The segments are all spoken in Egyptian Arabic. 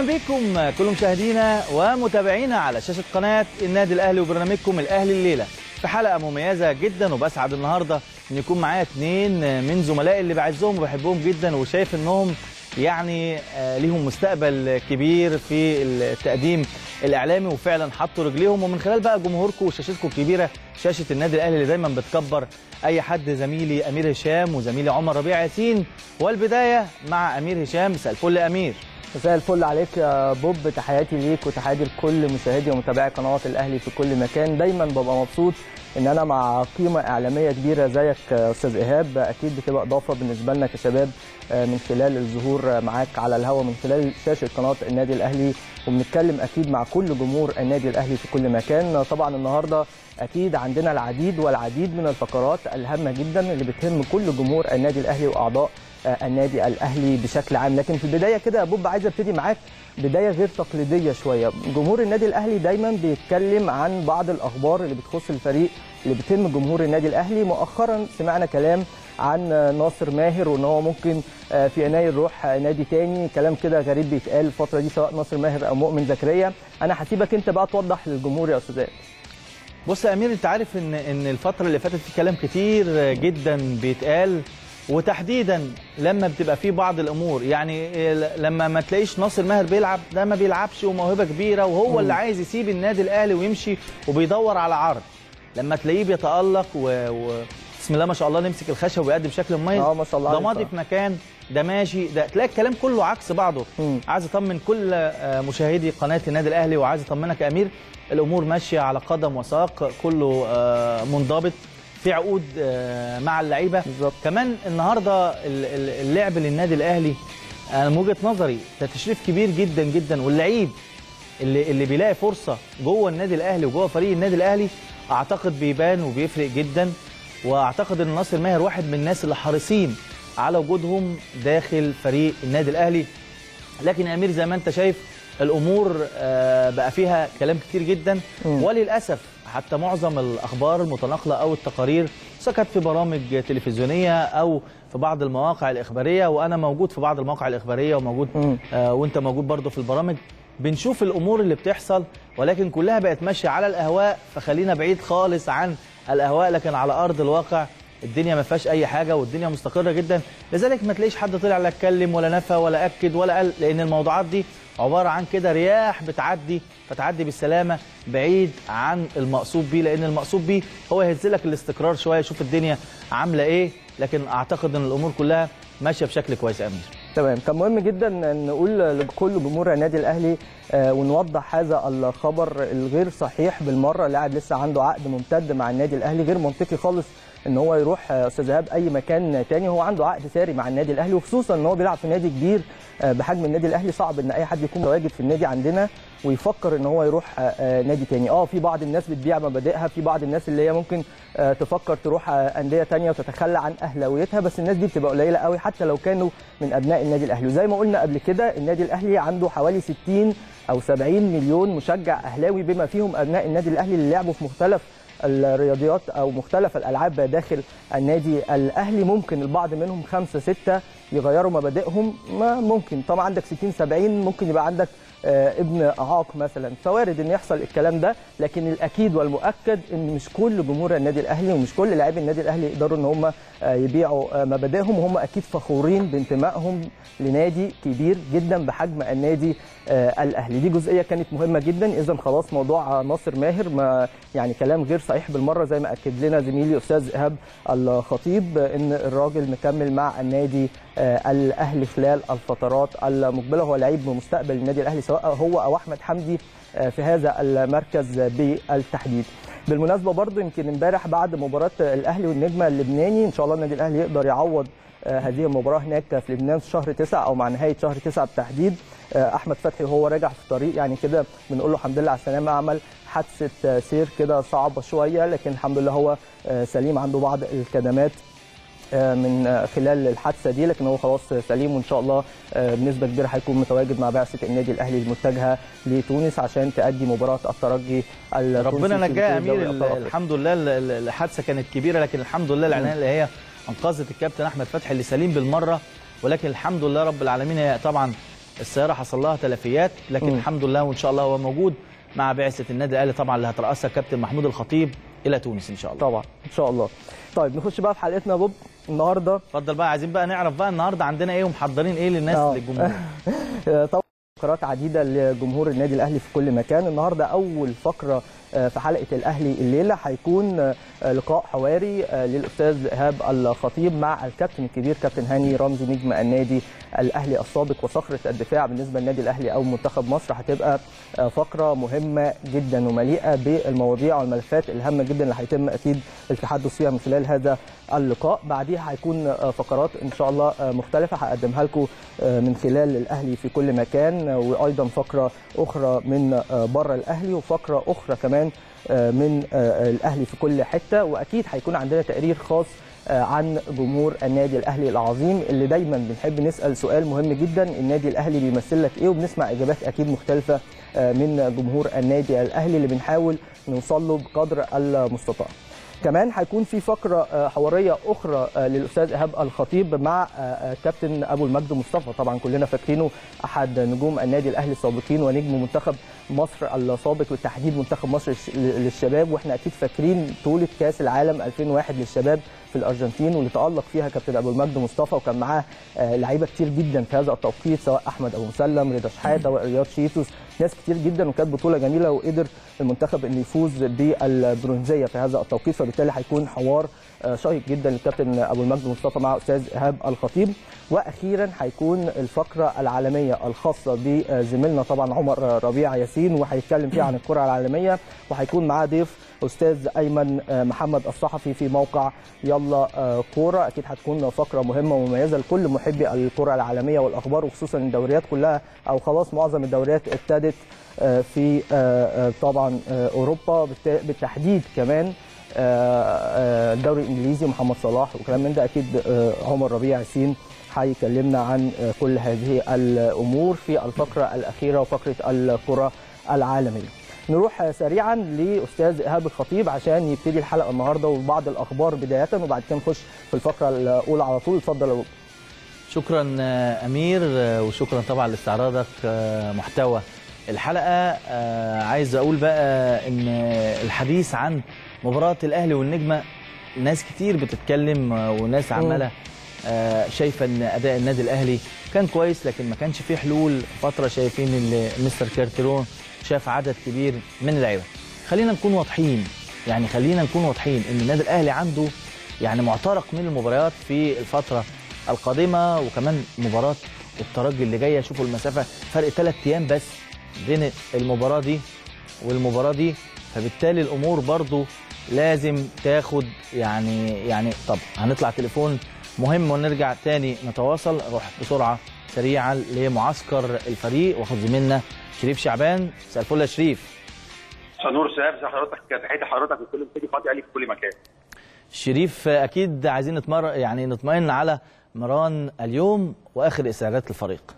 بكم كل مشاهدينا ومتابعينا على شاشة قناة النادي الأهلي وبرنامجكم الأهلي الليلة في حلقة مميزة جدا وبسعد النهاردة إن يكون معايا اتنين من زملائي اللي بعزهم وبحبهم جدا وشايف إنهم يعني آه، ليهم مستقبل كبير في التقديم الإعلامي وفعلا حطوا رجليهم ومن خلال بقى جمهوركم وشاشتكم الكبيرة شاشة النادي الأهلي اللي دايما بتكبر أي حد زميلي أمير هشام وزميلي عمر ربيع ياسين والبداية مع أمير هشام مساء الفل يا أمير مساء الفل عليك يا بوب تحياتي ليك وتحياتي لكل مشاهدي ومتابعي قنوات الاهلي في كل مكان دايما ببقى مبسوط ان انا مع قيمه اعلاميه كبيره زيك يا استاذ ايهاب اكيد بتبقى اضافه بالنسبه لنا كشباب آه، من خلال الظهور معاك على الهواء من خلال شاشه قناه النادي الاهلي وبنتكلم اكيد مع كل جمهور النادي الاهلي في كل مكان طبعا النهارده اكيد عندنا العديد والعديد من الفقرات الهامه جدا اللي بتهم كل جمهور النادي الاهلي واعضاء آه، النادي الاهلي بشكل عام لكن في البدايه كده يا بوب عايز ابتدي معاك بدايه غير تقليديه شويه جمهور النادي الاهلي دايما بيتكلم عن بعض الاخبار اللي بتخص الفريق اللي بتهم جمهور النادي الاهلي مؤخرا سمعنا كلام عن آه، ناصر ماهر وان هو ممكن آه، في يناير يروح آه، نادي تاني كلام كده غريب بيتقال الفتره دي سواء ناصر ماهر او مؤمن زكريا انا هسيبك انت بقى توضح للجمهور يا استاذ بص يا امير انت عارف ان ان الفتره اللي فاتت في كلام كتير جدا بيتقال وتحديدا لما بتبقى في بعض الامور يعني لما ما تلاقيش ناصر ماهر بيلعب ده ما بيلعبش وموهبه كبيره وهو اللي عايز يسيب النادي الاهلي ويمشي وبيدور على عرض لما تلاقيه بيتالق و... و... بسم الله ما شاء الله نمسك الخشب ويقدم بشكل مميز اه ما شاء الله ده عليه ماضي طبعا. في مكان ده ماشي ده تلاقي الكلام كله عكس بعضه مم. عايز اطمن كل آه، مشاهدي قناه النادي الاهلي وعايز اطمنك يا امير الامور ماشيه على قدم وساق كله آه، منضبط في عقود آه، مع اللعيبه بالظبط. كمان النهارده ال- ال- اللعب للنادي الاهلي انا من وجهه نظري ده تشريف كبير جدا جدا واللعيب اللي اللي بيلاقي فرصه جوه النادي الاهلي وجوه فريق النادي الاهلي اعتقد بيبان وبيفرق جدا واعتقد ان ناصر ماهر واحد من الناس اللي حريصين على وجودهم داخل فريق النادي الاهلي لكن يا امير زي ما انت شايف الامور آه، بقى فيها كلام كتير جدا مم. وللاسف حتى معظم الاخبار المتناقله او التقارير سكت في برامج تلفزيونيه او في بعض المواقع الاخباريه وانا موجود في بعض المواقع الاخباريه وموجود مم. آه، وانت موجود برضه في البرامج بنشوف الامور اللي بتحصل ولكن كلها بقت ماشيه على الاهواء فخلينا بعيد خالص عن الاهواء لكن على ارض الواقع الدنيا ما فيهاش اي حاجه والدنيا مستقره جدا لذلك ما تلاقيش حد طلع لا اتكلم ولا نفى ولا اكد ولا قال لان الموضوعات دي عباره عن كده رياح بتعدي فتعدي بالسلامه بعيد عن المقصود بيه لان المقصود بيه هو يهز لك الاستقرار شويه يشوف الدنيا عامله ايه لكن اعتقد ان الامور كلها ماشيه بشكل كويس يا امير تمام كان مهم جدا ان نقول لكل جمهور النادي الاهلي آه، ونوضح هذا الخبر الغير صحيح بالمره لاعب لسه عنده عقد ممتد مع النادي الاهلي غير منطقي خالص ان هو يروح آه، استاذ ايهاب اي مكان تاني هو عنده عقد ساري مع النادي الاهلي وخصوصا ان هو بيلعب في نادي كبير آه، بحجم النادي الاهلي صعب ان اي حد يكون متواجد في النادي عندنا ويفكر ان هو يروح آه، آه، نادي تاني اه في بعض الناس بتبيع مبادئها في بعض الناس اللي هي ممكن آه، تفكر تروح آه، انديه تانية وتتخلى عن اهلاويتها بس الناس دي بتبقى قليله قوي حتى لو كانوا من ابناء النادي الاهلي وزي ما قلنا قبل كده النادي الاهلي عنده حوالي 60 او 70 مليون مشجع اهلاوي بما فيهم ابناء النادي الاهلي اللي لعبوا في مختلف الرياضيات او مختلف الالعاب داخل النادي الاهلي ممكن البعض منهم خمسه سته يغيروا مبادئهم ما ممكن طبعا عندك 60 70 ممكن يبقى عندك آه، ابن اعاق مثلا فوارد ان يحصل الكلام ده لكن الاكيد والمؤكد ان مش كل جمهور النادي الاهلي ومش كل لاعبي النادي الاهلي يقدروا ان هم آه، يبيعوا آه، مبادئهم وهم اكيد فخورين بانتمائهم لنادي كبير جدا بحجم النادي آه، الاهلي دي جزئيه كانت مهمه جدا اذا خلاص موضوع ناصر ماهر ما يعني كلام غير صحيح بالمره زي ما اكد لنا زميلي استاذ ايهاب الخطيب ان الراجل مكمل مع النادي آه، الاهلي خلال الفترات المقبله هو لعيب مستقبل النادي الاهلي سواء هو او احمد حمدي آه، في هذا المركز بالتحديد بالمناسبه برضو يمكن امبارح بعد مباراه الاهلي والنجمه اللبناني ان شاء الله النادي الاهلي يقدر يعوض آه، هذه المباراه هناك في لبنان في شهر 9 او مع نهايه شهر 9 بالتحديد آه، احمد فتحي وهو راجع في الطريق يعني كده بنقول له الحمد لله على السلامه عمل حادثه آه، سير كده صعبه شويه لكن الحمد لله هو آه، سليم عنده بعض الكدمات آه، من آه، خلال الحادثه دي لكن هو خلاص سليم وان شاء الله آه، بنسبه كبيره هيكون متواجد مع بعثه النادي الاهلي المتجهه لتونس عشان تأدي مباراه الترجي التونسي ربنا في نجاه يا بطولة امير دوري أبطال أفريقيا. الحمد لله ال- ال- الحادثه كانت كبيره لكن الحمد لله العنايه اللي هي انقذت الكابتن احمد فتحي اللي سليم بالمره ولكن الحمد لله رب العالمين هي طبعا السياره حصل لها تلفيات لكن مم. الحمد لله وان شاء الله هو موجود مع بعثه النادي الاهلي طبعا اللي هترأسها كابتن محمود الخطيب الى تونس ان شاء الله طبعا ان شاء الله طيب نخش بقى في حلقتنا يا بوب النهارده اتفضل بقى عايزين بقى نعرف بقى النهارده عندنا ايه ومحضرين ايه للناس آه. للجمهور آه، طبعا فقرات عديده لجمهور النادي الاهلي في كل مكان النهارده اول فقره آه، في حلقه الاهلي الليله هيكون آه، لقاء حواري آه، للاستاذ ايهاب الخطيب مع الكابتن الكبير كابتن هاني رمزي نجم النادي الاهلي السابق وصخره الدفاع بالنسبه للنادي الاهلي او منتخب مصر هتبقى آه، فقره مهمه جدا ومليئه بالمواضيع والملفات الهامه جدا اللي هيتم اكيد التحدث فيها من خلال هذا اللقاء بعديها هيكون آه، فقرات ان شاء الله آه، مختلفه هقدمها لكم آه، من خلال الاهلي في كل مكان آه، وايضا فقره اخرى من آه، بره الاهلي وفقره اخرى كمان آه، من آه، الاهلي في كل حته واكيد هيكون عندنا تقرير خاص آه، عن جمهور النادي الاهلي العظيم اللي دايما بنحب نسال سؤال مهم جدا النادي الاهلي بيمثل لك ايه وبنسمع اجابات اكيد مختلفه آه، من جمهور النادي الاهلي اللي بنحاول نوصل له بقدر المستطاع كمان هيكون في فقره آه، حواريه اخرى آه، للاستاذ ايهاب الخطيب مع آه، آه، كابتن ابو المجد مصطفى طبعا كلنا فاكرينه احد نجوم النادي الاهلي السابقين ونجم منتخب مصر السابق بالتحديد منتخب مصر الش- للشباب واحنا اكيد فاكرين بطوله كاس العالم 2001 للشباب في الارجنتين واللي تالق فيها كابتن ابو المجد مصطفى وكان معاه آه، لعيبه كتير جدا في هذا التوقيت سواء احمد ابو مسلم رضا شحاته ورياض شيتوس ناس كتير جدا وكانت بطوله جميله وقدر المنتخب انه يفوز بالبرونزيه في هذا التوقيت فبالتالي هيكون حوار آه، شيق جدا للكابتن ابو المجد مصطفى مع استاذ ايهاب الخطيب واخيرا هيكون الفقره العالميه الخاصه بزميلنا طبعا عمر ربيع ياسين وهيتكلم فيها عن الكره العالميه وهيكون معاه ضيف استاذ ايمن آه، محمد الصحفي في موقع يلا آه، كوره اكيد هتكون فقره مهمه ومميزه لكل محبي الكره العالميه والاخبار وخصوصا الدوريات كلها او خلاص معظم الدوريات ابتدت آه، في آه، آه، طبعا آه، اوروبا بالت- بالتحديد كمان آه، آه، الدوري الانجليزي محمد صلاح وكلام من ده اكيد آه، عمر ربيع ياسين هيكلمنا عن آه، كل هذه الامور في الفقره الاخيره وفقره الكره العالميه. نروح آه، سريعا لاستاذ ايهاب الخطيب عشان يبتدي الحلقه النهارده وبعض الاخبار بدايه وبعد كده نخش في الفقره الاولى على طول اتفضل يا أبو. شكرا آه، امير آه، وشكرا طبعا لاستعراضك آه، محتوى الحلقه آه، عايز اقول بقى ان الحديث عن مباراه الاهلي والنجمه ناس كتير بتتكلم آه، وناس عماله آه، شايفه ان اداء النادي الاهلي كان كويس لكن ما كانش فيه حلول فتره شايفين ان مستر كارتيرون شاف عدد كبير من اللعيبه خلينا نكون واضحين يعني خلينا نكون واضحين ان النادي الاهلي عنده يعني معترق من المباريات في الفتره القادمه وكمان مباراه الترجي اللي جايه شوفوا المسافه فرق ثلاث ايام بس بين المباراه دي والمباراه دي فبالتالي الامور برضو لازم تاخد يعني يعني طب هنطلع تليفون مهم ونرجع تاني نتواصل نروح بسرعه سريعا لمعسكر الفريق واخد زميلنا شريف شعبان مساء الفل يا شريف نور سلام ازي حضرتك تحياتي حضرتك وكل مستدي قناه الاهلي في كل مكان شريف اكيد عايزين نتمر يعني نطمئن على مران اليوم واخر استعدادات الفريق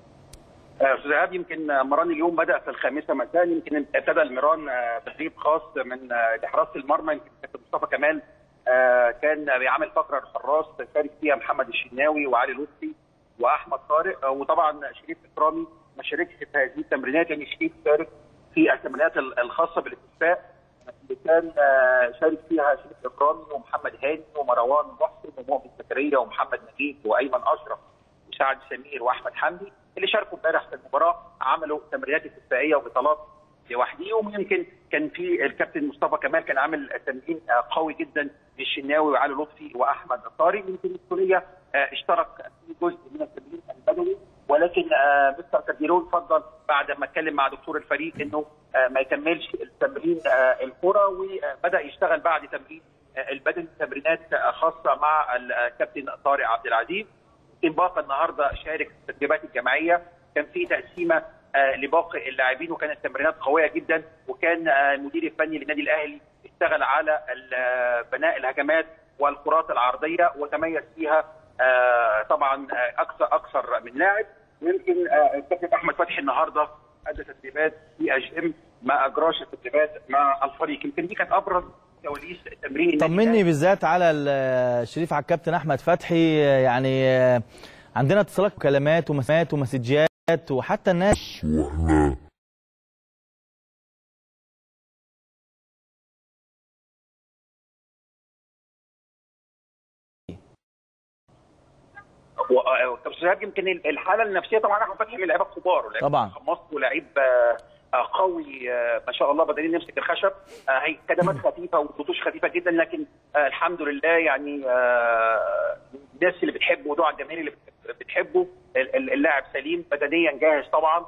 آه، استاذ ايهاب يمكن مران اليوم بدا في الخامسه مساء يمكن ابتدى المران آه، تدريب خاص من آه، لحراسه المرمى يمكن كابتن مصطفى كمال آه، كان بيعمل فقره للحراس شارك فيها محمد الشناوي وعلي لطفي واحمد طارق آه، وطبعا شريف اكرامي ما شاركش في هذه التمرينات يعني شريف شارك في التمرينات ال- الخاصه بالاستشفاء اللي كان آه، شارك فيها شريف اكرامي ومحمد هاني ومروان محسن ومؤمن زكريا ومحمد نجيب وايمن اشرف وسعد سمير واحمد حمدي اللي شاركوا امبارح في المباراه عملوا تمرينات استشفائيه وبطولات لوحديهم يمكن كان في الكابتن مصطفى كمال كان عامل تمرين آه، قوي جدا للشناوي وعلي لطفي واحمد طارق يمكن السوريه آه، اشترك في جزء من التمرين البدني ولكن آه، مستر كاديرون فضل بعد ما اتكلم مع دكتور الفريق انه آه، ما يكملش التمرين آه، الكره وبدا يشتغل بعد تمرين آه، البدني تمرينات آه، خاصه مع الكابتن طارق عبد العزيز باقي النهارده شارك في التدريبات الجماعيه كان في تقسيمه آه، لباقي اللاعبين وكانت تمرينات قويه جدا وكان آه، المدير الفني للنادي الاهلي اشتغل على ال- آه، بناء الهجمات والكرات العرضيه وتميز فيها آه، طبعا آه، اكثر اكثر من لاعب ويمكن آه، الكابتن احمد فتحي النهارده ادى تدريبات في اجم ما اجراش التدريبات مع الفريق يمكن دي كانت ابرز كواليس تمرين النادي طمني الأهلي. بالذات على ال- شريف على الكابتن احمد فتحي يعني آه، عندنا اتصالات وكلمات ومسات ومسجات وحتى الناس و- طب استاذ إيهاب، يمكن الحاله النفسيه طبعا احمد فتحي من اللعيبه الكبار لعيب طبعاً. مصر ولاعيب آه، آه، قوي آه، ما شاء الله بدنيا يمسك الخشب آه، هي كدمات خفيفه وخطوش خفيفه جدا لكن آه، الحمد لله يعني آه، الناس اللي بتحبه ودوع الجماهير اللي بت- بتحبه ال- ال- اللاعب سليم بدنيا جاهز طبعا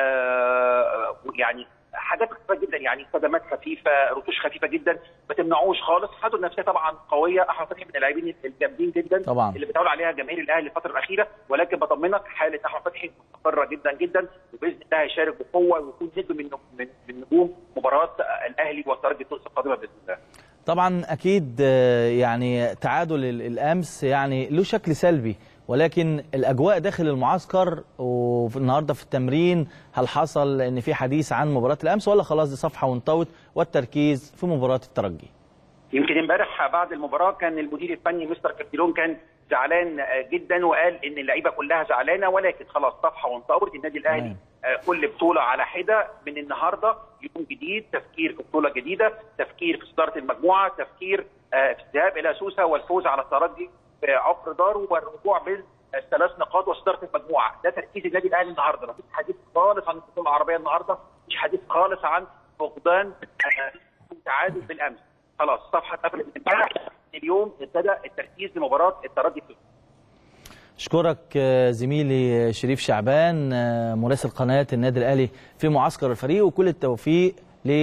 آه، يعني حاجات خفيفه جدا يعني صدمات خفيفه رتوش خفيفه جدا ما تمنعوش خالص حالته النفسيه طبعا قويه احمد فتحي من اللاعبين الجامدين جدا طبعاً. اللي بتعول عليها جماهير الاهلي الفتره الاخيره ولكن بطمنك حاله احمد فتحي مستقره جدا جدا وباذن الله هيشارك بقوه ويكون نجم من من من نجوم مباراه الاهلي والترجي تونس القادمه باذن الله. طبعا اكيد آه، يعني تعادل ال- الامس يعني له شكل سلبي ولكن الاجواء داخل المعسكر والنهارده في التمرين هل حصل ان في حديث عن مباراه الامس ولا خلاص دي صفحه وانطوت والتركيز في مباراه الترجي يمكن امبارح بعد المباراه كان المدير الفني مستر كابتيلون كان زعلان آه، جدا وقال ان اللعيبه كلها زعلانه ولكن خلاص صفحه وانطوت النادي الاهلي تمام. آه، كل بطوله على حده من النهارده يوم جديد تفكير في بطوله جديده تفكير في صداره المجموعه تفكير آه، في الذهاب الى سوسه والفوز على الترجي في عقر داره والرجوع بالثلاث نقاط وصداره المجموعه ده تركيز النادي الاهلي النهارده مفيش حديث خالص عن البطوله العربيه النهارده مفيش حديث خالص عن فقدان آه، تعادل بالامس خلاص الصفحه اتقفلت من امبارح اليوم ابتدى التركيز لمباراه الترجي في اشكرك آه، زميلي شريف شعبان آه، مراسل قناه النادي الاهلي في معسكر الفريق وكل التوفيق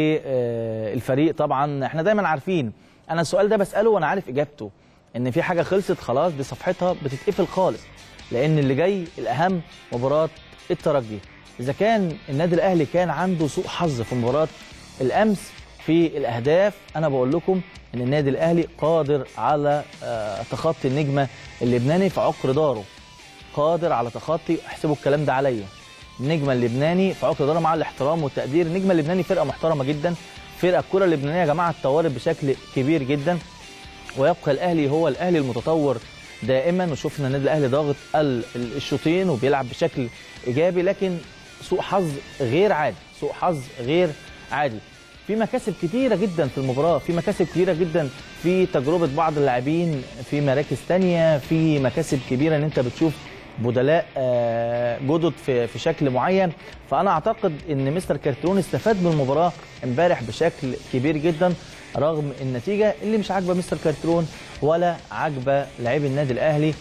للفريق طبعا احنا دايما عارفين انا السؤال ده بساله وانا عارف اجابته ان في حاجه خلصت خلاص دي صفحتها بتتقفل خالص لان اللي جاي الاهم مباراه الترجي اذا كان النادي الاهلي كان عنده سوء حظ في مباراه الامس في الاهداف انا بقول لكم ان النادي الاهلي قادر على آه، تخطي النجمه اللبناني في عقر داره قادر على تخطي احسبوا الكلام ده عليا النجمه اللبناني في عقر داره مع الاحترام والتقدير النجمه اللبناني فرقه محترمه جدا فرقه الكره اللبنانيه يا جماعه اتطورت بشكل كبير جدا ويبقى الاهلي هو الاهلي المتطور دائما وشفنا النادي الاهلي ضاغط ال- ال- الشوطين وبيلعب بشكل ايجابي لكن سوء حظ غير عادي سوء حظ غير عادي في مكاسب كتيره جدا في المباراه في مكاسب كتيره جدا في تجربه بعض اللاعبين في مراكز تانية في مكاسب كبيره ان انت بتشوف بدلاء آه، جدد في في شكل معين فانا اعتقد ان مستر كارترون استفاد من المباراه امبارح بشكل كبير جدا رغم النتيجه اللي مش عاجبه مستر كارترون ولا عاجبه لاعبي النادي الاهلي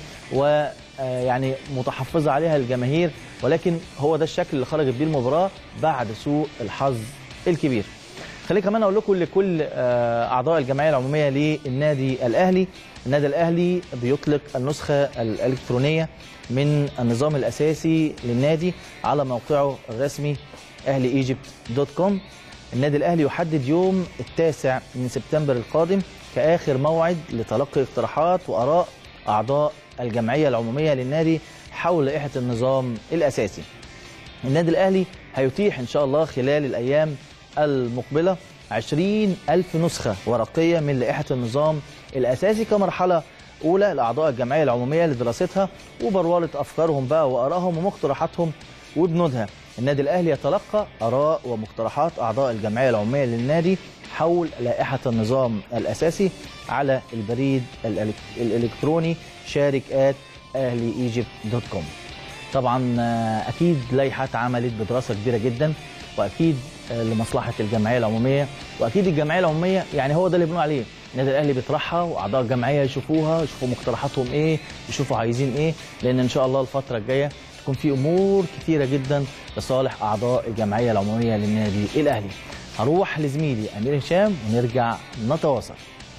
ويعني متحفظه عليها الجماهير ولكن هو ده الشكل اللي خرجت بيه المباراه بعد سوء الحظ الكبير خليني كمان اقول لكم لكل آه، اعضاء الجمعيه العموميه للنادي الاهلي النادي الاهلي بيطلق النسخه الالكترونيه من النظام الاساسي للنادي على موقعه الرسمي اهلي ايجيبت دوت كوم النادي الاهلي يحدد يوم التاسع من سبتمبر القادم كاخر موعد لتلقي اقتراحات واراء اعضاء الجمعيه العموميه للنادي حول لائحه النظام الاساسي النادي الأهلي هيتيح إن شاء الله خلال الأيام المقبلة 20 ألف نسخة ورقية من لائحة النظام الأساسي كمرحلة أولى لأعضاء الجمعية العمومية لدراستها وبروارة أفكارهم بقى وآرائهم ومقترحاتهم وبنودها النادي الأهلي يتلقى آراء ومقترحات أعضاء الجمعية العمومية للنادي حول لائحة النظام الأساسي على البريد الإلك- الإلكتروني شارك آت أهلي إيجيبت دوت كوم طبعا آه، اكيد لائحه اتعملت بدراسه كبيره جدا واكيد آه، لمصلحه الجمعيه العموميه واكيد الجمعيه العموميه يعني هو ده اللي بنقول عليه النادي الاهلي بيطرحها واعضاء الجمعيه يشوفوها يشوفوا مقترحاتهم ايه يشوفوا عايزين ايه لان ان شاء الله الفتره الجايه تكون في امور كتيره جدا لصالح اعضاء الجمعيه العموميه للنادي الاهلي هروح لزميلي امير هشام ونرجع نتواصل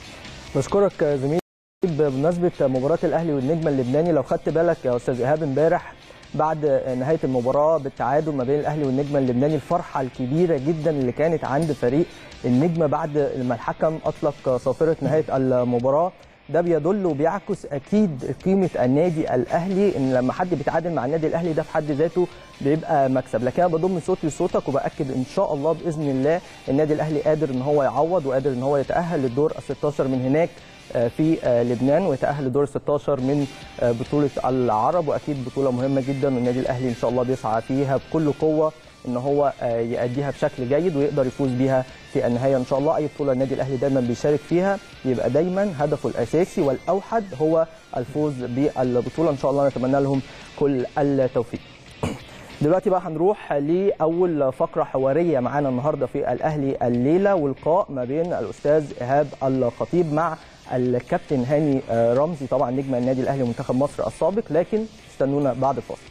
بشكرك زميلي بمناسبه مباراه الاهلي والنجم اللبناني لو خدت بالك يا استاذ ايهاب امبارح بعد نهايه المباراه بالتعادل ما بين الاهلي والنجم اللبناني الفرحه الكبيره جدا اللي كانت عند فريق النجم بعد ما الحكم اطلق صافره نهايه المباراه ده بيدل وبيعكس اكيد قيمه النادي الاهلي ان لما حد بيتعادل مع النادي الاهلي ده في حد ذاته بيبقى مكسب لكن انا بضم صوتي لصوتك وباكد ان شاء الله باذن الله النادي الاهلي قادر ان هو يعوض وقادر ان هو يتاهل للدور ال 16 من هناك آه، في آه، لبنان ويتاهل لدور 16 من آه، بطوله العرب واكيد بطوله مهمه جدا والنادي الاهلي ان شاء الله بيسعى فيها بكل قوه ان هو آه، يأديها بشكل جيد ويقدر يفوز بيها في النهايه ان شاء الله اي بطوله النادي الاهلي دايما بيشارك فيها يبقى دايما هدفه الاساسي والاوحد هو الفوز بالبطوله ان شاء الله نتمنى لهم كل التوفيق دلوقتي بقى هنروح لاول فقره حواريه معانا النهارده في الاهلي الليله ولقاء ما بين الاستاذ ايهاب الخطيب مع الكابتن هاني آه، رمزي طبعا نجم النادي الاهلي ومنتخب مصر السابق لكن استنونا بعد الفاصل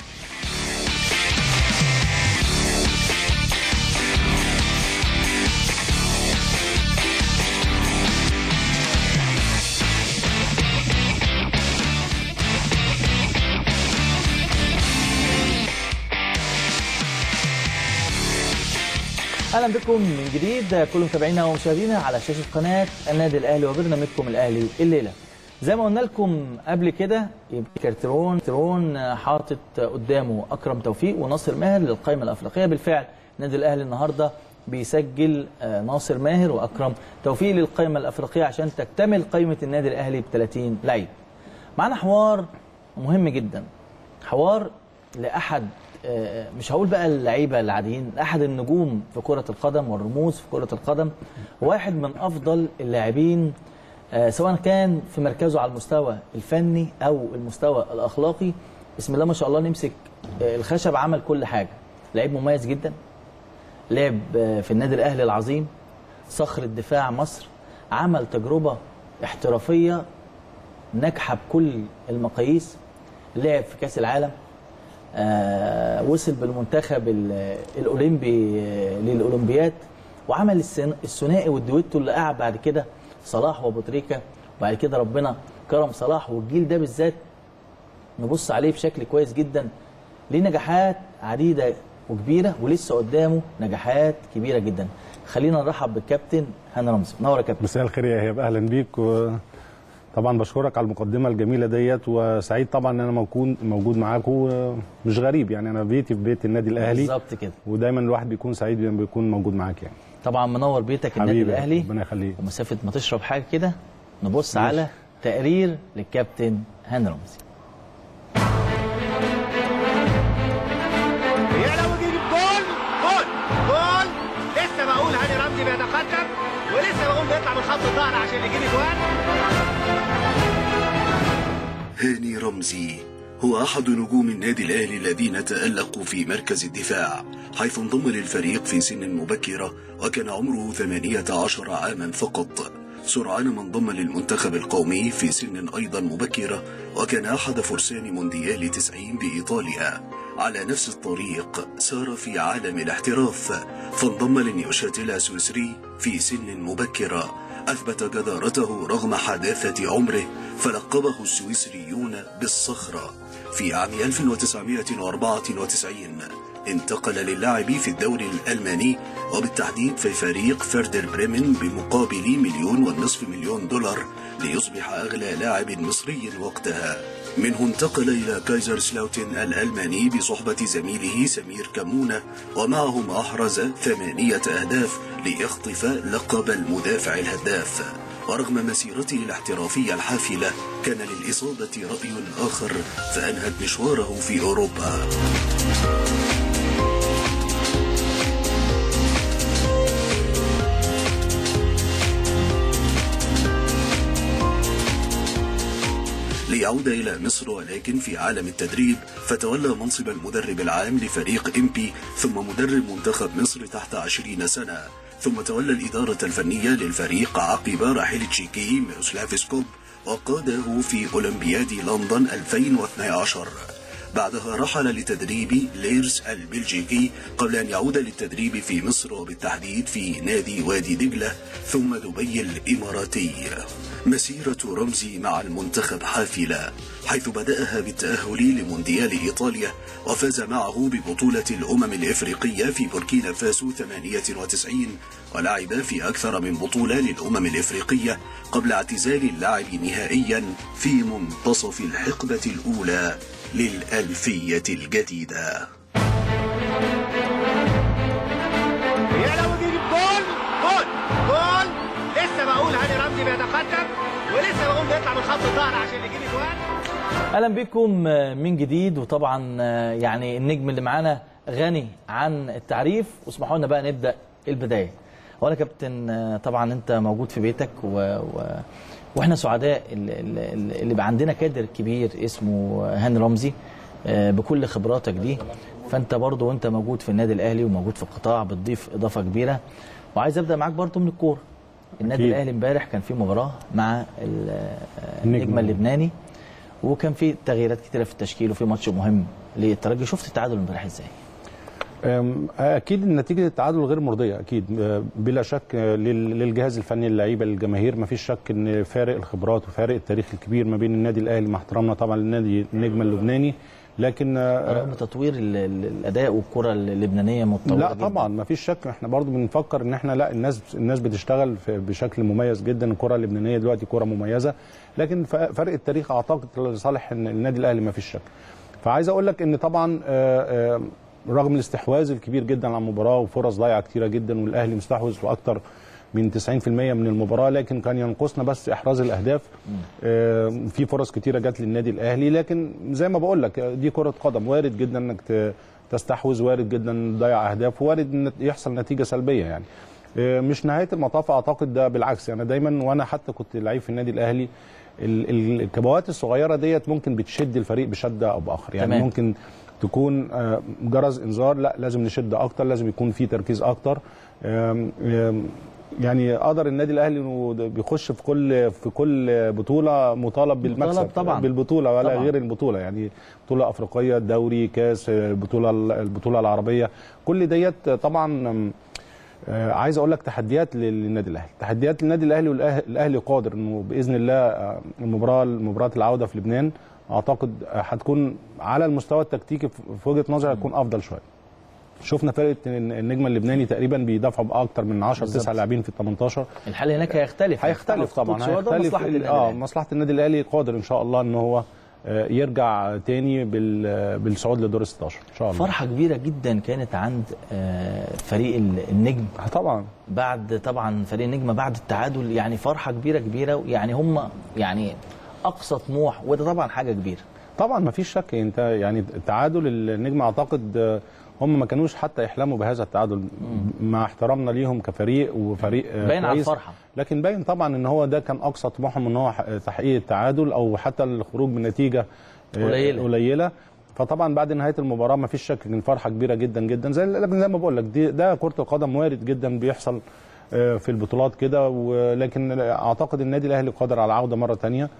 اهلا بكم من جديد كل متابعينا ومشاهدينا على شاشه قناه النادي الاهلي وبرنامجكم الاهلي الليله زي ما قلنا لكم قبل كده يبقى كارترون ترون حاطط قدامه اكرم توفيق وناصر ماهر للقائمه الافريقيه بالفعل النادي الاهلي النهارده بيسجل آه، ناصر ماهر واكرم توفيق للقائمه الافريقيه عشان تكتمل قائمه النادي الاهلي ب 30 لعيب معانا حوار مهم جدا حوار لاحد آه، مش هقول بقى اللعيبه العاديين احد النجوم في كره القدم والرموز في كره القدم واحد من افضل اللاعبين آه، سواء كان في مركزه على المستوى الفني او المستوى الاخلاقي بسم الله ما شاء الله نمسك آه، الخشب عمل كل حاجه لعيب مميز جدا لعب آه، في النادي الاهلي العظيم صخر الدفاع مصر عمل تجربه احترافيه ناجحه بكل المقاييس لعب في كاس العالم آه، وصل بالمنتخب ال- الاولمبي آه، للاولمبياد وعمل السن- الثنائي والدويتو اللي قعد بعد كده صلاح وابو تريكه وبعد كده ربنا كرم صلاح والجيل ده بالذات نبص عليه بشكل كويس جدا ليه نجاحات عديده وكبيره ولسه قدامه نجاحات كبيره جدا خلينا نرحب بالكابتن هاني رمزي نور يا كابتن مساء الخير يا ايهاب اهلا بيك وطبعا بشكرك على المقدمه الجميله ديت وسعيد طبعا ان انا موجود موجود معاكم مش غريب يعني انا بيتي في بيت النادي الاهلي بالظبط كده ودايما الواحد بيكون سعيد لما بيكون موجود معاك يعني طبعا منور بيتك النادي حبيبي الاهلي ربنا يخليك ومسافه ما تشرب حاجه كده نبص ماشي. على تقرير للكابتن هاني رمزي يعلى ويجيب جول جول جول لسه بقول هاني رمزي بيتقدم ولسه بقول بيطلع من خط الظهر عشان يجيب اجوان هاني رمزي هو أحد نجوم النادي الأهلي الذين تألقوا في مركز الدفاع حيث انضم للفريق في سن مبكرة وكان عمره 18 عاما فقط سرعان ما انضم للمنتخب القومي في سن أيضا مبكرة وكان أحد فرسان مونديال 90 بإيطاليا على نفس الطريق سار في عالم الاحتراف فانضم لنيوشاتيل السويسري في سن مبكرة أثبت جدارته رغم حداثة عمره فلقبه السويسريون بالصخرة في عام 1994 انتقل للعب في الدوري الألماني وبالتحديد في فريق فيردر بريمن بمقابل مليون والنصف مليون دولار ليصبح أغلى لاعب مصري وقتها منه انتقل إلى كايزر سلاوتن الألماني بصحبة زميله سمير كمونة ومعهم أحرز ثمانية أهداف ليخطف لقب المدافع الهداف ورغم مسيرته الاحترافية الحافلة كان للإصابة رأي آخر فأنهت مشواره في أوروبا ليعود إلى مصر ولكن في عالم التدريب فتولى منصب المدرب العام لفريق إمبي ثم مدرب منتخب مصر تحت عشرين سنة ثم تولى الإدارة الفنية للفريق عقب رحيل تشيكي ميروسلاف سكوب وقاده في أولمبياد لندن 2012 بعدها رحل لتدريب ليرس البلجيكي قبل أن يعود للتدريب في مصر وبالتحديد في نادي وادي دجلة ثم دبي الإماراتي مسيرة رمزي مع المنتخب حافلة حيث بدأها بالتأهل لمونديال إيطاليا وفاز معه ببطولة الأمم الإفريقية في بوركينا فاسو 98 ولعب في أكثر من بطولة للأمم الإفريقية قبل اعتزال اللعب نهائيا في منتصف الحقبة الأولى للألفية الجديدة يا لو يجيب جول جول جول لسه بقول هاني رمزي بيتقدم ولسه بقول بيطلع من خط الظهر عشان يجيب اجوان اهلا بكم من جديد وطبعا يعني النجم اللي معانا غني عن التعريف واسمحوا لنا بقى نبدا البدايه وانا كابتن طبعا انت موجود في بيتك و... و... واحنا سعداء اللي, اللي بقى عندنا كادر كبير اسمه هاني رمزي بكل خبراتك دي فانت برضو وانت موجود في النادي الاهلي وموجود في القطاع بتضيف اضافه كبيره وعايز ابدا معاك برضو من الكوره النادي أكيد. الاهلي امبارح كان في مباراه مع النجم اللبناني وكان في تغييرات كتيره في التشكيل وفي ماتش مهم للترجي شفت التعادل امبارح ازاي؟ أم، اكيد نتيجه التعادل غير مرضيه اكيد أه، بلا شك أه، لل- للجهاز الفني اللعيبه للجماهير ما فيش شك ان فارق الخبرات وفارق التاريخ الكبير ما بين النادي الاهلي مع احترامنا طبعا للنادي النجم اللبناني لكن أه، رغم تطوير ال- ال- الاداء والكره اللبنانيه متطوره لا جداً. طبعا ما فيش شك احنا برضو بنفكر ان احنا لا الناس الناس بتشتغل في- بشكل مميز جدا الكره اللبنانيه دلوقتي كره مميزه لكن ف- فرق التاريخ اعتقد لصالح إن النادي الاهلي ما فيش شك فعايز اقول لك ان طبعا آه، آه، رغم الاستحواذ الكبير جدا على المباراه وفرص ضايعه كتيره جدا والاهلي مستحوذ في اكتر من 90% من المباراه لكن كان ينقصنا بس احراز الاهداف آه، في فرص كتيره جت للنادي الاهلي لكن زي ما بقول لك آه، دي كره قدم وارد جدا انك ت- تستحوذ وارد جدا تضيع اهداف وارد ان يحصل نتيجه سلبيه يعني آه، مش نهايه المطاف اعتقد ده بالعكس يعني دايما وانا حتى كنت لعيب في النادي الاهلي ال- ال- الكبوات الصغيره ديت ممكن بتشد الفريق بشده او باخر يعني تمام. ممكن تكون آه، جرس انذار لا لازم نشد اكتر لازم يكون في تركيز اكتر آم، آم، يعني قدر النادي الاهلي انه ده بيخش في كل في كل بطوله مطالب بالمكسب طبعاً. بالبطوله ولا طبعاً. غير البطوله يعني بطوله افريقيه دوري كاس البطوله البطوله العربيه كل ديت طبعا آم، آه، عايز اقول لك تحديات للنادي الاهلي تحديات للنادي الاهلي والاهلي قادر انه باذن الله آه، المباراه مباراه العوده في لبنان اعتقد آه، هتكون على المستوى التكتيكي في في وجهه نظري هتكون افضل شويه شفنا فرقه النجم اللبناني تقريبا بيدافعوا باكتر من 10 بالظبط. 9 لاعبين في ال 18 الحل هناك هيختلف هيختلف طبعا هيختلف هيختلف مصلحه النادي اه الأهلي. مصلحه النادي الاهلي قادر ان شاء الله ان هو آه، يرجع تاني بال- بالصعود لدور ال 16 ان شاء الله فرحه كبيره جدا كانت عند آه، فريق ال- النجم طبعا بعد طبعا فريق النجم بعد التعادل يعني فرحه كبيره كبيره يعني هم يعني اقصى طموح وده طبعا حاجه كبيره طبعا ما فيش شك انت يعني تعادل النجم اعتقد آه، هم ما كانوش حتى يحلموا بهذا التعادل مع احترامنا ليهم كفريق وفريق آه، باين على كويس. الفرحه لكن باين طبعا ان هو ده كان اقصى طموحهم ان هو ح- تحقيق التعادل او حتى الخروج بنتيجه آه، قليلة. قليله فطبعا بعد نهايه المباراه ما فيش شك ان فرحه كبيره جدا جدا زي لكن زي ما بقول لك دي ده كره القدم وارد جدا بيحصل آه، في البطولات كده ولكن اعتقد النادي الاهلي قادر على العوده مره ثانيه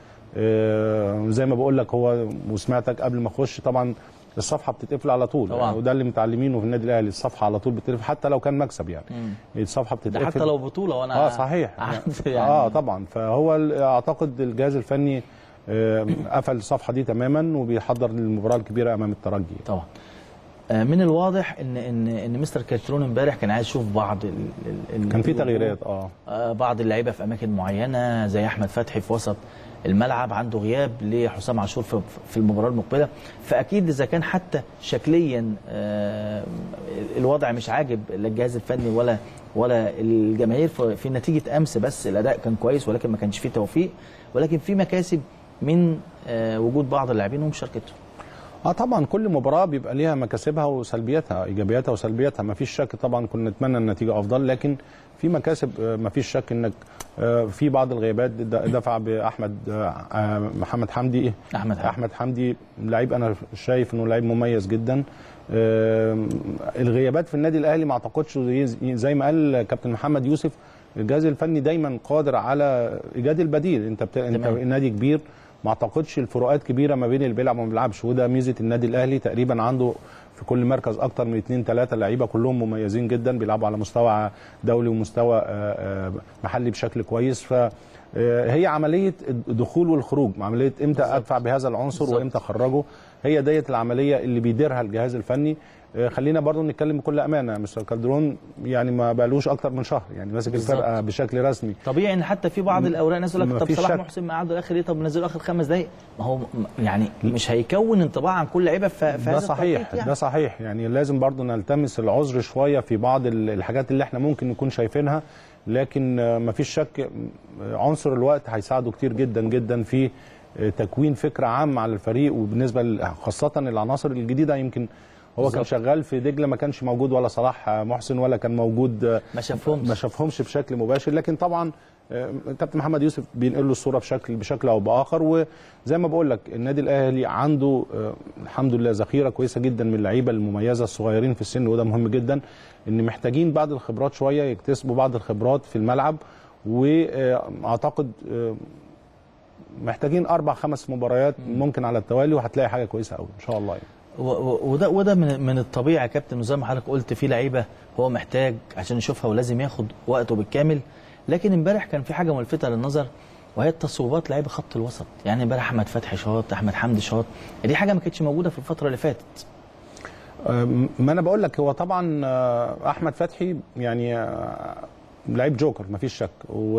زي ما بقول لك هو وسمعتك قبل ما اخش طبعا الصفحه بتتقفل على طول طبعاً. وده اللي متعلمينه في النادي الاهلي الصفحه على طول بتتقفل حتى لو كان مكسب يعني مم. الصفحه ده بتتقفل حتى لو بطوله وانا اه صحيح عارف يعني يعني اه طبعا فهو ال- اعتقد الجهاز الفني آه، قفل الصفحه دي تماما وبيحضر للمباراه الكبيره امام الترجي طبعا آه، من الواضح ان ان ان مستر كارترون امبارح كان عايز يشوف بعض ال ال ال- كان في تغييرات اه آه، بعض اللعيبه في اماكن معينه زي احمد فتحي في وسط الملعب عنده غياب لحسام عاشور في في المباراه المقبله فاكيد اذا كان حتى شكليا آه، الوضع مش عاجب لا الجهاز الفني ولا ولا الجماهير في في نتيجه امس بس الاداء كان كويس ولكن ما كانش فيه توفيق ولكن في مكاسب من آه، وجود بعض اللاعبين ومشاركتهم اه طبعا كل مباراه بيبقى ليها مكاسبها وسلبياتها ايجابياتها وسلبياتها ما فيش شك طبعا كنا نتمنى النتيجه افضل لكن في مكاسب آه، ما فيش شك انك آه، في بعض الغيابات د- دفع باحمد آه، آه، محمد حمدي احمد حمدي. احمد حمدي لعيب انا شايف انه لعيب مميز جدا آه، الغيابات في النادي الاهلي ما اعتقدش زي, زي ما قال كابتن محمد يوسف الجهاز الفني دايما قادر على ايجاد البديل انت بت... انت تمام. نادي كبير ما اعتقدش الفروقات كبيره ما بين اللي بيلعب وما بيلعبش وده ميزه النادي الاهلي تقريبا عنده في كل مركز اكتر من اثنين ثلاثه لعيبه كلهم مميزين جدا بيلعبوا على مستوى دولي ومستوى آه، آه، محلي بشكل كويس ف آه، هي عمليه الدخول والخروج عمليه امتى ادفع بهذا العنصر بالظبط. وامتى اخرجه هي ديت العمليه اللي بيديرها الجهاز الفني آه، خلينا برضو نتكلم بكل امانه مستر كالدرون يعني ما بقالوش اكتر من شهر يعني ماسك بالظبط. الفرقه بشكل رسمي طبيعي ان حتى في بعض الاوراق ناس يقول لك طب مفيش صلاح شك. محسن مقعده الاخر ليه طب نزله اخر خمس دقائق ما هو م- يعني مش هيكون انطباع عن كل لعيبه في في ده هذا صحيح التوقيت ده صحيح يعني لازم برضو نلتمس العذر شويه في بعض ال- الحاجات اللي احنا ممكن نكون شايفينها لكن آه، مفيش شك آه، عنصر الوقت هيساعده كتير جدا جدا في آه، تكوين فكره عامه على الفريق وبالنسبه ل- خاصه العناصر الجديده يمكن هو كان بالظبط. شغال في دجله ما كانش موجود ولا صلاح آه، محسن ولا كان موجود آه، ما شافهمش ما شافهمش بشكل مباشر لكن طبعا آه، كابتن محمد يوسف بينقل له الصوره بشكل بشكل او باخر وزي ما بقول لك النادي الاهلي عنده آه، الحمد لله ذخيره كويسه جدا من اللعيبه المميزه الصغيرين في السن وده مهم جدا ان محتاجين بعض الخبرات شويه يكتسبوا بعض الخبرات في الملعب واعتقد محتاجين اربع خمس مباريات ممكن على التوالي وهتلاقي حاجه كويسه قوي ان شاء الله يعني. و- و- وده وده من من الطبيعي يا كابتن وزي ما حضرتك قلت في لعيبه هو محتاج عشان يشوفها ولازم ياخد وقته بالكامل لكن امبارح كان في حاجه ملفته للنظر وهي التصويبات لعيبه خط الوسط يعني امبارح احمد فتحي شاط احمد حمدي شاط دي حاجه ما كانتش موجوده في الفتره اللي فاتت أم، ما انا بقول لك هو طبعا آه، احمد فتحي يعني آه، لعيب جوكر مفيش شك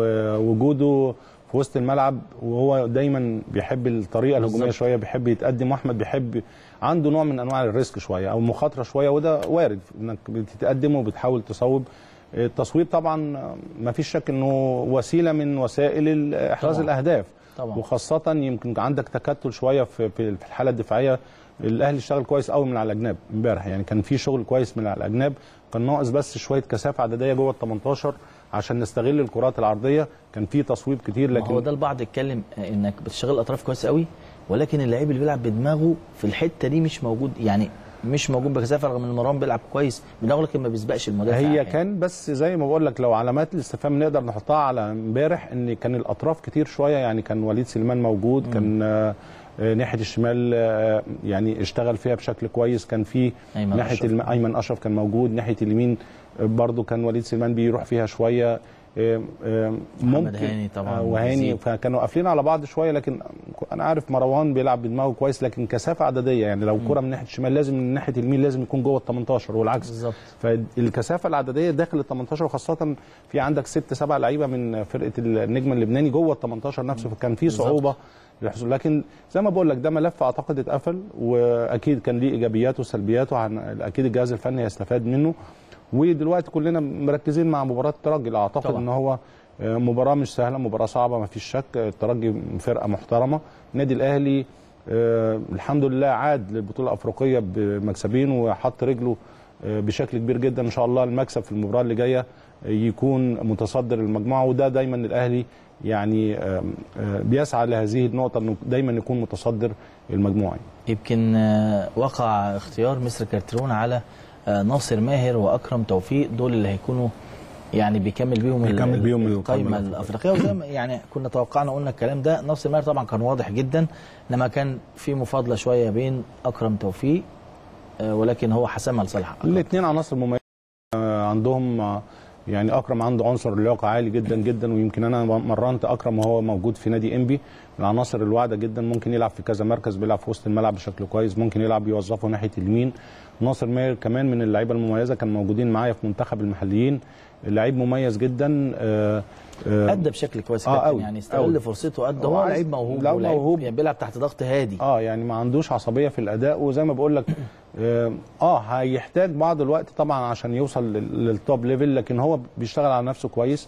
ووجوده في وسط الملعب وهو دايما بيحب الطريقه الهجوميه بالظبط. شويه بيحب يتقدم واحمد بيحب عنده نوع من انواع الريسك شويه او مخاطره شويه وده وارد انك بتتقدم وبتحاول تصوب التصويب طبعا آه، مفيش شك انه وسيله من وسائل ال- احراز طبعاً. الاهداف طبعا وخاصة يمكن عندك تكتل شوية في في في الحالة الدفاعية الأهلي اشتغل كويس قوي من على الأجناب امبارح يعني كان في شغل كويس من على الأجناب كان ناقص بس شوية كثافة عددية جوه ال 18 عشان نستغل الكرات العرضية كان في تصويب كتير لكن هو لكن ده البعض يتكلم انك بتشتغل الاطراف كويس قوي ولكن اللعيب اللي بيلعب بدماغه في الحته دي مش موجود يعني مش موجود بكثافه رغم ان مروان بيلعب كويس بدماغه لكن ما بيسبقش المدافع هي يعني. كان بس زي ما بقول لك لو علامات الاستفهام نقدر نحطها على امبارح ان كان الاطراف كتير شويه يعني كان وليد سليمان موجود كان آه، آه، ناحيه الشمال آه، يعني اشتغل فيها بشكل كويس كان في أيمن ناحيه أشرف. الم... ايمن اشرف كان موجود ناحيه اليمين آه، برضو كان وليد سليمان بيروح فيها شويه آه، آه، ممكن هاني طبعاً آه، وهاني بيزيد. فكانوا قافلين على بعض شويه لكن انا عارف مروان بيلعب بدماغه كويس لكن كثافه عدديه يعني لو كره من ناحيه الشمال لازم من ناحيه اليمين لازم يكون جوه ال 18 والعكس بالظبط فالكثافه العدديه داخل ال 18 وخاصه في عندك ست سبع لعيبه من فرقه النجم اللبناني جوه ال 18 نفسه فكان في بالظبط. صعوبه للحصول لكن زي ما بقول لك ده ملف اعتقد اتقفل واكيد كان ليه ايجابياته وسلبياته عن اكيد الجهاز الفني هيستفاد منه ودلوقتي كلنا مركزين مع مباراه الترجي اعتقد طبعا. ان هو آه، مباراه مش سهله مباراه صعبه ما فيش شك الترجي فرقه محترمه النادي الاهلي آه، الحمد لله عاد للبطوله الافريقيه بمكسبين وحط رجله آه، بشكل كبير جدا ان شاء الله المكسب في المباراه اللي جايه آه، يكون متصدر المجموعه وده دايما الاهلي يعني آم، آه، بيسعى لهذه النقطه انه دايما يكون متصدر المجموعه يمكن آه، وقع اختيار مصر كارترون على آه، ناصر ماهر واكرم توفيق دول اللي هيكونوا يعني بيكمل بيهم ال- بيكمل بيهم القائمه القائمة الافريقيه وزي ما يعني كنا توقعنا قلنا الكلام ده ناصر ماهر طبعا كان واضح جدا انما كان في مفاضله شويه بين اكرم توفيق آه، ولكن هو حسمها لصالح أكرم. الاثنين عناصر مميزه آه، عندهم آه، يعني اكرم عنده عنصر اللياقه عالي جدا جدا ويمكن انا مرنت اكرم وهو موجود في نادي انبي من العناصر الواعده جدا ممكن يلعب في كذا مركز بيلعب في وسط الملعب بشكل كويس ممكن يلعب يوظفه ناحيه اليمين ناصر ماهر كمان من اللعيبه المميزه كان موجودين معايا في منتخب المحليين لعيب مميز جدا آه، آه، ادى بشكل كويس آه، كابتن أوي، يعني استغل أوي. فرصته ادى هو هو عايز- لعيب موهوب لو ولعيب موهوب. يعني بيلعب تحت ضغط هادي اه يعني ما عندوش عصبيه في الاداء وزي ما بقول لك اه آه، هيحتاج بعض الوقت طبعا عشان يوصل لل- للتوب ليفل لكن هو بيشتغل على نفسه كويس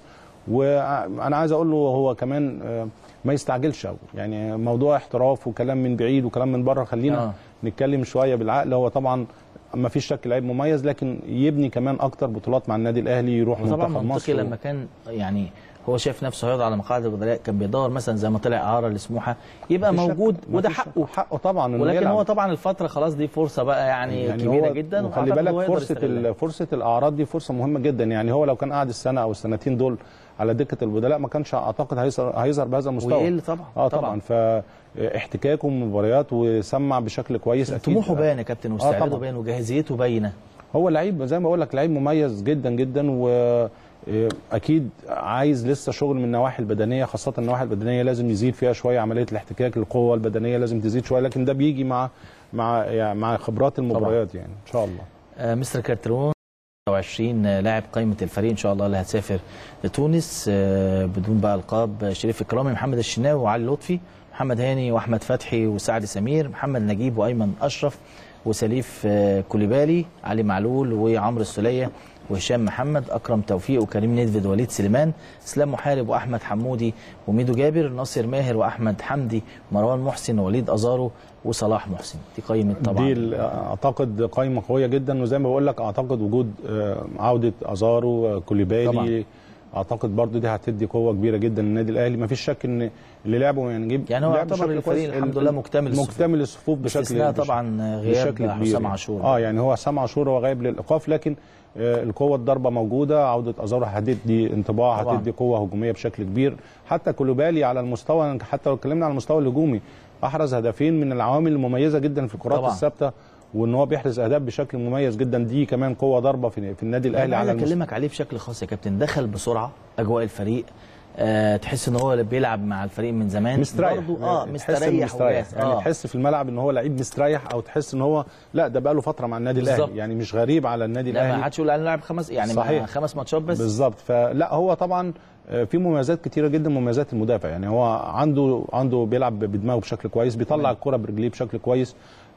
وانا عايز اقول له هو كمان آه، ما يستعجلش قوي يعني موضوع احتراف وكلام من بعيد وكلام من بره خلينا آه. آه. نتكلم شويه بالعقل هو طبعا ما فيش شك لعيب مميز لكن يبني كمان اكتر بطولات مع النادي الاهلي يروح وطبعا منتخب منطقي مصر لما كان يعني هو شايف نفسه هيقعد على مقاعد البدلاء كان بيدور مثلا زي ما طلع اعاره لسموحه يبقى مفيش شك- موجود وده مفيش- حقه حقه طبعا إنه ولكن يلعب. هو طبعا الفتره خلاص دي فرصه بقى يعني, يعني كبيره هو جدا وخلي وأعتقد بالك هو يقدر فرصه يستغلها. ال- فرصه الاعراض دي فرصه مهمه جدا يعني هو لو كان قعد السنه او السنتين دول على دكه البدلاء ما كانش اعتقد هيظهر هيظهر بهذا المستوى ويقل طبعا اه طبعا. طبعا فاحتكاكه من المباريات وسمع بشكل كويس اكيد طموحه باين يا كابتن واستعداده طبعاً. باين وجاهزيته باينه هو لعيب زي ما بقول لك لعيب مميز جدا جدا واكيد عايز لسه شغل من النواحي البدنيه خاصه النواحي البدنيه لازم يزيد فيها شويه عمليه الاحتكاك القوه البدنيه لازم تزيد شويه لكن ده بيجي مع مع يعني مع خبرات المباريات يعني ان شاء الله آه، مستر كارترون 20 لاعب قائمه الفريق ان شاء الله اللي هتسافر لتونس آه، بدون بقى القاب شريف الكرامي محمد الشناوي وعلي لطفي محمد هاني واحمد فتحي وسعد سمير محمد نجيب وايمن اشرف وسليف آه، كوليبالي علي معلول وعمرو السوليه وهشام محمد اكرم توفيق وكريم نيدفيد ووليد سليمان اسلام محارب واحمد حمودي وميدو جابر ناصر ماهر واحمد حمدي مروان محسن ووليد ازارو وصلاح محسن دي قائمه طبعا دي ال- اعتقد قائمه قويه جدا وزي ما بقول لك اعتقد وجود آه، عوده ازارو آه، كوليبالي طبعاً. اعتقد برضو دي هتدي قوه كبيره جدا للنادي الاهلي ما فيش شك ان اللي لعبوا يعني نجيب يعني هو لعب يعتبر بشكل الفريق كويس. الحمد ال- لله مكتمل الصفوف. مكتمل الصفوف بشكل باستثناء بش- طبعا غياب بشكل كبير حسام يعني. عاشور اه يعني هو حسام عاشور هو غايب للايقاف لكن آه القوه الضربه موجوده عوده ازارو هتدي انطباع طبعاً. هتدي قوه هجوميه بشكل كبير حتى كولوبالي على المستوى حتى لو اتكلمنا على المستوى الهجومي احرز هدفين من العوامل المميزه جدا في الكرات طبعاً. الثابته وان هو بيحرز اهداف بشكل مميز جدا دي كمان قوه ضربه في, في النادي الاهلي انا عايز على المستوى اكلمك عليه بشكل خاص يا كابتن دخل بسرعه اجواء الفريق آه تحس ان هو اللي بيلعب مع الفريق من زمان مستريح برضو اه تحس إنه مستريح مستريح وجاهز. يعني آه. تحس في الملعب ان هو لعيب مستريح او تحس ان هو لا ده بقى له فتره مع النادي بالظبط. الاهلي يعني مش غريب على النادي لا ما الاهلي حدش يقول عليه لاعب خمس يعني مع صحيح. خمس ماتشات بس بالظبط فلا هو طبعا آه، في مميزات كتيره جدا مميزات المدافع يعني هو عنده عنده بيلعب بدماغه بشكل كويس بيطلع الكره برجليه بشكل كويس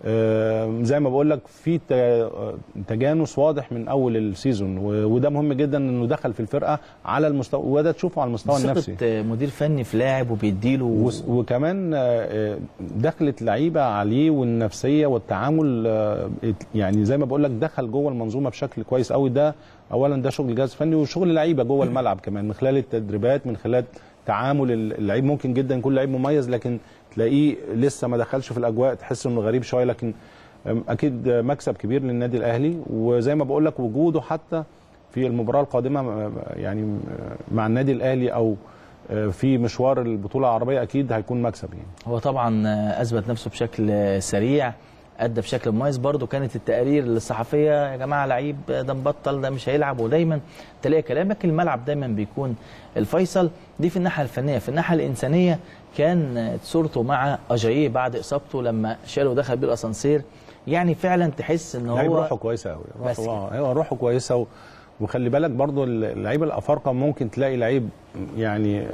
آه، زي ما بقول لك في ت- آه، تجانس واضح من اول السيزون و- وده مهم جدا انه دخل في الفرقه على المستوى وده تشوفه على المستوى النفسي ثقة مدير فني في لاعب وبيديله وس- وكمان آه، آه، دخلت لعيبه عليه والنفسيه والتعامل آه، يعني زي ما بقول لك دخل جوه المنظومه بشكل كويس قوي ده اولا ده شغل جهاز فني وشغل لعيبه جوه الملعب كمان من خلال التدريبات من خلال تعامل اللعيب ممكن جدا يكون لعيب مميز لكن تلاقيه لسه ما دخلش في الاجواء تحس انه غريب شويه لكن آم، اكيد مكسب كبير للنادي الاهلي وزي ما بقول لك وجوده حتى في المباراه القادمه آه، يعني آه، مع النادي الاهلي او آه، في مشوار البطوله العربيه اكيد هيكون مكسب يعني هو طبعا آه، اثبت نفسه بشكل آه، سريع ادى بشكل مميز برضه كانت التقارير الصحفيه يا جماعه لعيب ده مبطل ده مش هيلعب ودايما تلاقي كلام لكن الملعب دايما بيكون الفيصل دي في الناحيه الفنيه في الناحيه الانسانيه كان آه، صورته مع اجاييه بعد اصابته لما شاله ودخل بيه الاسانسير يعني فعلا تحس ان لعيب هو روحه كويسه قوي بس كده. روحه هو روحه كويسه و... وخلي بالك برضو اللعيبه الافارقه ممكن تلاقي لعيب يعني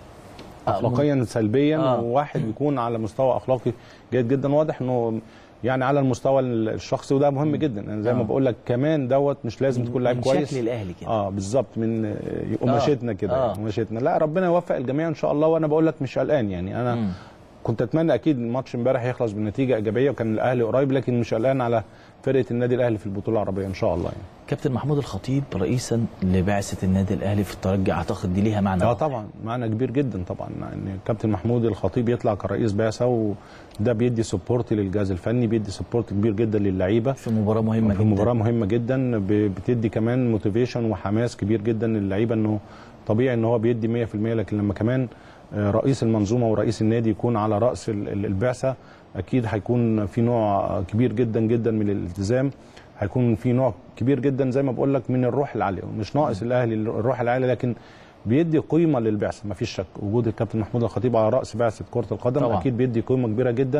اخلاقيا سلبيا آه. وواحد يكون على مستوى اخلاقي جيد جدا واضح انه يعني على المستوى الشخصي وده مهم جدا يعني زي ما آه. بقول لك كمان دوت مش لازم تكون لعيب من كويس شكل الاهلي كده اه بالظبط من آه، قماشتنا كده آه. يعني قماشتنا لا ربنا يوفق الجميع ان شاء الله وانا بقول لك مش قلقان يعني انا مم. كنت اتمنى اكيد الماتش امبارح يخلص بنتيجه ايجابيه وكان الاهلي قريب لكن مش قلقان على فرقه النادي الاهلي في البطوله العربيه ان شاء الله يعني كابتن محمود الخطيب رئيسا لبعثه النادي الاهلي في الترجي اعتقد دي ليها معنى اه واضح. طبعا معنى كبير جدا طبعا ان كابتن محمود الخطيب يطلع كرئيس بعثه وده بيدي سبورت للجهاز الفني بيدي سبورت كبير جدا للعيبه في مباراه مهمه في جدا مباراه مهمه جدا ب- بتدي كمان موتيفيشن وحماس كبير جدا للعيبه انه طبيعي ان هو بيدي 100% لكن لما كمان آه، رئيس المنظومه ورئيس النادي يكون على راس ال- ال- البعثه اكيد هيكون في نوع كبير جدا جدا من الالتزام هيكون في نوع كبير جدا زي ما بقول لك من الروح العاليه مش ناقص الاهلي الروح العاليه لكن بيدي قيمه للبعثه ما فيش شك وجود الكابتن محمود الخطيب على راس بعثه كره القدم طبعا. اكيد بيدي قيمه كبيره جدا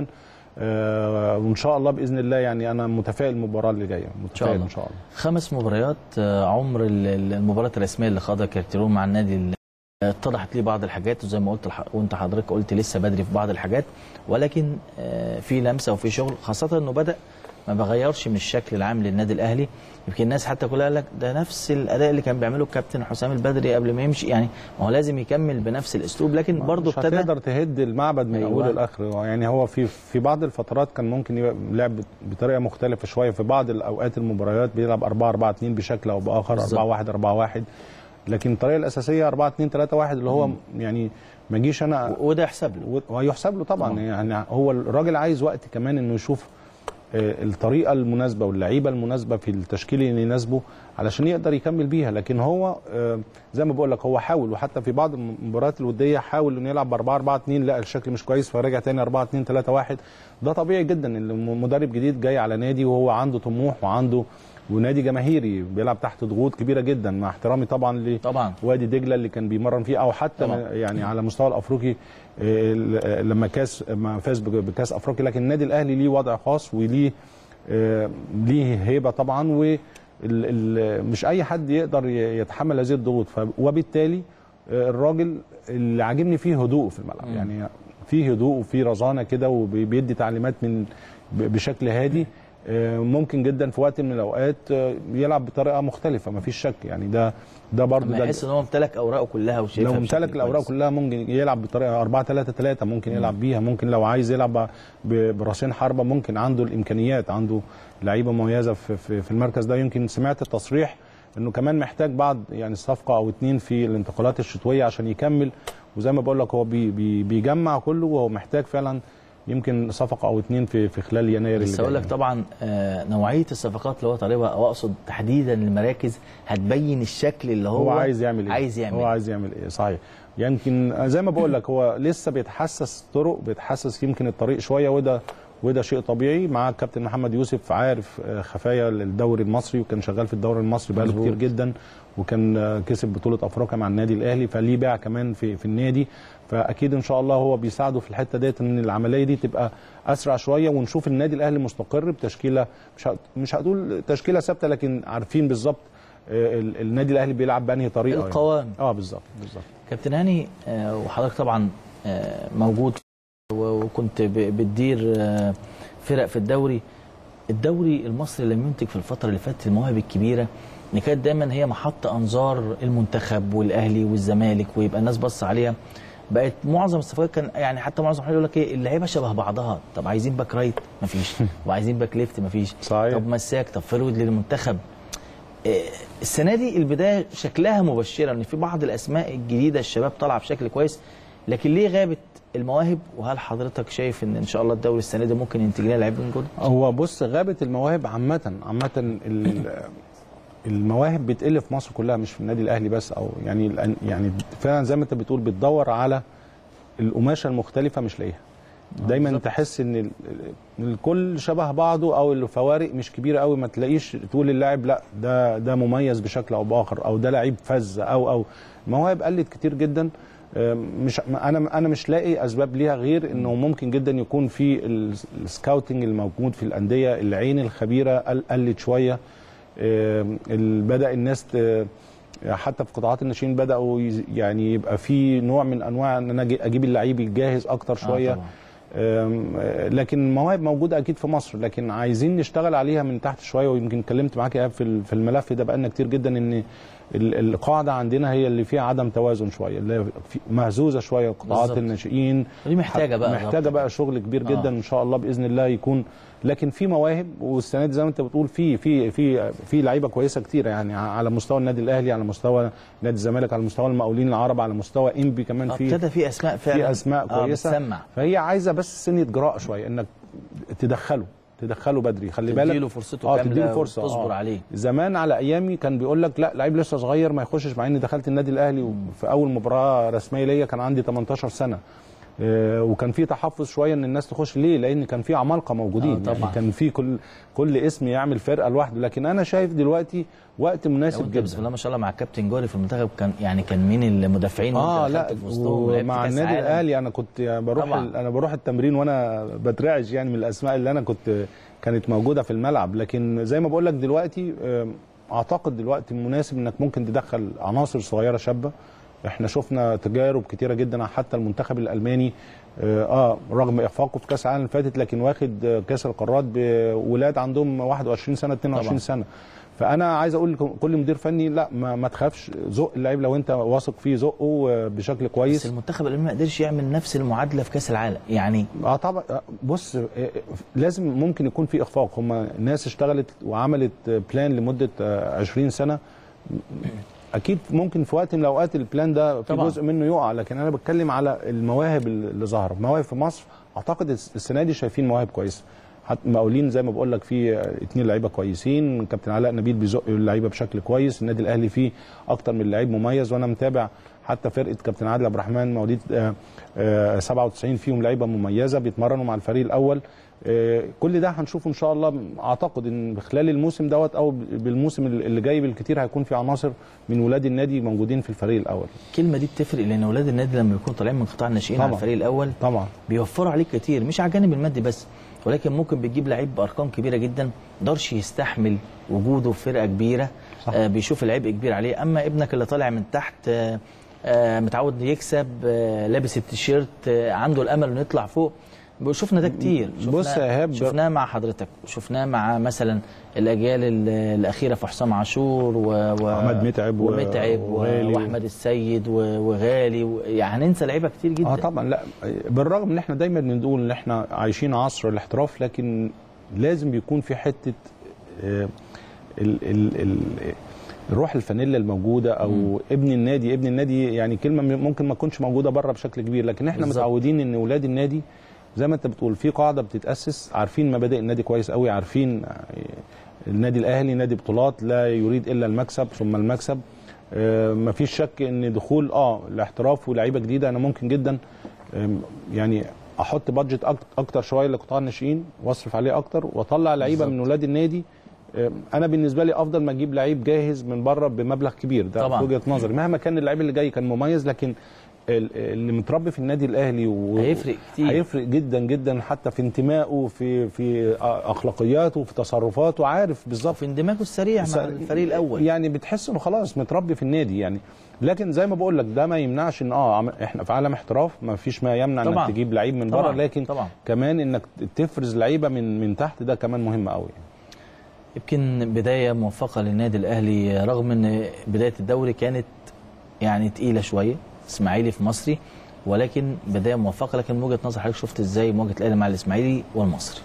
آه، وان شاء الله باذن الله يعني انا متفائل المباراه اللي جايه متفائل الله. ان شاء الله خمس مباريات آه، عمر ال- ال- المباراه الرسميه اللي خاضها كارتيرون مع النادي ال- آه، اتضحت لي بعض الحاجات وزي ما قلت الح- وانت حضرتك قلت لسه بدري في بعض الحاجات ولكن آه، في لمسه وفي شغل خاصه انه بدا ما بغيرش من الشكل العام للنادي الاهلي يمكن الناس حتى كلها قال لك ده نفس الاداء اللي كان بيعمله الكابتن حسام البدري قبل ما يمشي يعني ما هو لازم يكمل بنفس الاسلوب لكن برضه مش ابتدى هتقدر تهد المعبد من أيوة. اوله لاخره يعني هو في في بعض الفترات كان ممكن يبقى لعب بطريقه مختلفه شويه في بعض الاوقات المباريات بيلعب 4 4 2 بشكل او باخر بالظبط. 4 1 4 1 لكن الطريقه الاساسيه 4 2 3 1 اللي هو يعني ما اجيش انا و- وده يحسب له و- وهيحسب له طبعا طبعا. يعني هو الراجل عايز وقت كمان انه يشوف آه، الطريقه المناسبه واللعيبه المناسبه في التشكيل اللي يناسبه علشان يقدر يكمل بيها لكن هو آه، زي ما بقول لك هو حاول وحتى في بعض المباريات الوديه حاول انه يلعب ب 4 4 2 لا الشكل مش كويس فرجع تاني 4 2 3 1 ده طبيعي جدا ان مدرب جديد جاي على نادي وهو عنده طموح وعنده ونادي جماهيري بيلعب تحت ضغوط كبيره جدا مع احترامي طبعا طبعا لوادي دجله اللي كان بيمرن فيه او حتى طبعا. يعني على المستوى الافريقي آه، لما كاس ما فاز بكاس افريقيا لكن النادي الاهلي ليه وضع خاص وليه آه، ليه هيبه طبعا و ال- ال- مش اي حد يقدر ي- يتحمل هذه الضغوط ف- وبالتالي آه، الراجل اللي عاجبني فيه هدوء في الملعب يعني فيه هدوء وفيه رزانه كده وبيدي تعليمات من ب- بشكل هادي آه، ممكن جدا في وقت من الاوقات آه، يلعب بطريقه مختلفه مفيش شك يعني ده ده برضه لما ده يحس ان هو امتلك اوراقه كلها وشايفها لو بشكل امتلك الاوراق كويس. كلها ممكن يلعب بطريقه 4 3 3 ممكن يلعب بيها ممكن لو عايز يلعب ب- براسين حربه ممكن عنده الامكانيات عنده لعيبه مميزه في, في, في المركز ده يمكن سمعت التصريح انه كمان محتاج بعض يعني صفقه او اتنين في الانتقالات الشتويه عشان يكمل وزي ما بقول لك هو بي بي بيجمع كله وهو محتاج فعلا يمكن صفقه او اتنين في في خلال يناير بس اللي اقول جاي. لك طبعا آه، نوعيه الصفقات اللي هو طالبها او اقصد تحديدا المراكز هتبين الشكل اللي هو, هو عايز يعمل ايه عايز يعمل هو عايز يعمل ايه صحيح يمكن زي ما بقول لك هو لسه بيتحسس طرق بيتحسس يمكن الطريق شويه وده وده شيء طبيعي مع الكابتن محمد يوسف عارف آه، خفايا الدوري المصري وكان شغال في الدوري المصري بقاله مظبوط. كتير جدا وكان آه، كسب بطوله افريقيا مع النادي الاهلي فليه باع كمان في في النادي فاكيد ان شاء الله هو بيساعده في الحته ديت ان العمليه دي تبقى اسرع شويه ونشوف النادي الاهلي مستقر بتشكيله مش ه- مش هتقول تشكيله ثابته لكن عارفين بالظبط آه، ال- النادي الاهلي بيلعب بانهي طريقه يعني. القوام. اه بالظبط بالظبط كابتن هاني آه، وحضرتك طبعا آه، موجود و- وكنت ب- بتدير آه، فرق في الدوري الدوري المصري لم ينتج في الفتره اللي فاتت المواهب الكبيره اللي كانت دايما هي محط انظار المنتخب والاهلي والزمالك ويبقى الناس بص عليها بقت معظم الصفقات كان يعني حتى معظم الحاجات يقول لك ايه اللعيبه شبه بعضها طب عايزين باك رايت مفيش وعايزين باك ليفت مفيش صحيح. طب مساك طب فرود للمنتخب آه، السنه دي البدايه شكلها مبشره ان في بعض الاسماء الجديده الشباب طالعه بشكل كويس لكن ليه غابت المواهب وهل حضرتك شايف ان ان شاء الله الدوري السنه دي ممكن ينتج لنا لعيبه من جدد؟ هو بص غابه المواهب عامه عامه ال- المواهب بتقل في مصر كلها مش في النادي الاهلي بس او يعني الآن- يعني فعلا زي ما انت بتقول بتدور على القماشه المختلفه مش لاقيها دايما بالظبط. تحس ان ال- ال- الكل شبه بعضه او الفوارق مش كبيره قوي ما تلاقيش تقول اللاعب لا ده ده مميز بشكل او باخر او ده لعيب فذ او او المواهب قلت كتير جدا أم، مش انا انا مش لاقي اسباب ليها غير انه ممكن جدا يكون في ال- السكاوتنج الموجود في الانديه العين الخبيره قل- قلت شويه أم، ال- بدا الناس ت- حتى في قطاعات الناشئين بداوا يز- يعني يبقى في نوع من انواع ان انا أجي- اجيب اللعيب الجاهز اكتر شويه طبعاً. أم، آه، لكن المواهب موجوده اكيد في مصر لكن عايزين نشتغل عليها من تحت شويه ويمكن اتكلمت معاك يا إيهاب في ال- في الملف ده بقالنا كتير جدا ان ال- القاعده عندنا هي اللي فيها عدم توازن شويه اللي هي في- مهزوزه شويه قطاعات بالظبط. الناشئين دي محتاجه بقى محتاجه ضبط. بقى شغل كبير آه. جدا ان شاء الله باذن الله يكون لكن في مواهب والسنه دي زي ما انت بتقول في في في في لعيبه كويسه كتيره يعني على مستوى النادي الاهلي على مستوى نادي الزمالك على مستوى المقاولين العرب على مستوى انبي كمان آه، في ابتدى في اسماء فعلا في اسماء آه، كويسه بتسمع فهي عايزه بس سنه جراءه شويه انك تدخله تدخله بدري خلي بالك تديله فرصته اه كاملة تديله فرصه وتصبر عليه. زمان على ايامي كان بيقول لك لا لعيب لسه صغير ما يخشش مع اني دخلت النادي الاهلي في اول مباراه رسميه ليا كان عندي 18 سنه آه، وكان في تحفظ شويه ان الناس تخش ليه لان كان في عمالقه موجودين آه، طبعاً. يعني كان في كل كل اسم يعمل فرقه لوحده لكن انا شايف دلوقتي وقت لو مناسب انت بسم جدا الله ما شاء الله مع الكابتن جوري في المنتخب كان يعني كان مين المدافعين اه وانت لا دخلت في وسطهم ولعبت ومع كأس النادي عالم. الاهلي انا كنت يعني بروح طبعاً. ال- انا بروح التمرين وانا بترعش يعني من الاسماء اللي انا كنت كانت موجوده في الملعب لكن زي ما بقول لك دلوقتي آم، اعتقد دلوقتي مناسب انك ممكن تدخل عناصر صغيره شابه احنا شفنا تجارب كتيره جدا حتى المنتخب الالماني اه آه، رغم اخفاقه في كاس العالم اللي فاتت لكن واخد آه، كاس القارات بولاد عندهم 21 سنه 22 طبعاً. سنه فانا عايز اقول لكل مدير فني لا ما, ما تخافش زق اللعيب لو انت واثق فيه زقه آه، بشكل بس كويس المنتخب الالماني ما قدرش يعمل نفس المعادله في كاس العالم يعني اه طبعا آه، بص آه، آه، لازم ممكن يكون في اخفاق هم ناس اشتغلت وعملت آه، بلان لمده آه، 20 سنه اكيد ممكن في وقت من الاوقات البلان ده في طبعاً. جزء منه يقع لكن انا بتكلم على المواهب اللي ظاهره مواهب في مصر اعتقد الس- السنه دي شايفين مواهب كويسه حتى مقاولين زي ما بقول لك في اثنين لعيبه كويسين كابتن علاء نبيل بيزق اللعيبه بشكل كويس النادي الاهلي فيه اكتر من لعيب مميز وانا متابع حتى فرقه كابتن عادل عبد الرحمن مواليد آه، آه، 97 فيهم لعيبه مميزه بيتمرنوا مع الفريق الاول آه، كل ده هنشوفه ان شاء الله اعتقد ان خلال الموسم دوت او بالموسم اللي جاي بالكتير هيكون في عناصر من ولاد النادي موجودين في الفريق الاول الكلمه دي بتفرق لان اولاد النادي لما يكونوا طالعين من قطاع الناشئين على طبعاً. الفريق الاول طبعا بيوفروا عليك كتير مش على الجانب المادي بس ولكن ممكن بتجيب لعيب بارقام كبيره جدا ما يقدرش يستحمل وجوده في فرقه كبيره صح. آه بيشوف العبء كبير عليه اما ابنك اللي طالع من تحت آه آه متعود يكسب آه لابس التيشيرت آه عنده الامل انه يطلع فوق شفنا ده كتير شفنا بص يا إيهاب، شفناه مع حضرتك شفناه مع مثلا الاجيال ال- الاخيره في حسام عاشور و... و... وعماد متعب و- ومتعب و... وغالي. واحمد السيد و... وغالي و... يعني هننسى لعيبه كتير جدا اه طبعا لا بالرغم ان احنا دايما بنقول ان احنا عايشين عصر الاحتراف لكن لازم بيكون في حته آه، ال ال ال الروح الفانيلا الموجوده او م. ابن النادي ابن النادي يعني كلمه م- ممكن ما تكونش موجوده بره بشكل كبير لكن احنا بالظبط. متعودين ان اولاد النادي زي ما انت بتقول في قاعده بتتاسس عارفين مبادئ النادي كويس قوي عارفين آه، النادي الاهلي نادي بطولات لا يريد الا المكسب ثم المكسب آه، مفيش شك ان دخول اه الاحتراف ولاعيبه جديده انا ممكن جدا آم، يعني احط بادجت أك- اكتر شويه لقطاع الناشئين واصرف عليه اكتر واطلع لعيبه من ولاد النادي آم، انا بالنسبه لي افضل ما اجيب لعيب جاهز من بره بمبلغ كبير ده طبعاً. في وجهه نظري مهما كان اللعيب اللي جاي كان مميز لكن ال- اللي متربي في النادي الاهلي و... هيفرق كتير. هيفرق جدا جدا حتى في انتمائه في في اخلاقياته في تصرفاته عارف بالظبط في اندماجه السريع مع الفريق الاول يعني بتحس انه خلاص متربي في النادي يعني لكن زي ما بقول لك ده ما يمنعش ان اه عم- احنا في عالم احتراف ما فيش ما يمنع طبعاً. انك تجيب لعيب من طبعاً. بره لكن طبعاً. كمان انك تفرز لعيبه من من تحت ده كمان مهم قوي يعني. يمكن بدايه موفقه للنادي الاهلي رغم ان بدايه الدوري كانت يعني تقيله شويه اسماعيلي في مصري ولكن بدايه موفقه لكن من وجهه نظر حضرتك شفت ازاي مواجهه الاهلي مع الاسماعيلي والمصري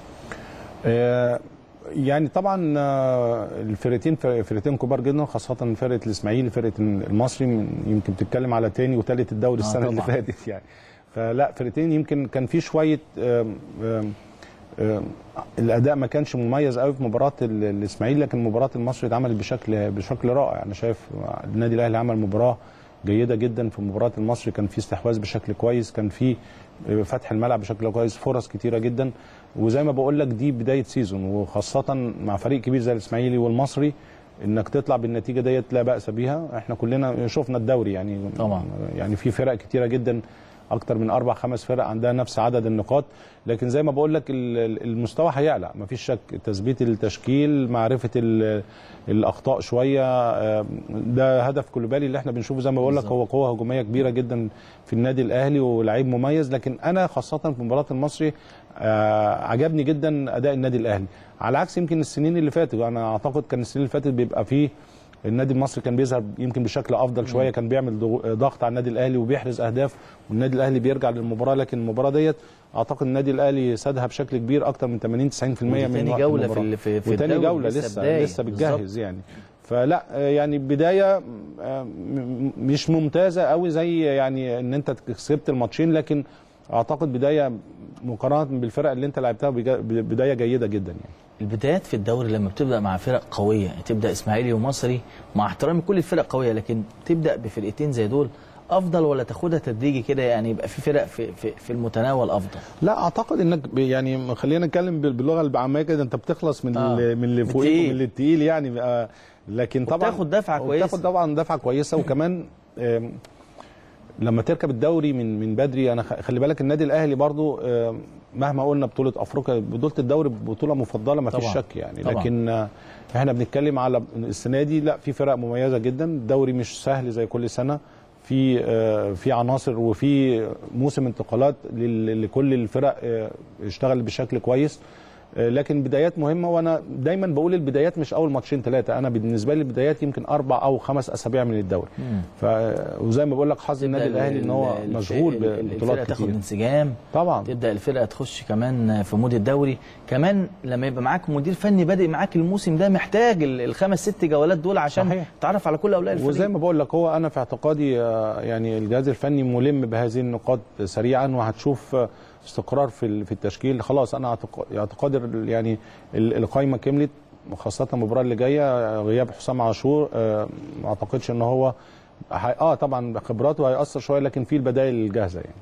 آه، يعني طبعا آه، الفرقتين فرقتين كبار جدا خاصه فرقه الاسماعيلي فرقه المصري من- يمكن بتتكلم على تاني وثالث الدوري آه، السنه اللي طبعاً. فاتت يعني فلا فرقتين يمكن كان في شويه آم، آم، آم، الاداء ما كانش مميز قوي في مباراه ال- الاسماعيلي لكن مباراه المصري اتعملت بشكل بشكل رائع انا شايف النادي الاهلي عمل مباراه جيده جدا في مباراه المصري كان في استحواذ بشكل كويس كان في فتح الملعب بشكل كويس فرص كتيره جدا وزي ما بقول لك دي بدايه سيزون وخاصه مع فريق كبير زي الاسماعيلي والمصري انك تطلع بالنتيجه ديت لا باس بها احنا كلنا شفنا الدوري يعني طبعا. يعني في فرق كتيره جدا اكتر من اربع خمس فرق عندها نفس عدد النقاط لكن زي ما بقول لك ال- ال- المستوى هيعلى مفيش شك تثبيت التشكيل معرفه ال- الاخطاء شويه آه، ده هدف كولوبالي اللي احنا بنشوفه زي ما بقول لك بالظبط. هو قوه هجوميه كبيره جدا في النادي الاهلي ولعيب مميز لكن انا خاصه في مباراه المصري آه، عجبني جدا اداء النادي الاهلي على عكس يمكن السنين اللي فاتت انا اعتقد كان السنين اللي فاتت بيبقى فيه النادي المصري كان بيظهر يمكن بشكل افضل شويه كان بيعمل ضغ- ضغط على النادي الاهلي وبيحرز اهداف والنادي الاهلي بيرجع للمباراه لكن المباراه ديت اعتقد النادي الاهلي سادها بشكل كبير اكتر من 80 90% من تاني وقت جولة المباراة. في ال- في- في وتاني الدوري جوله لسه لسه بداية. لسه بالظبط. بتجهز يعني فلا آه، يعني بدايه آه، م- مش ممتازه قوي زي يعني ان انت كسبت الماتشين لكن اعتقد بدايه مقارنه بالفرق اللي انت لعبتها بجا- بدايه جيده جدا يعني البدايات في الدوري لما بتبدا مع فرق قويه تبدا اسماعيلي ومصري مع احترامي كل الفرق قويه لكن تبدا بفرقتين زي دول افضل ولا تاخدها تدريجي كده يعني يبقى في فرق في في, في المتناول افضل لا اعتقد انك ب- يعني خلينا نتكلم بال- باللغه العاميه كده انت بتخلص من آه. ال- من اللي من فوقيك التقيل. ومن اللي التقيل يعني آه، لكن طبعا وبتاخد دفعة كويسة. وبتاخد طبعا دفعه كويسه وكمان آم، لما تركب الدوري من من بدري انا خ- خلي بالك النادي الاهلي برضو آم، مهما قلنا بطوله افريقيا بطوله الدوري بطوله مفضله ما فيش طبعاً. شك يعني طبعاً. لكن آه، احنا بنتكلم على السنه دي لا في فرق مميزه جدا الدوري مش سهل زي كل سنه في آه، في عناصر وفي موسم انتقالات لل- لكل الفرق آه، اشتغل بشكل كويس آه، لكن بدايات مهمه وانا دايما بقول البدايات مش اول ماتشين ثلاثه انا بالنسبه لي البدايات يمكن اربع او خمس اسابيع من الدوري ف وزي ما بقول لك حظ النادي تبدأ الاهلي ان هو ال- ال- مشغول ال- ال- الفرقه ببطولات تاخد كتير انسجام طبعا تبدا الفرقه تخش كمان في مود الدوري كمان لما يبقى معاك مدير فني بادئ معاك الموسم ده محتاج ال- الخمس ست جولات دول عشان صحيح. تعرف على كل اولياء الفريق وزي ما بقول لك هو انا في اعتقادي آه، يعني الجهاز الفني ملم بهذه النقاط سريعا وهتشوف آه، استقرار في ال- في التشكيل خلاص انا أعتق- اعتقادي ال- يعني ال- القايمه كملت خاصه المباراه اللي جايه غياب حسام عاشور آه، ما اعتقدش ان هو هي- اه طبعا خبراته هيأثر شويه لكن في البدائل الجاهزه يعني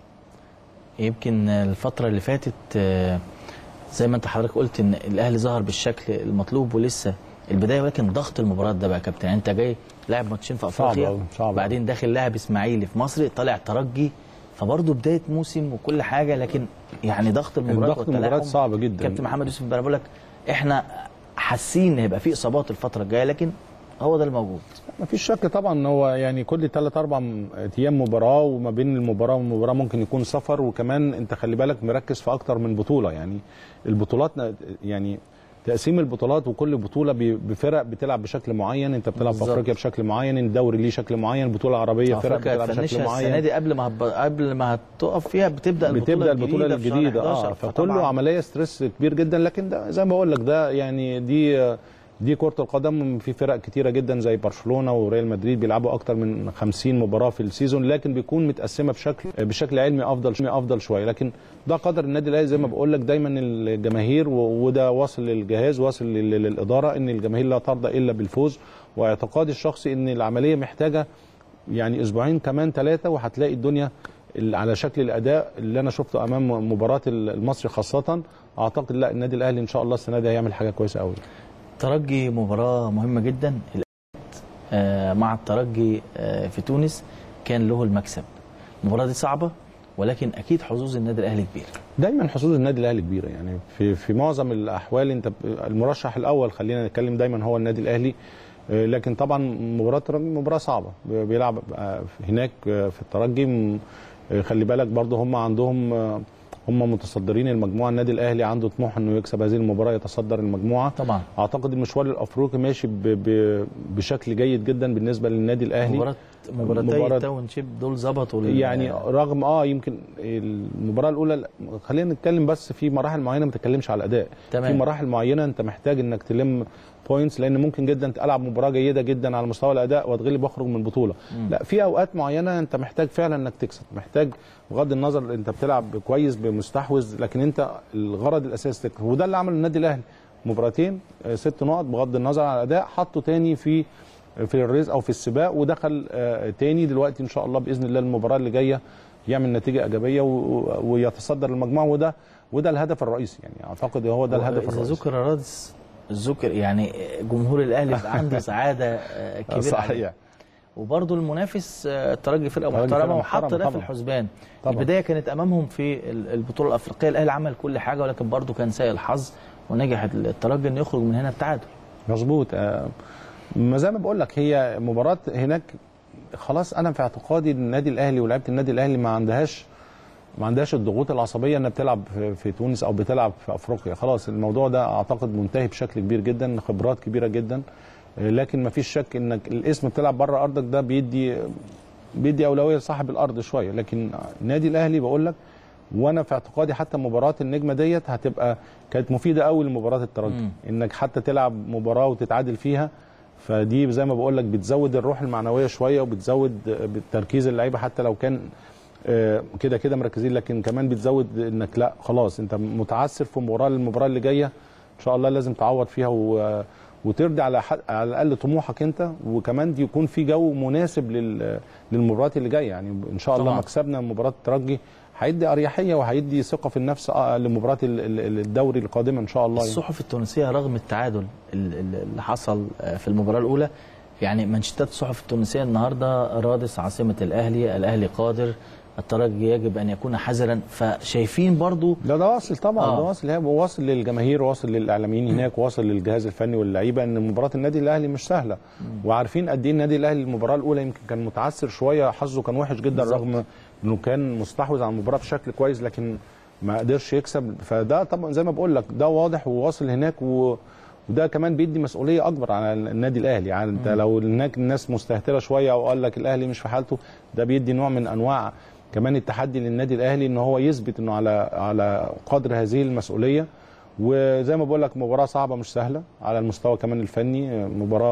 يمكن الفترة اللي فاتت آه، زي ما انت حضرتك قلت ان الاهلي ظهر بالشكل المطلوب ولسه البدايه ولكن ضغط المباراه ده بقى يا كابتن يعني انت جاي لاعب ماتشين في صعب افريقيا أوي، صعب أوي. بعدين داخل لاعب اسماعيلي في مصر طالع ترجي فبرضه بدايه موسم وكل حاجه لكن يعني ضغط المباراه ضغط المباريات صعب جدا كابتن محمد يوسف انا بقول لك احنا حاسين ان هيبقى في اصابات الفتره الجايه لكن هو ده الموجود ما فيش شك طبعا ان هو يعني كل ثلاث اربع ايام مباراه وما بين المباراه والمباراه ممكن يكون سفر وكمان انت خلي بالك مركز في اكتر من بطوله يعني البطولات يعني تقسيم البطولات وكل بطوله ب- بفرق بتلعب بشكل معين انت بتلعب في بالظبط. افريقيا بشكل معين الدوري ليه شكل معين البطوله العربيه فرق افريقيا بتلعب بشكل هتفنشها السنه معين دي قبل ما هب... قبل ما هتقف فيها بتبدا البطوله بتبدا البطوله الجديده في شهر الجديده 11 اه فكله فطبعاً عمليه ستريس كبير جدا لكن ده زي ما بقول لك ده يعني دي دي كره القدم في فرق كتيره جدا زي برشلونه وريال مدريد بيلعبوا اكتر من 50 مباراه في السيزون لكن بيكون متقسمه بشكل بشكل علمي افضل افضل شويه لكن ده قدر النادي الاهلي زي ما بقول لك دايما الجماهير و- وده واصل للجهاز واصل لل- للاداره ان الجماهير لا ترضى الا بالفوز واعتقادي الشخصي ان العمليه محتاجه يعني اسبوعين كمان ثلاثه وهتلاقي الدنيا ال- على شكل الاداء اللي انا شفته امام مباراه ال- المصري خاصه اعتقد لا النادي الاهلي ان شاء الله السنه دي هيعمل حاجه كويسه قوي ترجي مباراة مهمة جدا الأهلي، آه، مع الترجي آه، في تونس كان له المكسب المباراة دي صعبة ولكن أكيد حظوظ النادي الأهلي كبير دايما حظوظ النادي الاهلي كبيره يعني في في معظم الاحوال انت ب- المرشح الاول خلينا نتكلم دايما هو النادي الاهلي آه، لكن طبعا مباراه الترجي مباراه صعبه ب- بيلعب آه، هناك آه، في الترجي م- آه، خلي بالك برضه هم عندهم آه، هم متصدرين المجموعه النادي الاهلي عنده طموح انه يكسب هذه المباراه يتصدر المجموعه طبعا اعتقد المشوار الافريقي ماشي ب ب بشكل جيد جدا بالنسبه للنادي الاهلي مباراة مباراتي مباراة- التاون شيب دول ظبطوا ال- يعني رغم اه يمكن المباراه الاولى خلينا نتكلم بس في مراحل معينه ما تتكلمش على الاداء تمام. في مراحل معينه انت محتاج انك تلم بوينتس لان ممكن جدا العب مباراه جيده جدا على مستوى الاداء واتغلب واخرج من البطوله لا في اوقات معينه انت محتاج فعلا انك تكسب محتاج بغض النظر انت بتلعب كويس بمستحوذ لكن انت الغرض الاساسي تكسب وده اللي عمله النادي الاهلي مباراتين آه، ست نقط بغض النظر عن الاداء حطه تاني في في الريس او في السباق ودخل آه، تاني دلوقتي ان شاء الله باذن الله المباراه اللي جايه يعمل نتيجه ايجابيه و- و- ويتصدر المجموعه وده وده الهدف الرئيسي يعني اعتقد هو ده الهدف إذا الرئيسي ذكر رادس ذكر يعني جمهور الأهلي بقى عنده سعادة آه، كبيرة عليه. صحيح وبرضه المنافس آه، الترجي فرقه الترجي محترمه فرقة وحط محترمة ده في طبعاً. الحسبان طبعاً. البدايه كانت امامهم في ال- البطوله الافريقيه الاهلي عمل كل حاجه ولكن برضه كان سيء الحظ ونجح الترجي انه يخرج من هنا بتعادل مظبوط آه، ما زي ما بقول لك هي مباراه هناك خلاص انا في اعتقادي إن النادي الاهلي ولاعيبه النادي الاهلي ما عندهاش ما عندهاش الضغوط العصبيه انها بتلعب في, في تونس او بتلعب في افريقيا خلاص الموضوع ده اعتقد منتهي بشكل كبير جدا خبرات كبيره جدا آه، لكن ما فيش شك انك الاسم بتلعب بره ارضك ده بيدي بيدي اولويه لصاحب الارض شويه لكن النادي الاهلي بقول لك وانا في اعتقادي حتى مباراه النجمه ديت هتبقى كانت مفيده قوي لمباراه الترجي مم. انك حتى تلعب مباراه وتتعادل فيها فدي زي ما بقول لك بتزود الروح المعنويه شويه وبتزود تركيز اللعيبه حتى لو كان آه، كده كده مركزين لكن كمان بتزود انك لا خلاص انت متعثر في مباراه للمباراه اللي جايه ان شاء الله لازم تعوض فيها و وترضي على حد على الاقل طموحك انت وكمان دي يكون في جو مناسب لل للمباريات اللي جايه يعني ان شاء الله طبعاً. مكسبنا مباراه الترجي هيدي اريحيه وهيدي ثقه في النفس آه، لمباراه ال- ال- الدوري القادمه ان شاء الله يعني. الصحف التونسيه رغم التعادل ال- ال- اللي حصل آه، في المباراه الاولى يعني منشطات الصحف التونسيه النهارده رادس عاصمه الاهلي الاهلي قادر الترجي يجب ان يكون حذرا فشايفين برضو لا ده واصل طبعا آه. ده واصل هي واصل للجماهير واصل للاعلاميين هناك واصل للجهاز الفني واللعيبه ان مباراه النادي الاهلي مش سهله وعارفين قد ايه النادي الاهلي المباراه الاولى يمكن كان متعثر شويه حظه كان وحش جدا بالظبط. رغم انه كان مستحوذ على المباراه بشكل كويس لكن ما قدرش يكسب فده طبعا زي ما بقول لك ده واضح وواصل هناك و وده كمان بيدي مسؤوليه اكبر على النادي الاهلي يعني انت لو هناك الناس مستهتره شويه او قال لك الاهلي مش في حالته ده بيدي نوع من انواع كمان التحدي للنادي الاهلي ان هو يثبت انه على على قدر هذه المسؤوليه وزي ما بقول لك مباراه صعبه مش سهله على المستوى كمان الفني مباراه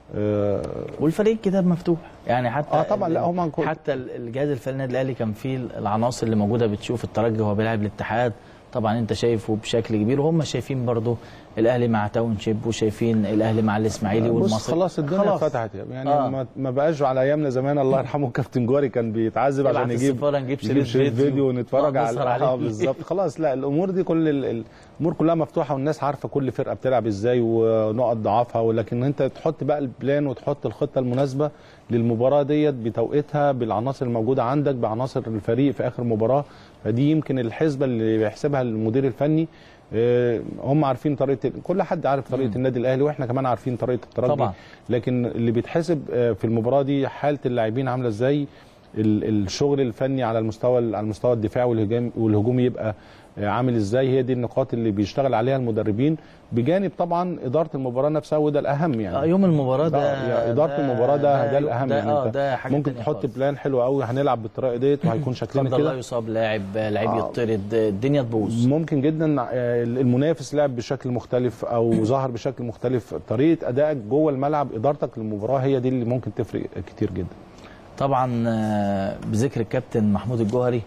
آه، والفريق كتاب مفتوح يعني حتى آه طبعاً، لا، هم كل- حتى الجهاز الفني النادي الاهلي كان فيه العناصر اللي موجوده بتشوف الترجي وهو بيلعب الاتحاد طبعا انت شايفه بشكل كبير وهم شايفين برضو الاهلي مع تاون شيب وشايفين الاهلي مع الاسماعيلي بص والمصري خلاص الدنيا خلاص. فتحت يعني آه. ما, ما بقاش على ايامنا زمان الله يرحمه كابتن جواري كان بيتعذب يبعت عشان يجيب السفارة نجيب يجيب شريط شريط فيديو. فيديو ونتفرج آه، على نسهر عليه. اه بالظبط خلاص لا الامور دي كل ال- ال- الامور كلها مفتوحه والناس عارفه كل فرقه بتلعب ازاي ونقط ضعفها ولكن انت تحط بقى البلان وتحط الخطه المناسبه للمباراه ديت بتوقيتها بالعناصر الموجوده عندك بعناصر الفريق في اخر مباراه فدي يمكن الحسبه اللي بيحسبها المدير الفني آه، هم عارفين طريقه كل حد عارف طريقه النادي الاهلي واحنا كمان عارفين طريقه الترجي طبعاً. لكن اللي بيتحسب آه، في المباراه دي حاله اللاعبين عامله ازاي ال- الشغل الفني على المستوى على المستوى الدفاعي والهجوم والهجوم يبقى آه، عامل ازاي هي دي النقاط اللي بيشتغل عليها المدربين بجانب طبعا اداره المباراه نفسها وده الاهم يعني آه، يوم المباراه ده ده يا اداره ده- المباراه ده ده, يوم- الاهم ده يعني اه انت ده حاجه ممكن تانية تحط خالص. بلان حلو قوي هنلعب بالطريقه ديت وهيكون شكلنا قدر الله كده يصاب لاعب لعيب آه. يطرد الدنيا تبوظ ممكن جدا آه، المنافس لعب بشكل مختلف او ظهر بشكل مختلف طريقه ادائك جوه الملعب ادارتك للمباراه هي دي اللي ممكن تفرق كتير جدا طبعا آه، بذكر الكابتن محمود الجوهري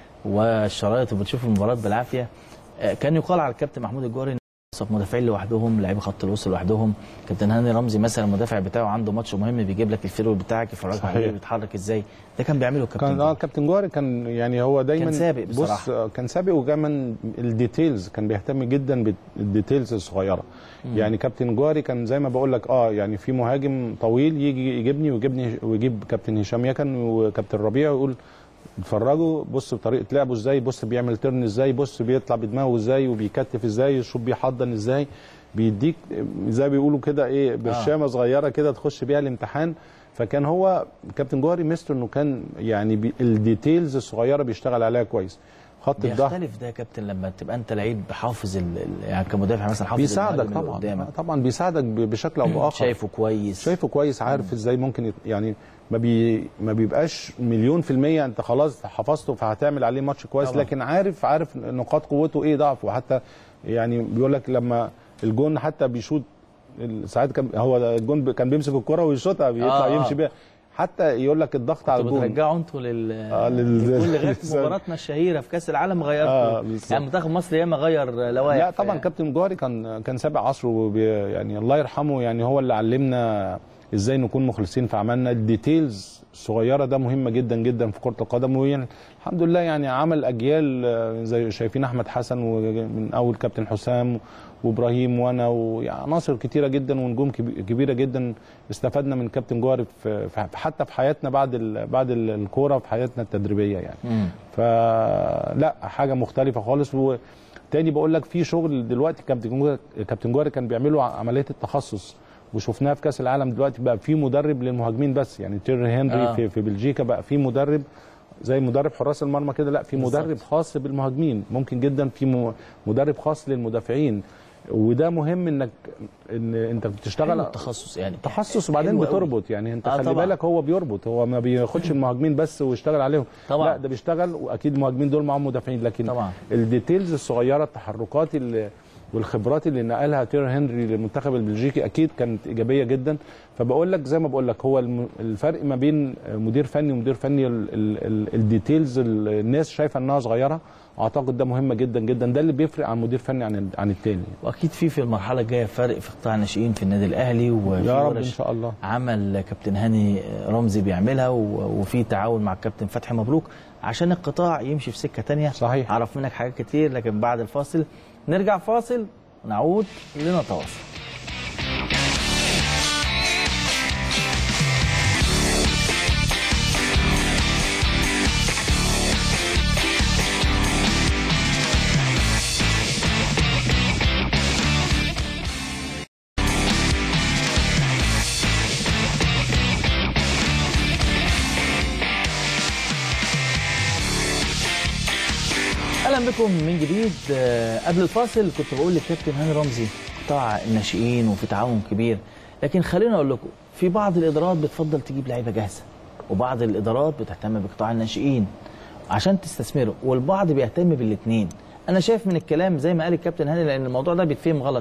والشرايط وبتشوف المباراه بالعافيه آه، كان يقال على الكابتن محمود الجوهري إن صف مدافعين لوحدهم لعيبه خط الوسط لوحدهم كابتن هاني رمزي مثلا المدافع بتاعه عنده ماتش مهم بيجيب لك الفيرو بتاعك يفرجك صحيح. عليه بيتحرك ازاي ده كان بيعمله الكابتن كان اه جوهري. كابتن جوهري كان يعني هو دايما كان سابق بص بصراحة. آه، كان سابق وكمان الديتيلز كان بيهتم جدا بالديتيلز الصغيره يعني كابتن جوهري كان زي ما بقول لك اه يعني في مهاجم طويل يجي يجيبني ويجيبني ويجيب كابتن هشام يكن وكابتن ربيع ويقول اتفرجوا بص بطريقه لعبه ازاي بص بيعمل ترن ازاي بص بيطلع بدماغه ازاي وبيكتف ازاي شوف بيحضن ازاي بيديك زي ما بيقولوا كده ايه برشامه صغيره كده تخش بيها الامتحان فكان هو كابتن جوهري ميزته انه كان يعني بي الديتيلز الصغيره بيشتغل عليها كويس خط الظهر بيختلف ده يا كابتن لما تبقى انت لعيب حافظ ال... ال- يعني كمدافع مثلا حافظ بيساعدك المهاجم اللي طبعا قدامك طبعا بيساعدك ب- بشكل او باخر شايفه كويس شايفه كويس عارف ازاي ممكن يت- يعني ما بي ما بيبقاش مليون في المية انت خلاص حفظته فهتعمل عليه ماتش كويس طبعا. لكن عارف عارف نقاط قوته ايه ضعفه حتى يعني بيقول لك لما الجون حتى بيشوط ال- ساعات كان هو الجون ب- كان بيمسك الكرة ويشوطها بيطلع آه، آه. يمشي بيها حتى يقول لك الضغط على انتوا الجون بترجعوا انتوا لل آه، لل- لكل لغايه لل- مباراتنا الشهيره في كاس العالم غيرتوا آه، بالظبط. يعني منتخب مصر ياما غير لوائح لا طبعا كابتن جوهري كان كان سابق عصره وبي- يعني الله يرحمه يعني هو اللي علمنا ازاي نكون مخلصين في عملنا الديتيلز الصغيره ده مهمه جدا جدا في كره القدم ويعني الحمد لله يعني عمل اجيال آه، زي شايفين احمد حسن ومن اول كابتن حسام وابراهيم وانا وعناصر كتيره جدا ونجوم كبي- كبيره جدا استفدنا من كابتن جوهري في في- حتى في حياتنا بعد ال- بعد ال- الكوره في حياتنا التدريبيه يعني مم. فلا حاجه مختلفه خالص وتاني بقول لك في شغل دلوقتي كابتن جوهري كابتن جوهري كان بيعملوا عمليه التخصص وشفناها في كاس العالم دلوقتي بقى في مدرب للمهاجمين بس يعني تيري هنري آه. آه. في, في بلجيكا بقى في مدرب زي مدرب حراس المرمى كده لا في بالظبط. مدرب خاص بالمهاجمين ممكن جدا في م- مدرب خاص للمدافعين وده مهم انك ان انت بتشتغل حلو التخصص يعني تخصص وبعدين حلو قوي. بتربط يعني انت آه خلي طبعا. بالك هو بيربط هو ما بياخدش المهاجمين بس ويشتغل عليهم طبعا. لا ده بيشتغل واكيد المهاجمين دول معاهم مدافعين لكن طبعا. الديتيلز الصغيره التحركات اللي والخبرات اللي نقلها تير هنري للمنتخب البلجيكي اكيد كانت ايجابيه جدا فبقول لك زي ما بقول لك هو الم- الفرق ما بين مدير فني ومدير فني ال- ال- ال- الديتيلز ال- الناس شايفه انها صغيره اعتقد ده مهم جدا جدا ده اللي بيفرق عن مدير فني عن عن التاني واكيد في في المرحله الجايه فرق في قطاع الناشئين في النادي الاهلي وفي يا رب ان ورش شاء الله عمل كابتن هاني رمزي بيعملها و- وفي تعاون مع الكابتن فتحي مبروك عشان القطاع يمشي في سكه تانية صحيح. اعرف منك حاجات كتير لكن بعد الفاصل نرجع فاصل ونعود لنتواصل اهلا بكم من جديد آه، قبل الفاصل كنت بقول للكابتن هاني رمزي قطاع الناشئين وفي تعاون كبير لكن خليني اقول لكم في بعض الادارات بتفضل تجيب لعيبه جاهزه وبعض الادارات بتهتم بقطاع الناشئين عشان تستثمره والبعض بيهتم بالاثنين انا شايف من الكلام زي ما قال الكابتن هاني لان الموضوع ده بيتفهم غلط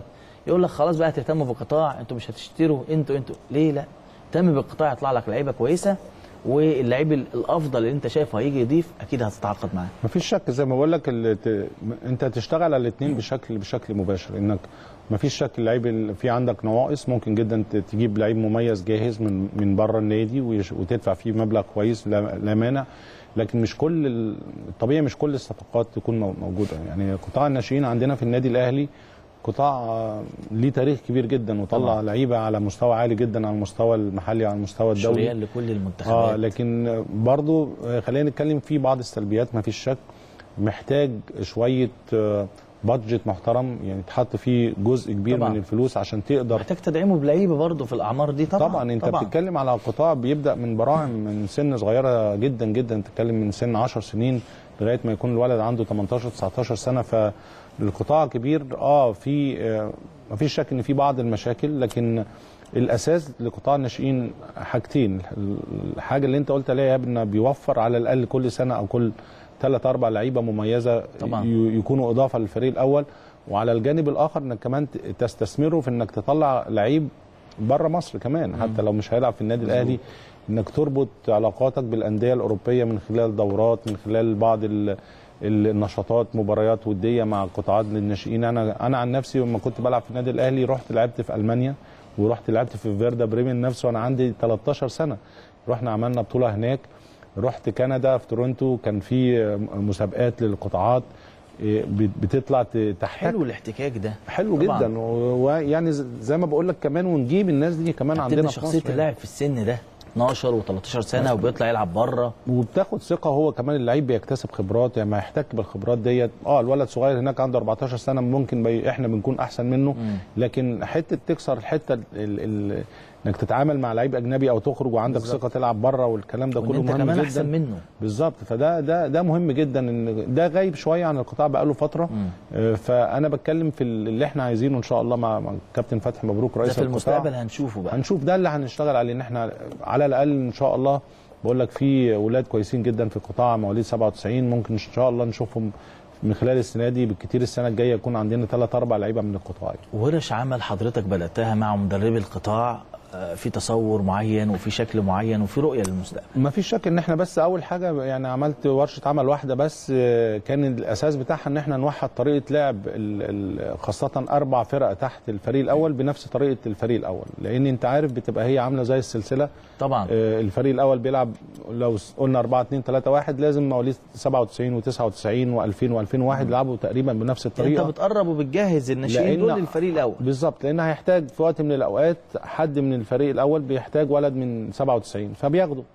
يقول لك خلاص بقى تهتموا بالقطاع انتوا مش هتشتروا انتوا انتوا ليه لا اهتم بالقطاع يطلع لك لعيبه كويسه واللعيب ال- الافضل اللي انت شايفه هيجي يضيف اكيد هتتعاقد معاه مفيش شك زي ما بقول لك ال- ت- انت تشتغل على الاثنين بشكل بشكل مباشر انك مفيش شك اللعيب اللي في عندك نواقص ممكن جدا ت- تجيب لعيب مميز جاهز من من بره النادي ويش- وتدفع فيه مبلغ كويس لا, لا مانع لكن مش كل ال- الطبيعي مش كل الصفقات تكون مو- موجوده يعني قطاع الناشئين عندنا في النادي الاهلي قطاع آه، ليه تاريخ كبير جدا وطلع طبعا. لعيبه على مستوى عالي جدا على المستوى المحلي وعلى المستوى الدولي شريان لكل اه المنتخبات لكن برضو آه، خلينا نتكلم في بعض السلبيات ما فيش شك محتاج شويه آه، بادجت محترم يعني تحط فيه جزء كبير طبعاً. من الفلوس عشان تقدر محتاج تدعيمه بلعيبه برضه في الاعمار دي طبعا طبعا, طبعا انت طبعا. بتتكلم على قطاع بيبدا من براعم من سن صغيره جدا جدا تتكلم من سن 10 سنين لغايه ما يكون الولد عنده 18 19 سنه فالقطاع كبير اه في آه ما فيش شك ان في بعض المشاكل لكن الاساس لقطاع الناشئين حاجتين الحاجه اللي انت قلت عليها يا ابني بيوفر على الاقل كل سنه او كل ثلاث اربع لعيبه مميزه طبعاً. ي- يكونوا اضافه للفريق الاول وعلى الجانب الاخر انك كمان ت- تستثمره في انك تطلع لعيب بره مصر كمان حتى لو مش هيلعب في النادي الاهلي انك تربط علاقاتك بالانديه الاوروبيه من خلال دورات من خلال بعض ال ال- النشاطات مباريات وديه مع قطاعات للناشئين انا انا عن نفسي لما كنت بلعب في النادي الاهلي رحت لعبت في المانيا ورحت لعبت في فيردا بريمن نفسه وانا عندي 13 سنه رحنا عملنا بطوله هناك رحت كندا في تورونتو كان في مسابقات للقطاعات إيه، بت- بتطلع ت- تحتك حلو الاحتكاك ده حلو طبعاً. جدا و- ويعني ز- زي ما بقول لك كمان ونجيب الناس دي كمان عندنا عندنا في شخصيه مصر اللاعب في السن ده 12 و13 سنه وبيطلع يلعب بره وبتاخد ثقه هو كمان اللعيب بيكتسب خبرات يعني ما يحتك بالخبرات ديت اه الولد صغير هناك عنده 14 سنه ممكن بي احنا بنكون احسن منه لكن حته تكسر الحته ال ال انك تتعامل مع لعيب اجنبي او تخرج وعندك ثقه تلعب بره والكلام ده وان كله انت مهم كمان جدا احسن منه بالظبط فده ده ده مهم جدا ان ده غايب شويه عن القطاع بقاله فتره آه، فانا بتكلم في اللي احنا عايزينه ان شاء الله مع مع كابتن فتحي مبروك ده رئيس في القطاع المستقبل هنشوفه بقى هنشوف ده اللي هنشتغل عليه ان احنا على الاقل ان شاء الله بقول لك في اولاد كويسين جدا في قطاع مواليد 97 ممكن ان شاء الله نشوفهم من خلال السنه دي بالكتير السنه الجايه يكون عندنا ثلاث اربع لعيبه من القطاع ورش عمل حضرتك بداتها مع مدربي القطاع آه، في تصور معين وفي شكل معين وفي رؤيه للمستقبل ما فيش شك ان احنا بس اول حاجه يعني عملت ورشه عمل واحده بس آه، كان الاساس بتاعها ان احنا نوحد طريقه لعب ال- ال- خاصه اربع فرق تحت الفريق الاول بنفس طريقه الفريق الاول لان انت عارف بتبقى هي عامله زي السلسله طبعا آه، الفريق الاول بيلعب لو س- قلنا 4 2 3 1 لازم مواليد 97 و99 و2000 و2001 يلعبوا تقريبا بنفس انت الطريقه بتقرب وبتجهز الناشئين دول للفريق الاول بالظبط لان هيحتاج في وقت من الاوقات حد من الفريق الاول بيحتاج ولد من 97 فبياخده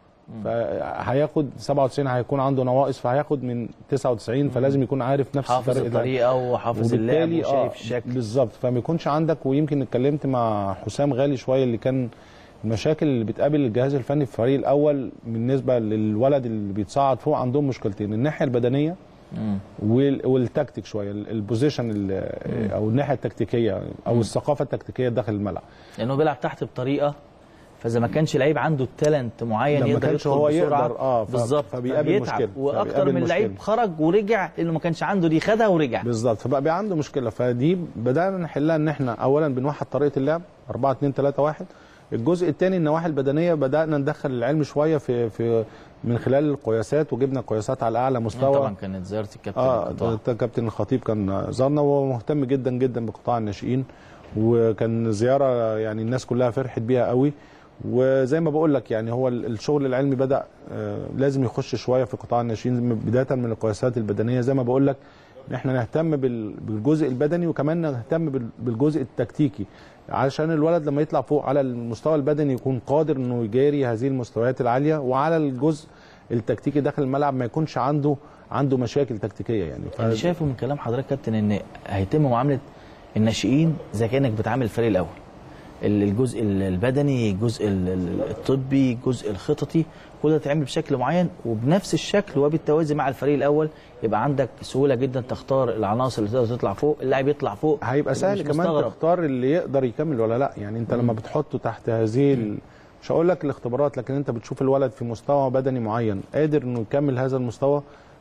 فهياخد 97 هيكون عنده نواقص فهياخد من 99 فلازم يكون عارف نفس حافظ الفرق ده. الطريقه وحافظ اللعب وبالتالي وشايف آه الشكل بالظبط فما يكونش عندك ويمكن اتكلمت مع حسام غالي شويه اللي كان المشاكل اللي بتقابل الجهاز الفني في الفريق الاول بالنسبه للولد اللي بيتصعد فوق عندهم مشكلتين الناحيه البدنيه وال- والتكتيك شويه ال- البوزيشن ال- او الناحيه التكتيكيه او الثقافه التكتيكيه داخل الملعب لانه بيلعب تحت بطريقه فاذا ما كانش لعيب عنده التالنت معين لما يقدر كانش يدخل هو بسرعه يقدر، آه، ف- بالظبط فبيقابل فبيتعب. مشكلة. واكتر فبيقابل من لعيب مشكلة. خرج ورجع لانه ما كانش عنده دي خدها ورجع بالظبط فبقى بي عنده مشكله فدي بدانا نحلها ان احنا اولا بنوحد طريقه اللعب 4 2 3 1 الجزء الثاني النواحي البدنيه بدانا ندخل العلم شويه في في من خلال القياسات وجبنا قياسات على اعلى مستوى طبعا كانت زياره الكابتن اه القطاع. ده كابتن الخطيب كان زارنا وهو مهتم جدا جدا بقطاع الناشئين وكان زياره يعني الناس كلها فرحت بيها قوي وزي ما بقول لك يعني هو ال- الشغل العلمي بدا آه لازم يخش شويه في قطاع الناشئين بدايه من القياسات البدنيه زي ما بقول لك ان احنا نهتم بال- بالجزء البدني وكمان نهتم بال- بالجزء التكتيكي علشان الولد لما يطلع فوق على المستوى البدني يكون قادر انه يجاري هذه المستويات العاليه وعلى الجزء التكتيكي داخل الملعب ما يكونش عنده عنده مشاكل تكتيكيه يعني ف... اللي شايفه من كلام حضرتك كابتن ان هيتم معامله الناشئين زي كانك بتعامل الفريق الاول ال- الجزء البدني الجزء ال- ال- الطبي الجزء الخططي كل ده يتعمل بشكل معين وبنفس الشكل وبالتوازي مع الفريق الاول يبقى عندك سهوله جدا تختار العناصر اللي تقدر تطلع فوق اللاعب يطلع فوق هيبقى مش سهل كمان مستغرب. تختار اللي يقدر يكمل ولا لا يعني انت لما بتحطه تحت هذه ال... مش هقول لك الاختبارات لكن انت بتشوف الولد في مستوى بدني معين قادر انه يكمل هذا المستوى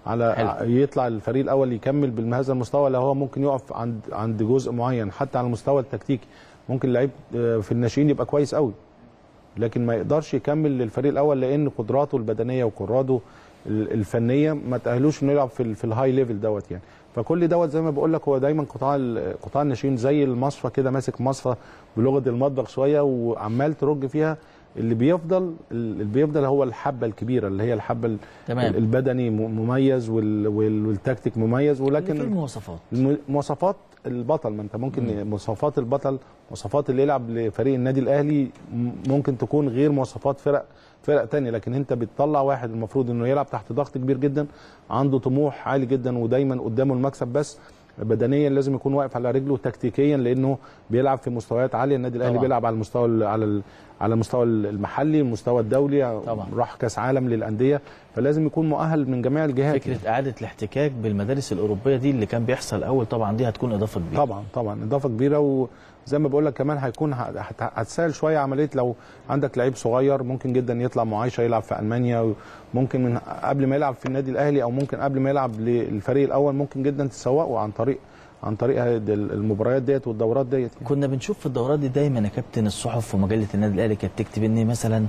على حلو. يطلع الفريق الاول يكمل بهذا المستوى ولا هو ممكن يقف عند عند جزء معين حتى على المستوى التكتيكي ممكن لعيب آه، في الناشئين يبقى كويس قوي لكن ما يقدرش يكمل للفريق الاول لان قدراته البدنيه وقدراته ال- الفنيه ما تاهلوش انه يلعب في ال- في الهاي ليفل دوت يعني فكل دوت زي ما بقول لك هو دايما قطاع ال- قطاع الناشئين زي المصفى كده ماسك مصفى بلغه المطبخ شويه وعمال ترج فيها اللي بيفضل اللي بيفضل هو الحبه الكبيره اللي هي الحبه ال- تمام. البدني م- مميز وال- وال- والتكتيك مميز اللي في ولكن المواصفات الم- مواصفات البطل ما انت ممكن مواصفات البطل مواصفات اللي يلعب لفريق النادي الاهلي م- ممكن تكون غير مواصفات فرق فرق تانية لكن انت بتطلع واحد المفروض انه يلعب تحت ضغط كبير جدا عنده طموح عالي جدا ودايما قدامه المكسب بس بدنيا لازم يكون واقف على رجله تكتيكيا لانه بيلعب في مستويات عاليه النادي الاهلي طبعا. بيلعب على المستوى ال- على ال- على المستوى المحلي المستوى الدولي طبعا. راح كاس عالم للانديه فلازم يكون مؤهل من جميع الجهات فكره اعاده الاحتكاك بالمدارس الاوروبيه دي اللي كان بيحصل الاول طبعا دي هتكون اضافه كبيره طبعا طبعا اضافه كبيره وزي ما بقول لك كمان هيكون هت- هت- هتسهل شويه عمليه لو عندك لعيب صغير ممكن جدا يطلع معايشه يلعب في المانيا ممكن من قبل ما يلعب في النادي الاهلي او ممكن قبل ما يلعب للفريق الاول ممكن جدا تسوقه عن طريق عن طريق هاد- المباريات ديت والدورات ديت يعني. كنا بنشوف في الدورات دي دايما يا كابتن الصحف ومجله النادي الاهلي كانت تكتب ان مثلا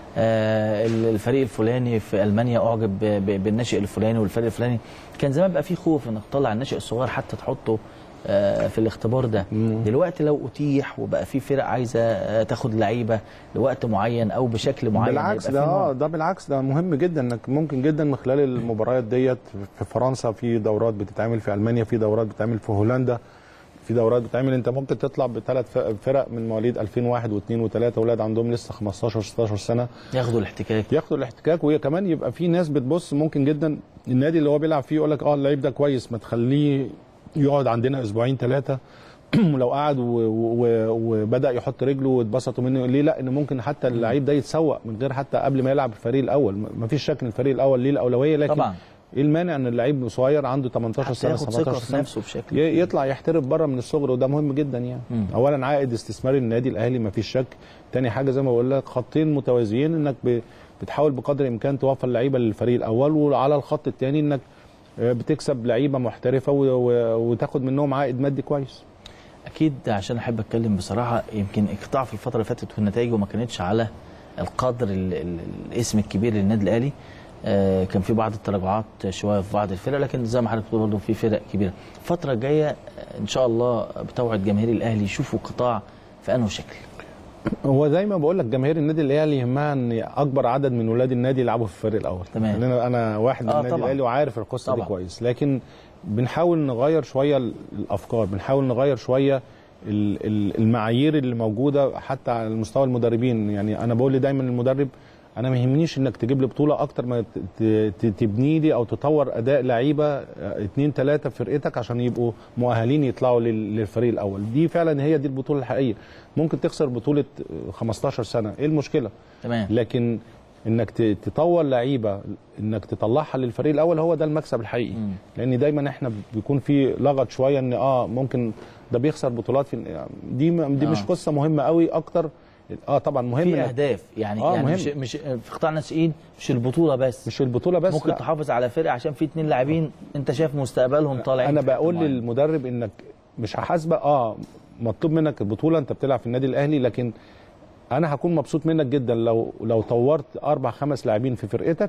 آه، الفريق الفلاني في المانيا اعجب ب- ب- بالناشئ الفلاني والفريق الفلاني كان زمان بقى في خوف انك تطلع الناشئ الصغير حتى تحطه آه، في الاختبار ده دلوقتي لو اتيح وبقى في فرق عايزه آه، تاخد لعيبه لوقت معين او بشكل معين بالعكس يبقى ده في نوع- اه ده بالعكس ده مهم جدا انك ممكن جدا من خلال المباريات ديت في فرنسا في دورات بتتعمل في المانيا في دورات بتتعمل في هولندا في دورات بتتعمل انت ممكن تطلع بثلاث فرق من مواليد 2001 و2 و3 اولاد عندهم لسه 15 16 سنه ياخدوا الاحتكاك ياخدوا الاحتكاك وهي كمان يبقى في ناس بتبص ممكن جدا النادي اللي هو بيلعب فيه يقول لك اه اللعيب ده كويس ما تخليه يقعد عندنا اسبوعين ثلاثه ولو قعد و- و- وبدا يحط رجله واتبسطوا منه ليه لا ان ممكن حتى اللعيب ده يتسوق من غير حتى قبل ما يلعب الفريق الاول ما فيش شك ان الفريق الاول ليه الاولويه لكن طبعا. ايه المانع ان اللعيب صغير عنده 18 حتى سنه ياخد 17 ثقه في سنه نفسه بشكل ي- يطلع يحترف بره من الصغر وده مهم جدا يعني مم. اولا عائد استثماري للنادي الاهلي ما فيش شك تاني حاجه زي ما بقول لك خطين متوازيين انك ب- بتحاول بقدر الامكان توفر لعيبه للفريق الاول وعلى الخط الثاني انك آه، بتكسب لعيبه محترفه و- و- وتاخد منهم عائد مادي كويس اكيد عشان احب اتكلم بصراحه يمكن القطاع في الفتره اللي فاتت والنتائج ما كانتش على القدر ال- ال- الاسم الكبير للنادي الاهلي آه، كان في بعض التراجعات شويه في بعض الفرق لكن زي ما حضرتك بتقول برضه في فرق كبيره الفتره الجايه آه، ان شاء الله بتوعد جماهير الاهلي يشوفوا القطاع في انه شكل هو زي ما بقول لك جماهير النادي الاهلي يهمها ان اكبر عدد من ولاد النادي يلعبوا في الفريق الاول تمام. لان انا انا واحد من آه، النادي طبعاً. الاهلي وعارف القصه طبعاً. دي كويس لكن بنحاول نغير شويه ال- الافكار بنحاول نغير شويه ال- ال- المعايير اللي موجوده حتى على مستوى المدربين يعني انا بقول لي دايما للمدرب انا ما يهمنيش انك تجيب لي بطوله اكتر ما ت- ت- ت- تبني لي او تطور اداء لعيبه آه، اتنين تلاته في فرقتك عشان يبقوا مؤهلين يطلعوا لل- للفريق الاول دي فعلا هي دي البطوله الحقيقيه ممكن تخسر بطوله آه، 15 سنه ايه المشكله تمام لكن انك ت- تطور لعيبه انك تطلعها للفريق الاول هو ده المكسب الحقيقي مم. لان دايما احنا بيكون في لغط شويه ان اه ممكن ده بيخسر بطولات في دي م- دي آه. مش قصه مهمه قوي اكتر اه طبعا مهم في إنك- اهداف يعني آه، يعني مهم. مش مش في قطاع الناشئين مش البطوله بس مش البطوله بس ممكن لا. تحافظ على فرقه عشان في اتنين لاعبين انت شايف مستقبلهم طالعين انا في حتة بقول معينة. للمدرب انك مش هحاسبك اه مطلوب منك البطوله انت بتلعب في النادي الاهلي لكن انا هكون مبسوط منك جدا لو لو طورت اربع خمس لاعبين في فرقتك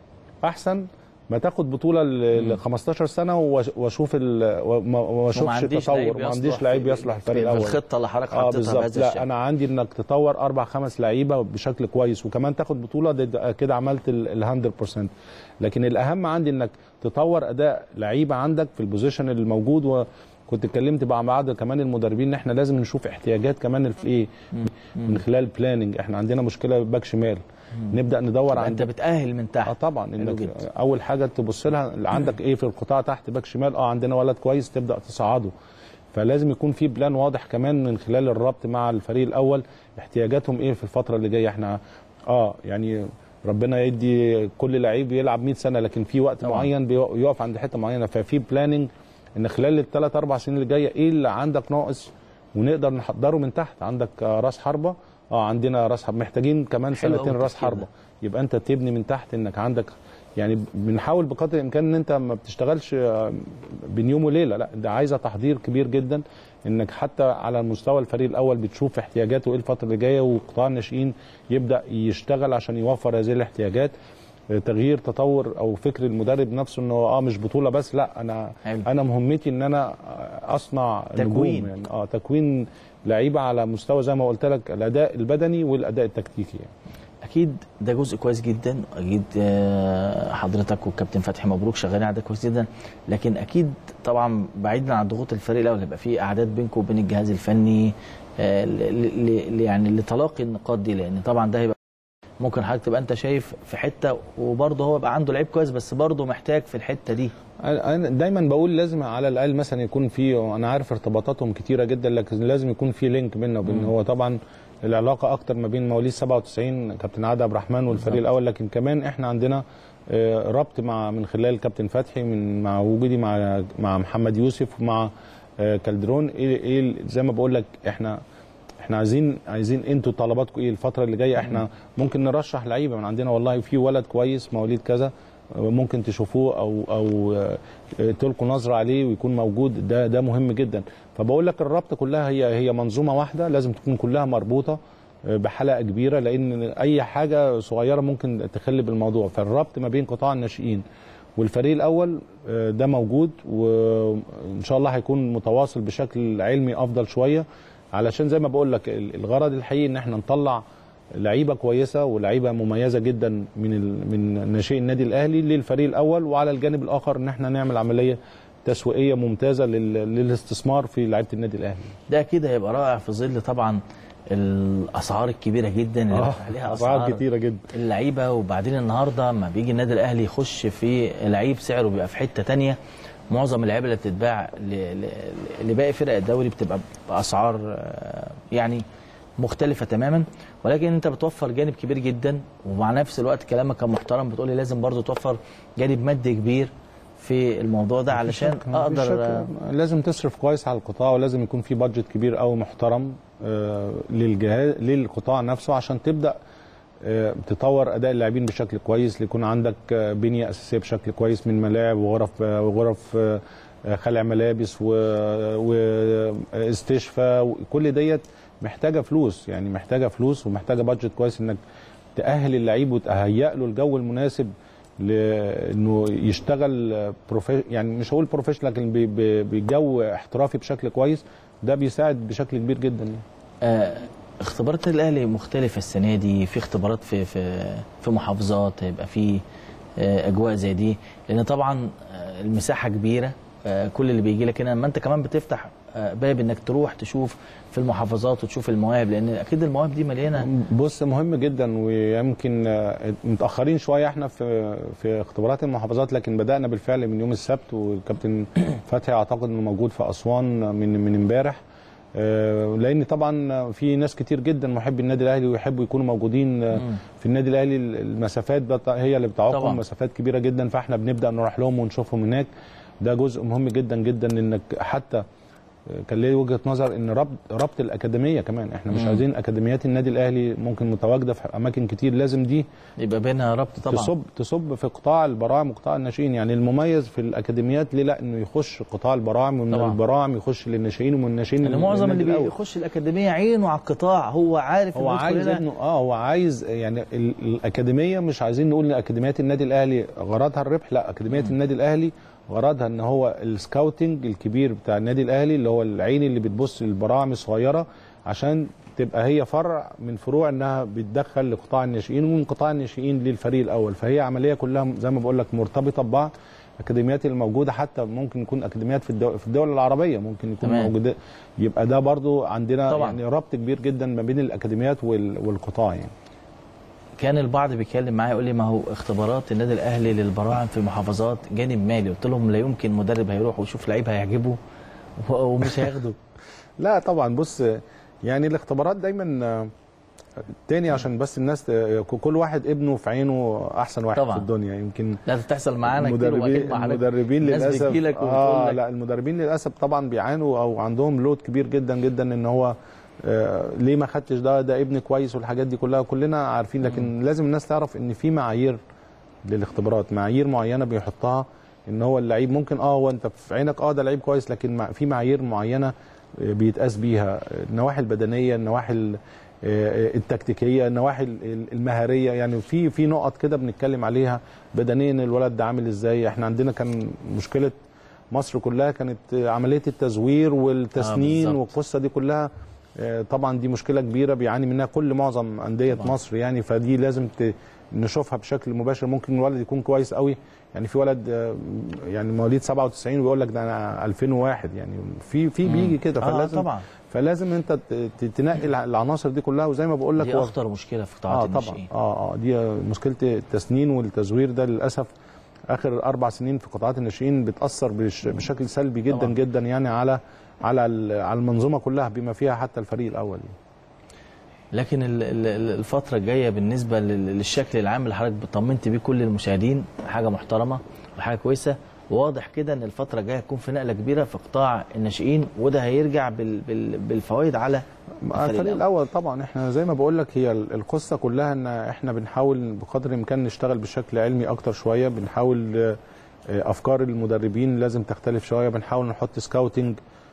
احسن ما تاخد بطوله ل 15 سنه وأش- واشوف ال- وما وما واشوفش عنديش لعيب تطور ما يصلح عنديش في- لعيب يصلح في- الفريق في الاول الخطه اللي حضرتك اه حطيتها بالظبط بهذا لا الشكل انا عندي انك تطور اربع خمس لعيبه بشكل كويس وكمان تاخد بطوله ده- ده كده عملت ال 100% لكن الاهم عندي انك تطور اداء لعيبه عندك في البوزيشن الموجود وكنت اتكلمت مع بعض كمان المدربين ان احنا لازم نشوف احتياجات كمان في ايه من خلال بلاننج احنا عندنا مشكله باك شمال نبدا ندور انت عند بتاهل من اه تحت طبعا حلو انك جدا. اول حاجه تبص لها اللي عندك ايه في القطاع تحت باك شمال اه عندنا ولد كويس تبدا تصعده فلازم يكون في بلان واضح كمان من خلال الربط مع الفريق الاول احتياجاتهم ايه في الفتره اللي جايه احنا اه يعني ربنا يدي كل لعيب يلعب 100 سنه لكن في وقت طبعاً. طبعا. معين بيق- يقف عند حته معينه ففي بلاننج ان خلال الثلاث اربع سنين اللي جايه ايه اللي عندك ناقص ونقدر نحضره من تحت عندك آه، راس حربه اه عندنا راس حربه محتاجين كمان حلو أوي سنتين راس التفكير ده. حربه يبقى انت تبني من تحت انك عندك يعني بنحاول بقدر الامكان ان انت ما بتشتغلش آه، بين يوم وليله لا ده عايزه تحضير كبير جدا انك حتى على مستوى الفريق الاول بتشوف احتياجاته ايه الفتره اللي جايه وقطاع الناشئين يبدا يشتغل عشان يوفر هذه الاحتياجات آه، تغيير تطور او فكر المدرب نفسه انه اه مش بطوله بس لا انا حلو. انا مهمتي ان انا اصنع تكوين. نجوم يعني اه تكوين لعيبه على مستوى زي ما قلت لك الاداء البدني والاداء التكتيكي يعني. اكيد ده جزء كويس جدا اكيد آه، حضرتك والكابتن فتحي مبروك شغالين على ده كويس جدا لكن اكيد طبعا بعيدا عن ضغوط الفريق الاول هيبقى في اعداد بينكم وبين الجهاز الفني آه، ل- ل- ل- يعني لتلاقي النقاط دي لان طبعا ده هيبقى ممكن حضرتك تبقى انت شايف في حته وبرضه هو يبقى عنده لعيب كويس بس برضه محتاج في الحته دي انا أنا دايما بقول لازم على الاقل مثلا يكون في انا عارف ارتباطاتهم كتيره جدا لكن لازم يكون في لينك بيننا وبين هو طبعا العلاقه اكتر ما بين مواليد 97 كابتن عادل عبد الرحمن والفريق الاول لكن كمان احنا عندنا آه، ربط مع من خلال الكابتن فتحي من مع وجودي مع مع محمد يوسف ومع آه، كالدرون ايه ايه زي ما بقول لك احنا احنا عايزين عايزين انتوا طلباتكم ايه الفتره اللي جايه احنا ممكن نرشح لعيبه من عندنا والله في ولد كويس مواليد كذا ممكن تشوفوه او او آه، تلقوا نظره عليه ويكون موجود ده ده مهم جدا فبقول لك الرابطه كلها هي هي منظومه واحده لازم تكون كلها مربوطه آه، بحلقه كبيره لان اي حاجه صغيره ممكن تخل بالموضوع فالربط ما بين قطاع الناشئين والفريق الاول آه، ده موجود وان شاء الله هيكون متواصل بشكل علمي افضل شويه علشان زي ما بقول لك ال- الغرض الحقيقي ان احنا نطلع لعيبه كويسه ولعيبه مميزه جدا من ال... من ناشئي النادي الاهلي للفريق الاول وعلى الجانب الاخر ان احنا نعمل عمليه تسويقيه ممتازه لل... للاستثمار في لعيبه النادي الاهلي ده اكيد هيبقى رائع في ظل طبعا الاسعار الكبيره جدا اللي بقى عليها اسعار اسعار كتيره جدا اللعيبه وبعدين النهارده لما بيجي النادي الاهلي يخش في لعيب سعره بيبقى في حته تانية معظم اللعيبه اللي بتتباع ل- ل- لباقي فرق الدوري بتبقى باسعار آه، يعني مختلفه تماما ولكن انت بتوفر جانب كبير جدا ومع نفس الوقت كلامك كان محترم بتقولي لازم برضو توفر جانب مادي كبير في الموضوع ده علشان مفيش اقدر شك. آه، لازم تصرف كويس على القطاع ولازم يكون في بادجت كبير قوي محترم آه، للجهاز للقطاع نفسه عشان تبدا آه، تطور اداء اللاعبين بشكل كويس ليكون عندك آه، بنيه اساسيه بشكل كويس من ملاعب وغرف آه، وغرف آه، آه، خلع ملابس واستشفاء كل ديت محتاجه فلوس يعني محتاجه فلوس ومحتاجه بادجت كويس انك تاهل اللعيب وتهيئ له الجو المناسب لانه يشتغل بروفي... يعني مش هقول بروفيشنال لكن ب- ب- بجو احترافي بشكل كويس ده بيساعد بشكل كبير جدا يعني. آه، اختبارات الاهلي مختلفه السنه دي في اختبارات في في في محافظات هيبقى في آه، اجواء زي دي لان طبعا آه، المساحه كبيره آه، كل اللي بيجي لك هنا اما انت كمان بتفتح آه، باب انك تروح تشوف في المحافظات وتشوف المواهب لان اكيد المواهب دي مليانه بص مهم جدا ويمكن آه، متاخرين شويه احنا في في اختبارات المحافظات لكن بدانا بالفعل من يوم السبت والكابتن فتحي اعتقد انه موجود في اسوان من من امبارح آه، لان طبعا في ناس كتير جدا محبي النادي الاهلي ويحبوا يكونوا موجودين آه، في النادي الاهلي المسافات بت- هي اللي طبعاً. بتعوقهم مسافات كبيره جدا فاحنا بنبدا نروح لهم ونشوفهم هناك ده جزء مهم جدا جدا انك حتى كان ليه وجهه نظر ان ربط ربط الاكاديميه كمان احنا مش مم. عايزين اكاديميات النادي الاهلي ممكن متواجده في اماكن كتير لازم دي يبقى بينها ربط طبعا تصب تصب في قطاع البراعم وقطاع الناشئين يعني المميز في الاكاديميات ليه لا انه يخش قطاع البراعم ومن طبعا. البراعم يخش للناشئين ومن الناشئين لان لل- معظم للنادي اللي الأول. بيخش الاكاديميه عينه على القطاع هو عارف هو إنه يدخل عايز هنا. ابنه اه هو عايز يعني ال- الاكاديميه مش عايزين نقول ان اكاديميات النادي الاهلي غرضها الربح لا اكاديميه النادي الاهلي غرضها ان هو السكاوتنج الكبير بتاع النادي الاهلي اللي هو العين اللي بتبص للبراعم الصغيره عشان تبقى هي فرع من فروع انها بتدخل لقطاع الناشئين ومن قطاع الناشئين للفريق الاول فهي عمليه كلها زي ما بقول لك مرتبطه ببعض الاكاديميات الموجوده حتى ممكن يكون اكاديميات في الدول في الدول العربيه ممكن يكون تمام. موجوده يبقى ده برضو عندنا طبعاً. يعني ربط كبير جدا ما بين الاكاديميات وال- والقطاع يعني كان البعض بيتكلم معايا يقول لي ما هو اختبارات النادي الاهلي للبراعم في محافظات جانب مالي قلت لهم لا يمكن مدرب هيروح ويشوف لعيب هيعجبه و- ومش هياخده لا طبعا بص يعني الاختبارات دايما آه، تاني عشان بس الناس ت- كل واحد ابنه في عينه احسن واحد طبعاً. في الدنيا يمكن لا تحصل معانا كتير المدربين واكيد مع حضرتك. المدربين الناس للاسف بتجيلك وبتقول اه لك لا المدربين للاسف طبعا بيعانوا او عندهم لود كبير جدا جدا ان هو آه ليه ما خدتش ده ده ابن كويس والحاجات دي كلها كلنا عارفين لكن لازم الناس تعرف ان في معايير للاختبارات معايير معينه بيحطها ان هو اللعيب ممكن اه هو انت في عينك اه ده لعيب كويس لكن مع- في معايير معينه آه، بيتقاس بيها النواحي البدنيه النواحي ال- آه، التكتيكيه النواحي ال- المهاريه يعني في في نقط كده بنتكلم عليها بدنيا الولد ده عامل ازاي احنا عندنا كان مشكله مصر كلها كانت آه، عمليه التزوير والتسنين آه، بالظبط. والقصه دي كلها آه، طبعا دي مشكله كبيره بيعاني منها كل معظم انديه طبعاً. مصر يعني فدي لازم ت- نشوفها بشكل مباشر ممكن الولد يكون كويس قوي يعني في ولد آه، يعني مواليد 97 ويقول لك ده انا 2001 يعني في في بيجي كده اه فلازم طبعا فلازم انت ت- ت- تنقي الع- العناصر دي كلها وزي ما بقول لك دي هو- اخطر مشكله في قطاعات اه طبعا الناشئين اه اه دي مشكله التسنين والتزوير ده للاسف اخر اربع سنين في قطاعات الناشئين بتاثر بش بشكل سلبي جدا طبعاً. جدا يعني على على ال- على المنظومه كلها بما فيها حتى الفريق الاول يعني. لكن ال- ال- الفتره الجايه بالنسبه لل- للشكل العام اللي حضرتك طمنت بيه كل المشاهدين حاجه محترمه وحاجه كويسه واضح كده ان الفتره الجايه هتكون في نقله كبيره في قطاع الناشئين وده هيرجع بال بال بالفوائد على الفريق الاول طبعا احنا زي ما بقول لك هي ال- القصه كلها ان احنا بنحاول بقدر الامكان نشتغل بشكل علمي اكتر شويه بنحاول آه، آه، افكار المدربين لازم تختلف شويه بنحاول نحط سكاوتنج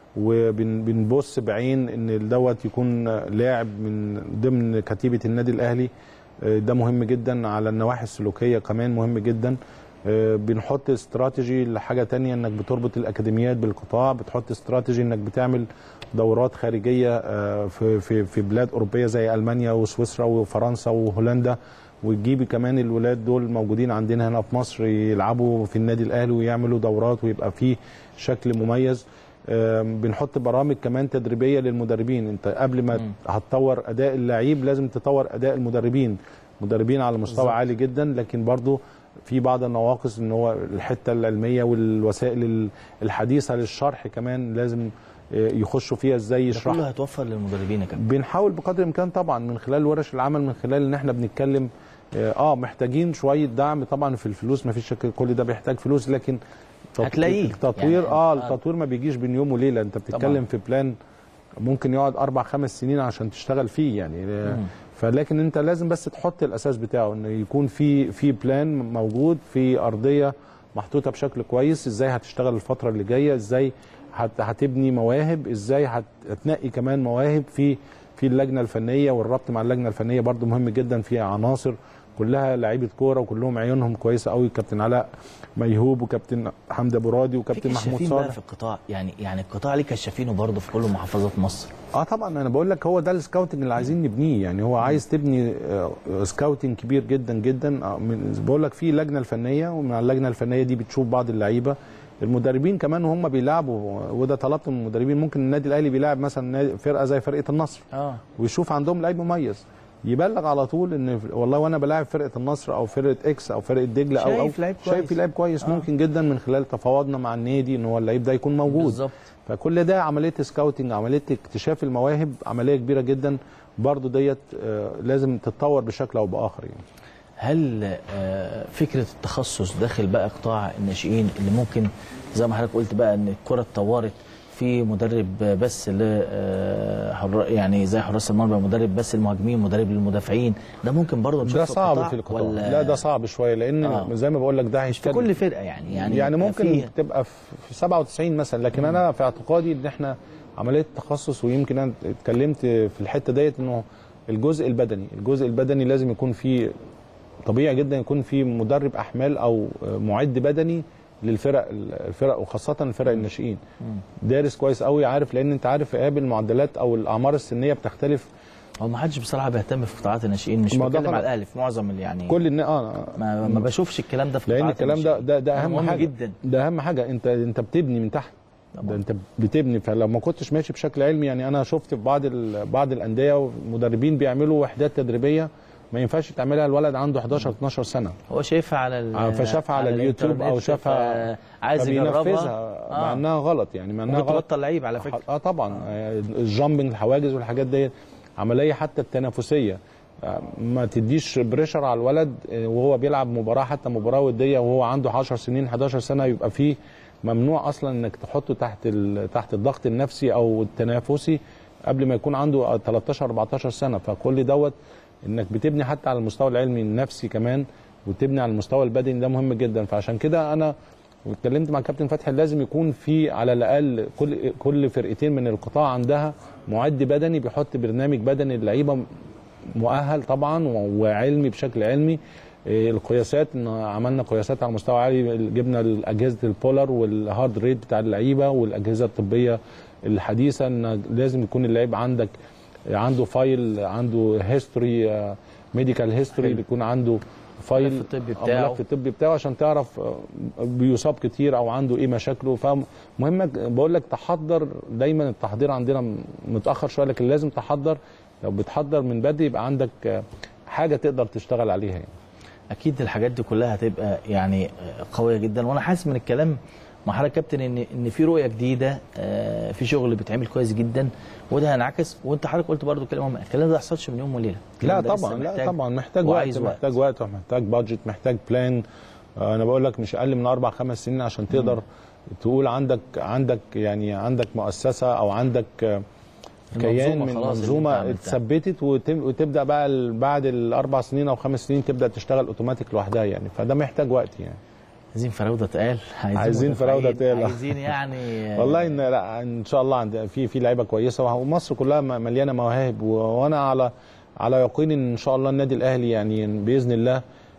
وبنبص بعين ان دوت يكون لاعب من ضمن كتيبه النادي الاهلي آه، ده مهم جدا على النواحي السلوكيه كمان مهم جدا آه، بنحط استراتيجي لحاجه تانية انك بتربط الاكاديميات بالقطاع بتحط استراتيجي انك بتعمل دورات خارجيه آه، في في في بلاد اوروبيه زي المانيا وسويسرا وفرنسا وهولندا وتجيبي كمان الولاد دول موجودين عندنا هنا في مصر يلعبوا في النادي الاهلي ويعملوا دورات ويبقى في شكل مميز آم، بنحط برامج كمان تدريبيه للمدربين انت قبل ما هتطور اداء اللعيب لازم تطور اداء المدربين مدربين على مستوى بالظبط. عالي جدا لكن برضو في بعض النواقص ان هو الحته العلميه والوسائل ال- الحديثه للشرح كمان لازم آه، يخشوا فيها ازاي ده يشرحوا كله هيتوفر للمدربين يا كابتن بنحاول بقدر الامكان طبعا من خلال ورش العمل من خلال ان احنا بنتكلم اه آه، محتاجين شويه دعم طبعا في الفلوس ما فيش شك كل ده بيحتاج فلوس لكن تط- هتلاقيه. التطوير يعني اه آه. التطوير ما بيجيش بين يوم وليله انت بتتكلم طبعاً. في بلان ممكن يقعد اربع خمس سنين عشان تشتغل فيه يعني آه، فلكن انت لازم بس تحط الاساس بتاعه انه يكون في في بلان موجود في ارضيه محطوطه بشكل كويس ازاي هتشتغل الفتره اللي جايه ازاي هت- هتبني مواهب ازاي هت- هتنقي كمان مواهب في في اللجنه الفنيه والربط مع اللجنه الفنيه برضو مهم جدا في عناصر كلها لعيبه كوره وكلهم عيونهم كويسه قوي كابتن علاء ميهوب وكابتن حمدي ابو راضي في وكابتن محمود كشافين بقى صالح في القطاع يعني يعني القطاع ليه كشافينه برضه في كل محافظات مصر اه طبعا انا بقول لك هو ده السكاوتنج اللي عايزين نبنيه يعني هو عايز تبني آه، سكاوتنج كبير جدا جدا آه، من- بقول لك في لجنه الفنيه ومن على اللجنه الفنيه دي بتشوف بعض اللعيبه المدربين كمان وهم بيلعبوا وده طلبت من المدربين ممكن النادي الاهلي بيلعب مثلا نادي- فرقه زي فرقه النصر اه ويشوف عندهم لعيب مميز يبلغ على طول ان والله وانا بلاعب فرقه النصر او فرقه اكس او فرقه دجله او او شايف لعيب شايف كويس. في لعيب كويس آه. ممكن جدا من خلال تفاوضنا مع النادي ان هو اللعيب ده يكون موجود بالظبط فكل ده عمليه سكاوتنج عمليه اكتشاف المواهب عمليه كبيره جدا برضو ديت آه، لازم تتطور بشكل او باخر يعني هل آه، فكره التخصص داخل بقى قطاع الناشئين اللي ممكن زي ما حضرتك قلت بقى ان الكره اتطورت في مدرب بس ل آه، حر- يعني زي حراس المرمى مدرب بس للمهاجمين مدرب للمدافعين ده ممكن برضه نشوف ده في صعب القطاع في القطاع ولا لا ده صعب شويه لان آه. زي ما بقول لك ده في هيشتغل كل فرقه يعني يعني يعني يبقى ممكن فيه- تبقى في في 97 مثلا لكن انا في اعتقادي ان احنا عمليه التخصص ويمكن انا اتكلمت في الحته ديت انه الجزء البدني الجزء البدني لازم يكون فيه طبيعي جدا يكون في مدرب احمال او معد بدني للفرق الفرق وخاصه الفرق الناشئين دارس كويس قوي عارف لان انت عارف ايهاب المعدلات او الاعمار السنيه بتختلف هو ما حدش بصراحه بيهتم في قطاعات الناشئين مش ما ده بتكلم غلط. على الاهلي في معظم اللي يعني كل النا... اه ما, ما بشوفش الكلام ده في لان قطاعات الكلام ده الناشئين. ده, ده اهم مهم حاجه جدا ده اهم حاجه انت انت بتبني من تحت ده انت بتبني فلو ما كنتش ماشي بشكل علمي يعني انا شفت في بعض ال... بعض الانديه مدربين بيعملوا وحدات تدريبيه ما ينفعش تعملها الولد عنده 11 12 سنه هو شايفها على ال- آه، فشافها على اليوتيوب او الإنترنت، شافها عايز يجربها فبينفذها مع آه. انها غلط يعني مع انها ممكن غلط تبطل لعيب على فكره اه طبعا آه، الجامبنج الحواجز والحاجات ديت عمليه حتى التنافسيه آه، ما تديش بريشر على الولد آه، وهو بيلعب مباراه حتى مباراه وديه وهو عنده 10 سنين 11 سنه يبقى فيه ممنوع اصلا انك تحطه تحت ال- تحت الضغط النفسي او التنافسي قبل ما يكون عنده 13 14 سنه فكل دوت انك بتبني حتى على المستوى العلمي النفسي كمان وتبني على المستوى البدني ده مهم جدا فعشان كده انا واتكلمت مع كابتن فتحي لازم يكون في على الاقل كل كل فرقتين من القطاع عندها معد بدني بيحط برنامج بدني اللعيبه مؤهل طبعا وعلمي بشكل علمي إيه، القياسات إن عملنا قياسات على مستوى عالي جبنا اجهزه البولر والهارد ريت بتاع اللعيبه والاجهزه الطبيه الحديثه ان لازم يكون اللعيب عندك عنده فايل عنده هيستوري ميديكال هيستوري يكون عنده فايل الملف الطبي أو بتاعه. الملف الطبي بتاعه عشان تعرف آه، بيصاب كتير او عنده ايه مشاكله فمهم بقول لك تحضر دايما التحضير عندنا متاخر شويه لكن لازم تحضر لو بتحضر من بدري يبقى عندك آه، حاجه تقدر تشتغل عليها يعني. اكيد الحاجات دي كلها هتبقى يعني قويه جدا وانا حاسس من الكلام مع حضرتك كابتن ان ان في رؤيه جديده آه، في شغل بيتعمل كويس جدا وده هينعكس وانت حضرتك قلت برضو كلام مهم الكلام ده ما يحصلش من يوم وليله لا الكلام ده لسه طبعا لا محتاج طبعا محتاج وقت وعايز وقت. محتاج وقت ومحتاج بادجت محتاج بلان انا بقول لك مش اقل من اربع خمس سنين عشان تقدر تقول عندك عندك يعني عندك مؤسسه او عندك آه، كيان المنظومة من خلاص اللي منظومه انت عملتها. اتثبتت وتم- وتبدا بقى ال- بعد الاربع سنين او خمس سنين تبدا تشتغل اوتوماتيك لوحدها يعني فده محتاج وقت يعني عايزين فراوده تقال عايزين مدافعين، فراودة تقال. عايزين يعني آه، والله ان لا ان شاء الله عند في في لعيبه كويسه ومصر كلها م- مليانه مواهب و- وانا على على يقين ان ان شاء الله النادي الاهلي يعني باذن الله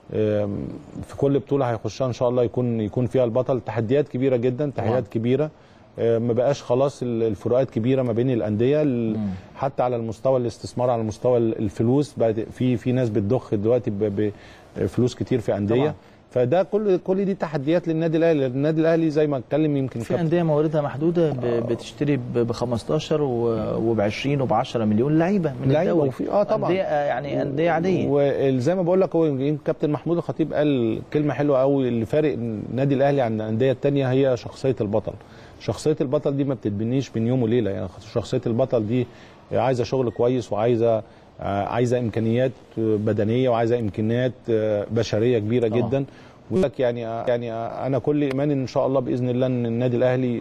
آم، في كل بطوله هيخشها ان شاء الله يكون يكون فيها البطل تحديات كبيره جدا تحديات كبيره آه، ما بقاش خلاص ال- الفروقات كبيره ما بين الانديه ال- حتى على المستوى الاستثمار على مستوى ال- الفلوس بقت في في ناس بتضخ دلوقتي ب- بفلوس كتير في انديه طبعاً. فده كل كل دي تحديات للنادي الاهلي النادي الاهلي زي ما اتكلم يمكن في كابتن انديه مواردها محدوده ب- بتشتري ب 15 وب 20 وب 10 مليون لعيبه من لعيبة الدوري وفي- آه طبعاً. أندية آه يعني انديه عاديه وزي ما بقول لك هو يمكن كابتن محمود الخطيب قال كلمه حلوه قوي اللي فارق النادي الاهلي عن الانديه الثانيه هي شخصيه البطل شخصيه البطل دي ما بتتبنيش بين يوم وليله يعني شخصيه البطل دي عايزه شغل كويس وعايزه آه، عايزه امكانيات بدنيه وعايزه امكانيات آه، بشريه كبيره طبعاً. جدا ولك يعني يعني انا كل ايمان ان شاء الله باذن الله ان النادي الاهلي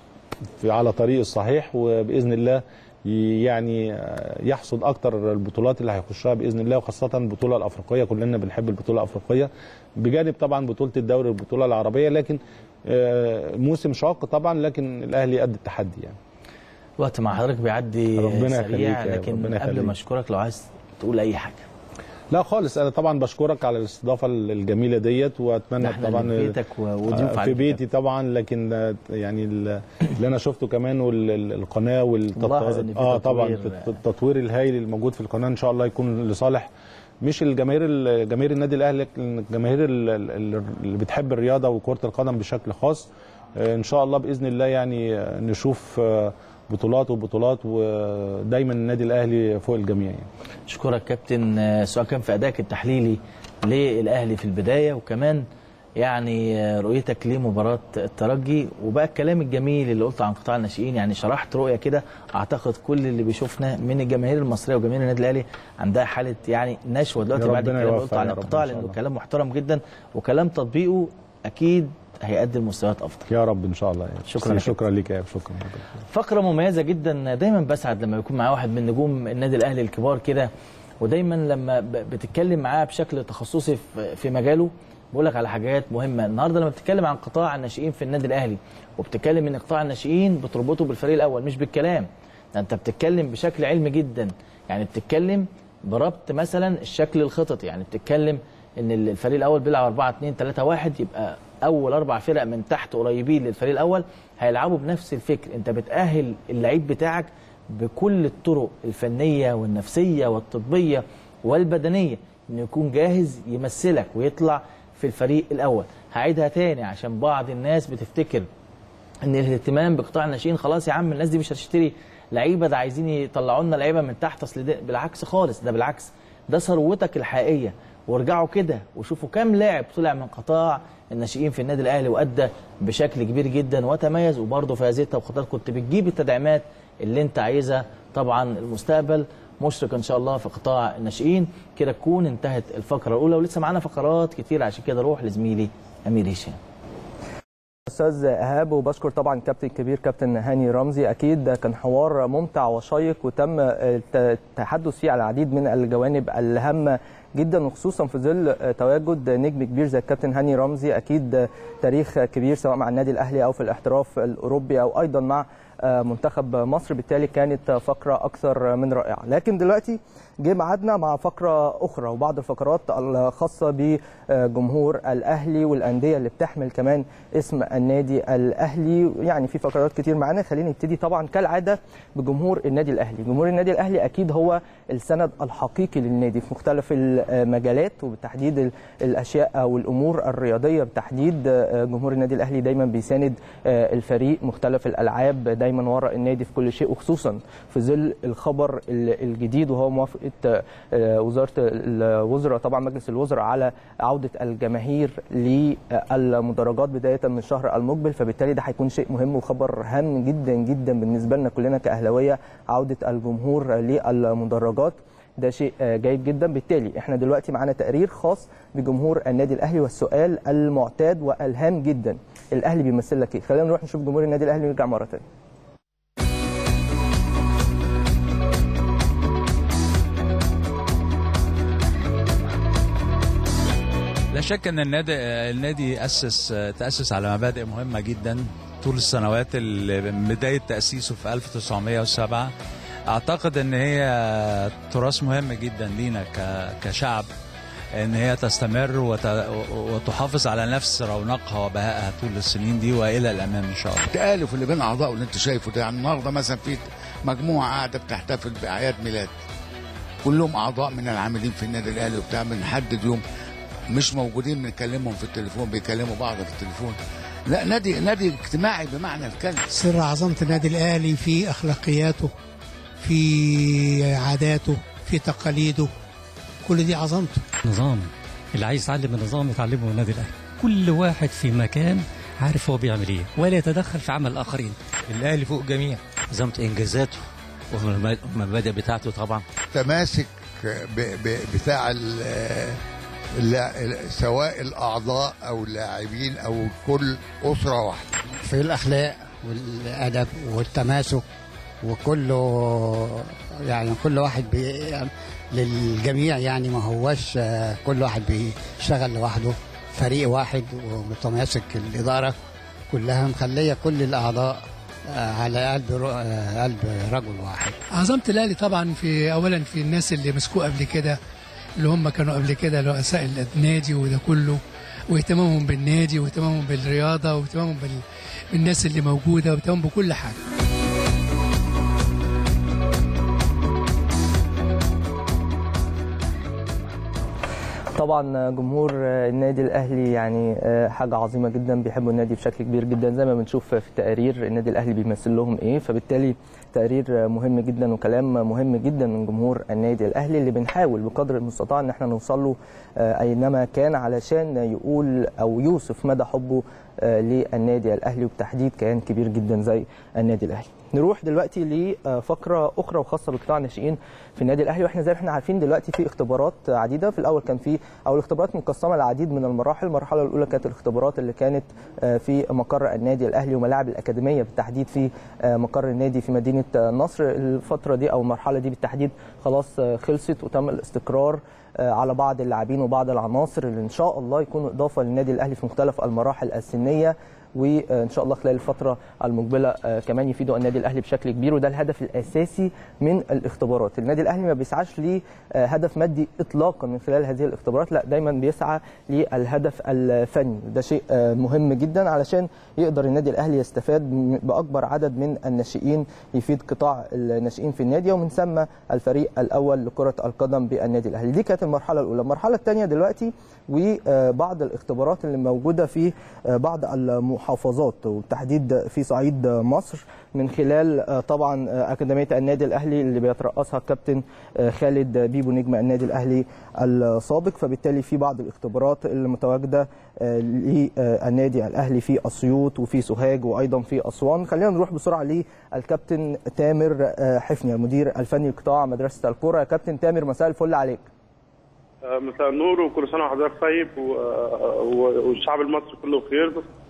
في على طريق الصحيح وباذن الله ي- يعني آه، يحصد اكتر البطولات اللي هيخشها باذن الله وخاصه البطوله الافريقيه كلنا بنحب البطوله الافريقيه بجانب طبعا بطوله الدوري البطوله العربيه لكن آه، موسم شاق طبعا لكن الاهلي قد التحدي يعني الوقت مع حضرتك بيعدي ربنا سريع يخليك يا لكن ربنا قبل يخليك. ما اشكرك لو عايز تقول اي حاجه لا خالص انا طبعا بشكرك على الاستضافه الجميله ديت واتمنى ده احنا طبعا اللي في بيتك و- وضيوف في عليك. بيتي طبعا لكن آه، يعني ال- اللي انا شفته كمان والقناه ملاحظ إن في اه طبعا تطوير. في التطوير الهائل الموجود في القناه ان شاء الله يكون لصالح مش الجماهير ال- جماهير النادي الاهلي لكن الجماهير ال- ال- اللي بتحب الرياضه وكره القدم بشكل خاص آه، ان شاء الله باذن الله يعني آه، نشوف آه، بطولات وبطولات ودايما النادي الاهلي فوق الجميع يعني. اشكرك كابتن آه، سواء كان في ادائك التحليلي للاهلي في البدايه وكمان يعني آه، رؤيتك لمباراه الترجي وبقى الكلام الجميل اللي قلته عن قطاع الناشئين يعني شرحت رؤيه كده اعتقد كل اللي بيشوفنا من الجماهير المصريه وجماهير النادي الاهلي عندها حاله يعني نشوه دلوقتي يا بعد ربنا الكلام اللي يوفق قلته عن يا رب القطاع إن شاء لانه الله. كلام محترم جدا وكلام تطبيقه اكيد هيقدم مستويات افضل يا رب ان شاء الله يعني. شكراً شكرا ليك يا شكرا فقرة مميزة جدا دايما بسعد لما يكون معايا واحد من نجوم النادي الأهلي الكبار كده ودايما لما ب- بتتكلم معاه بشكل تخصصي في- في مجاله بقول لك على حاجات مهمة النهارده لما بتتكلم عن قطاع الناشئين في النادي الأهلي وبتتكلم ان قطاع الناشئين بتربطه بالفريق الأول مش بالكلام ده انت بتتكلم بشكل علمي جدا يعني بتتكلم بربط مثلا الشكل الخططي يعني بتتكلم ان الفريق الاول بيلعب 4 2 3 1 يبقى اول اربع فرق من تحت قريبين للفريق الاول هيلعبوا بنفس الفكر انت بتاهل اللعيب بتاعك بكل الطرق الفنيه والنفسيه والطبيه والبدنيه انه يكون جاهز يمثلك ويطلع في الفريق الاول هعيدها تاني عشان بعض الناس بتفتكر ان الاهتمام بقطاع الناشئين خلاص يا عم الناس دي مش هتشتري لعيبه ده عايزين يطلعوا لنا لعيبه من تحت اصل ده بالعكس خالص ده بالعكس ده ثروتك الحقيقيه وارجعوا كده وشوفوا كام لاعب طلع من قطاع الناشئين في النادي الاهلي وادى بشكل كبير جدا وتميز وبرضه في هذه التوقيتات كنت بتجيب التدعيمات اللي انت عايزها طبعا المستقبل مشرق ان شاء الله في قطاع الناشئين كده تكون انتهت الفقره الاولى ولسه معانا فقرات كتير عشان كده اروح لزميلي امير هشام استاذ ايهاب وبشكر طبعا كابتن كبير كابتن هاني رمزي اكيد كان حوار ممتع وشيق وتم التحدث فيه على العديد من الجوانب الهامه جدا وخصوصا في ظل تواجد نجم كبير زي الكابتن هاني رمزي اكيد تاريخ كبير سواء مع النادي الاهلي او في الاحتراف الاوروبي او ايضا مع منتخب مصر بالتالي كانت فقره اكثر من رائعه لكن دلوقتي جه ميعادنا مع فقره اخرى وبعض الفقرات الخاصه بجمهور الاهلي والانديه اللي بتحمل كمان اسم النادي الاهلي يعني في فقرات كتير معانا خلينا نبتدي طبعا كالعاده بجمهور النادي الاهلي جمهور النادي الاهلي اكيد هو السند الحقيقي للنادي في مختلف المجالات وبالتحديد الاشياء او الامور الرياضيه بالتحديد جمهور النادي الاهلي دايما بيساند الفريق مختلف الالعاب دايما ورا النادي في كل شيء وخصوصا في ظل الخبر الجديد وهو موافقه وزاره الوزراء طبعا مجلس الوزراء على عوده الجماهير للمدرجات بدايه من الشهر المقبل فبالتالي ده هيكون شيء مهم وخبر هام جدا جدا بالنسبه لنا كلنا كاهلاويه عوده الجمهور للمدرجات ده شيء جيد جدا بالتالي احنا دلوقتي معانا تقرير خاص بجمهور النادي الاهلي والسؤال المعتاد والهام جدا الاهلي بيمثل لك ايه خلينا نروح نشوف جمهور النادي الاهلي ونرجع مره ثانيه لا شك ان النادي النادي اسس تاسس على مبادئ مهمه جدا طول السنوات اللي من بدايه تاسيسه في 1907 اعتقد ان هي تراث مهم جدا لينا كشعب ان هي تستمر وتحافظ على نفس رونقها وبهائها طول السنين دي والى الامام ان شاء الله. التآلف اللي بين اعضائه اللي انت شايفه ده يعني النهارده مثلا في مجموعه قاعده بتحتفل باعياد ميلاد كلهم اعضاء من العاملين في النادي الاهلي وبتاع بنحدد يوم مش موجودين بنكلمهم في التليفون بيكلموا بعض في التليفون لا نادي نادي اجتماعي بمعنى الكلمه سر عظمه النادي الاهلي في اخلاقياته في عاداته في تقاليده كل دي عظمته نظام اللي عايز يتعلم النظام يتعلمه من النادي الاهلي كل واحد في مكان عارف هو بيعمل ايه ولا يتدخل في عمل الاخرين الاهلي فوق جميع نظام انجازاته والمبادئ بتاعته طبعا تماسك بتاع سواء الاعضاء او اللاعبين او كل اسره واحده في الاخلاق والادب والتماسك وكله يعني كل واحد بي للجميع يعني ما هوش كل واحد بيشتغل لوحده فريق واحد ومتماسك الاداره كلها مخليه كل الاعضاء على قلب قلب رجل واحد عظمه الاهلي طبعا في اولا في الناس اللي مسكوه قبل كده اللي هم كانوا قبل كده رؤساء النادي وده كله واهتمامهم بالنادي واهتمامهم بالرياضه واهتمامهم بالناس اللي موجوده واهتمامهم بكل حاجه طبعا جمهور النادي الاهلي يعني حاجه عظيمه جدا بيحبوا النادي بشكل كبير جدا زي ما بنشوف في التقارير النادي الاهلي بيمثل لهم ايه فبالتالي تقرير مهم جدا وكلام مهم جدا من جمهور النادي الاهلي اللي بنحاول بقدر المستطاع ان احنا نوصل له اينما كان علشان يقول او يوصف مدى حبه للنادي الاهلي وبتحديد كيان كبير جدا زي النادي الاهلي نروح دلوقتي لفقره اخرى وخاصه بقطاع الناشئين في النادي الاهلي واحنا زي ما احنا عارفين دلوقتي في اختبارات عديده في الاول كان في او الاختبارات مقسمه العديد من المراحل المرحله الاولى كانت الاختبارات اللي كانت في مقر النادي الاهلي وملاعب الاكاديميه بالتحديد في مقر النادي في مدينه نصر الفتره دي او المرحله دي بالتحديد خلاص خلصت وتم الاستقرار على بعض اللاعبين وبعض العناصر اللي ان شاء الله يكونوا اضافه للنادي الاهلي في مختلف المراحل السنيه وان شاء الله خلال الفتره المقبله كمان يفيدوا النادي الاهلي بشكل كبير وده الهدف الاساسي من الاختبارات النادي الاهلي ما بيسعاش لهدف مادي اطلاقا من خلال هذه الاختبارات لا دايما بيسعى للهدف الفني ده شيء مهم جدا علشان يقدر النادي الاهلي يستفاد باكبر عدد من الناشئين يفيد قطاع الناشئين في النادي ومن ثم الفريق الاول لكره القدم بالنادي الاهلي دي كانت المرحله الاولى المرحله الثانيه دلوقتي وبعض الاختبارات اللي موجوده في بعض المحافظات وبالتحديد في صعيد مصر من خلال طبعا اكاديميه النادي الاهلي اللي بيترأسها الكابتن خالد بيبو نجم النادي الاهلي السابق فبالتالي في بعض الاختبارات اللي متواجده للنادي الاهلي في اسيوط وفي سوهاج وايضا في اسوان خلينا نروح بسرعه للكابتن تامر حفني المدير الفني لقطاع مدرسه الكره يا كابتن تامر مساء الفل عليك مساء النور وكل سنه وحضرتك طيب والشعب المصري كله بخير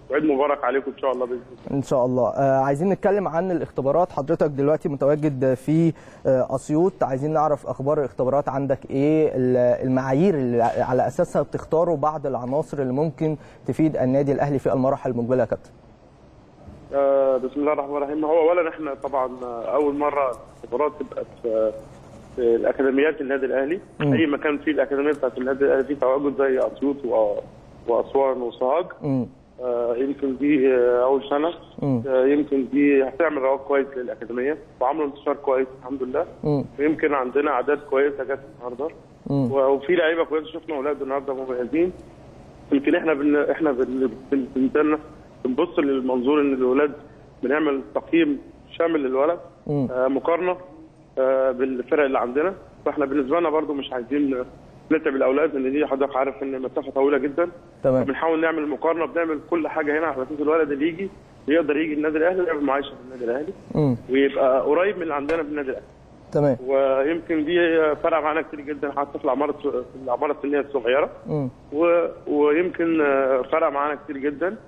وعيد مبارك عليكم ان شاء الله باذن الله ان شاء الله آه عايزين نتكلم عن الاختبارات حضرتك دلوقتي متواجد في آه اسيوط عايزين نعرف اخبار الاختبارات عندك ايه ال- المعايير اللي على اساسها بتختاروا بعض العناصر اللي ممكن تفيد النادي الاهلي في المراحل المقبله يا كابتن آه بسم الله الرحمن الرحيم هو اولا احنا طبعا آه، اول مره الاختبارات تبقى في في الاكاديميات النادي الاهلي مم. اي مكان فيه الاكاديميه بتاعت النادي الاهلي فيه تواجد زي اسيوط و- واسوان وسوهاج مم. آه، يمكن دي آه، اول سنه مم. آه، يمكن دي هتعمل رواج كويس للاكاديميه وعملوا انتشار كويس الحمد لله مم. ويمكن عندنا اعداد كويسه جت النهارده مم. و- وفي لعيبه كويسه شفنا اولاد النهارده مميزين يمكن احنا بن... احنا بن... بن... بن... بنبص للمنظور ان الاولاد بنعمل تقييم شامل للولد مم. آه مقارنه آه بالفرق اللي عندنا فاحنا بالنسبه لنا برضو مش عايزين نتعب الاولاد لان دي حضرتك عارف ان مسافه طويله جدا تمام بنحاول نعمل مقارنه بنعمل كل حاجه هنا على اساس الولد اللي يجي يقدر يجي النادي الاهلي ويعمل معايشه في النادي الاهلي مم. ويبقى قريب من اللي عندنا في النادي الاهلي تمام ويمكن دي فرق معانا كتير جدا حتى في الاعمار في الاعمار السنيه الصغيره مم. و... ويمكن آه، فرق معانا كتير جدا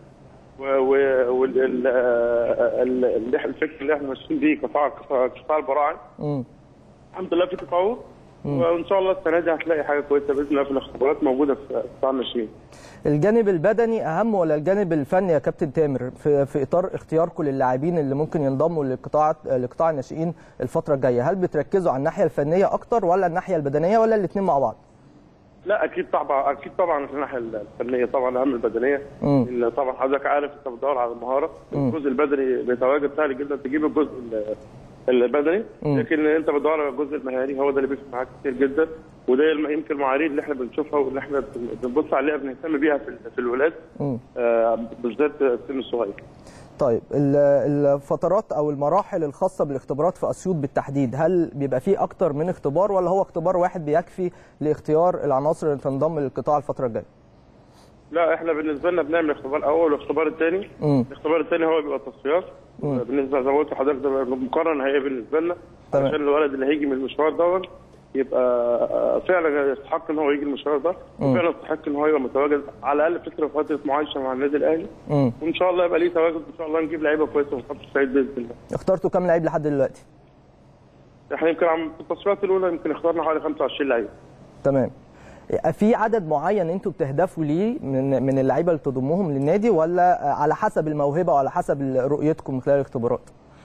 والفكر اللي احنا ماشيين بيه قطاع قطاع قطاع البراعم مم. الحمد لله في تطور مم. وان شاء الله السنه دي هتلاقي حاجه كويسه باذن الله في الاختبارات موجوده في قطاع الناشئين الجانب البدني اهم ولا الجانب الفني يا كابتن تامر في, في اطار اختياركم للاعبين اللي ممكن ينضموا لقطاع لقطاع الناشئين الفتره الجايه هل بتركزوا على الناحيه الفنيه اكتر ولا الناحيه البدنيه ولا الاثنين مع بعض لا اكيد طبعا اكيد طبعا في الناحيه الفنيه طبعا اهم البدنيه مم. لان طبعا حضرتك عارف انت بتدور على المهاره مم. الجزء البدني بيتواجد سهل جدا تجيب الجزء ال- البدني مم. لكن انت بتدور على الجزء المهاري هو ده اللي بيفرق معاك كتير جدا وده الم- يمكن المعايير اللي احنا بنشوفها واللي احنا بن- بنبص عليها بنهتم بيها في ال- في الولاد مم. آه، بالذات السن الصغير طيب ال- الفترات او المراحل الخاصه بالاختبارات في اسيوط بالتحديد هل بيبقى فيه اكتر من اختبار ولا هو اختبار واحد بيكفي لاختيار العناصر اللي تنضم للقطاع الفتره الجايه لا احنا بالنسبه لنا بنعمل اختبار اول والاختبار الثاني مم. الاختبار الثاني هو بيبقى تصفيات مم. بالنسبه زي ما قلت لحضرتك ده بيبقى مقارنه نهائيه بالنسبه لنا تمام. عشان الولد اللي هيجي من المشوار دوت يبقى آه، فعلا يستحق ان هو يجي المشوار ده مم. وفعلا يستحق ان هو يبقى متواجد على الاقل فتره فتره معايشه مع النادي الاهلي مم. وان شاء الله يبقى ليه تواجد ان شاء الله نجيب لعيبه كويسه ونحط السعيد باذن الله اخترتوا كام لعيب لحد دلوقتي احنا يمكن عم في التصفيات الاولى يمكن اخترنا حوالي 25 لعيب تمام في عدد معين انتوا بتهدفوا ليه من من اللعيبه اللي تضموهم للنادي ولا على حسب الموهبه وعلى حسب رؤيتكم من خلال الاختبارات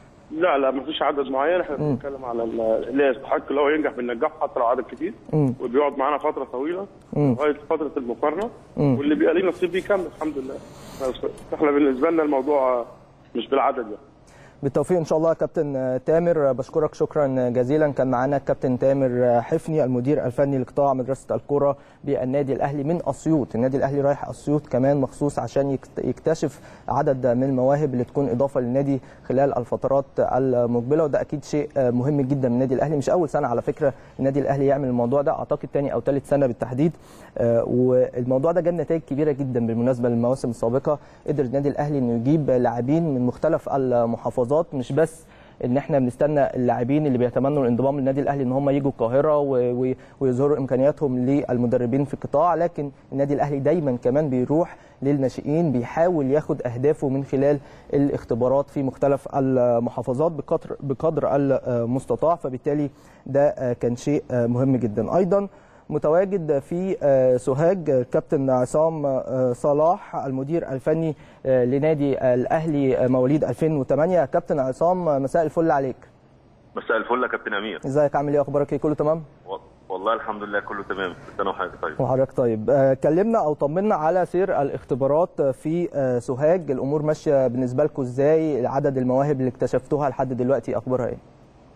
لا لا مفيش عدد معين احنا مم. بنتكلم على ال- اللي يستحق اللي هو ينجح بالنجاح حتى لو عدد كتير مم. وبيقعد معانا فتره طويله مم. لغايه فتره المقارنه مم. واللي بيبقى ليه نصيب بيكمل الحمد لله بس احنا بالنسبه لنا الموضوع مش بالعدد يعني بالتوفيق ان شاء الله يا كابتن تامر بشكرك شكرا جزيلا كان معانا الكابتن تامر حفني المدير الفني لقطاع مدرسه الكره بالنادي الاهلي من اسيوط النادي الاهلي رايح اسيوط كمان مخصوص عشان يكت- يكتشف عدد من المواهب اللي تكون اضافه للنادي خلال الفترات المقبله وده اكيد شيء مهم جدا من النادي الاهلي مش اول سنه على فكره النادي الاهلي يعمل الموضوع ده اعتقد تاني او ثالث سنه بالتحديد آه، والموضوع ده جاب نتائج كبيره جدا بالمناسبه للمواسم السابقه قدر النادي الاهلي انه يجيب لاعبين من مختلف المحافظات مش بس ان احنا بنستنى اللاعبين اللي بيتمنوا الانضمام للنادي الاهلي ان هم يجوا القاهره و- و- ويظهروا امكانياتهم للمدربين في القطاع لكن النادي الاهلي دايما كمان بيروح للناشئين بيحاول ياخد اهدافه من خلال الاختبارات في مختلف المحافظات بقدر بقدر المستطاع فبالتالي ده كان شيء مهم جدا ايضا متواجد في آه، سوهاج آه، كابتن عصام آه، صلاح المدير الفني آه، لنادي الاهلي آه، مواليد 2008 كابتن عصام آه، مساء الفل عليك مساء الفل يا كابتن امير ازيك عامل ايه اخبارك ايه كله تمام و- والله الحمد لله كله تمام كل سنه وحضرتك طيب وحضرتك طيب آه، كلمنا او طمنا على سير الاختبارات في آه، سوهاج الامور ماشيه بالنسبه لكم ازاي عدد المواهب اللي اكتشفتوها لحد دلوقتي اخبارها ايه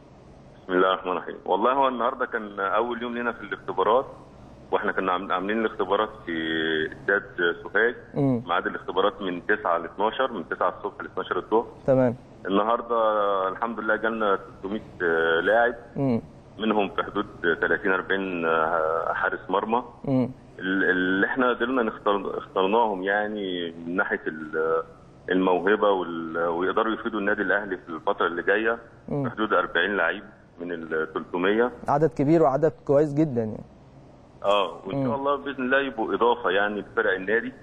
بسم الله الرحمن الرحيم والله هو النهارده كان اول يوم لنا في الاختبارات واحنا كنا عام- عاملين الاختبارات في استاد سوهاج مم. ميعاد الاختبارات من 9 ل 12 من 9 الصبح ل 12 الظهر تمام النهارده الحمد لله جالنا 300 آه، لاعب امم منهم في حدود 30 40 آه، حارس مرمى امم ال- اللي احنا قدرنا نختار اخترناهم يعني من ناحيه ال- الموهبه وال- ويقدروا يفيدوا النادي الاهلي في الفتره اللي جايه مم. في حدود 40 لعيب من ال 300 عدد كبير وعدد كويس جدا يعني اه وان مم. شاء الله باذن الله يبقوا اضافه يعني لفرق النادي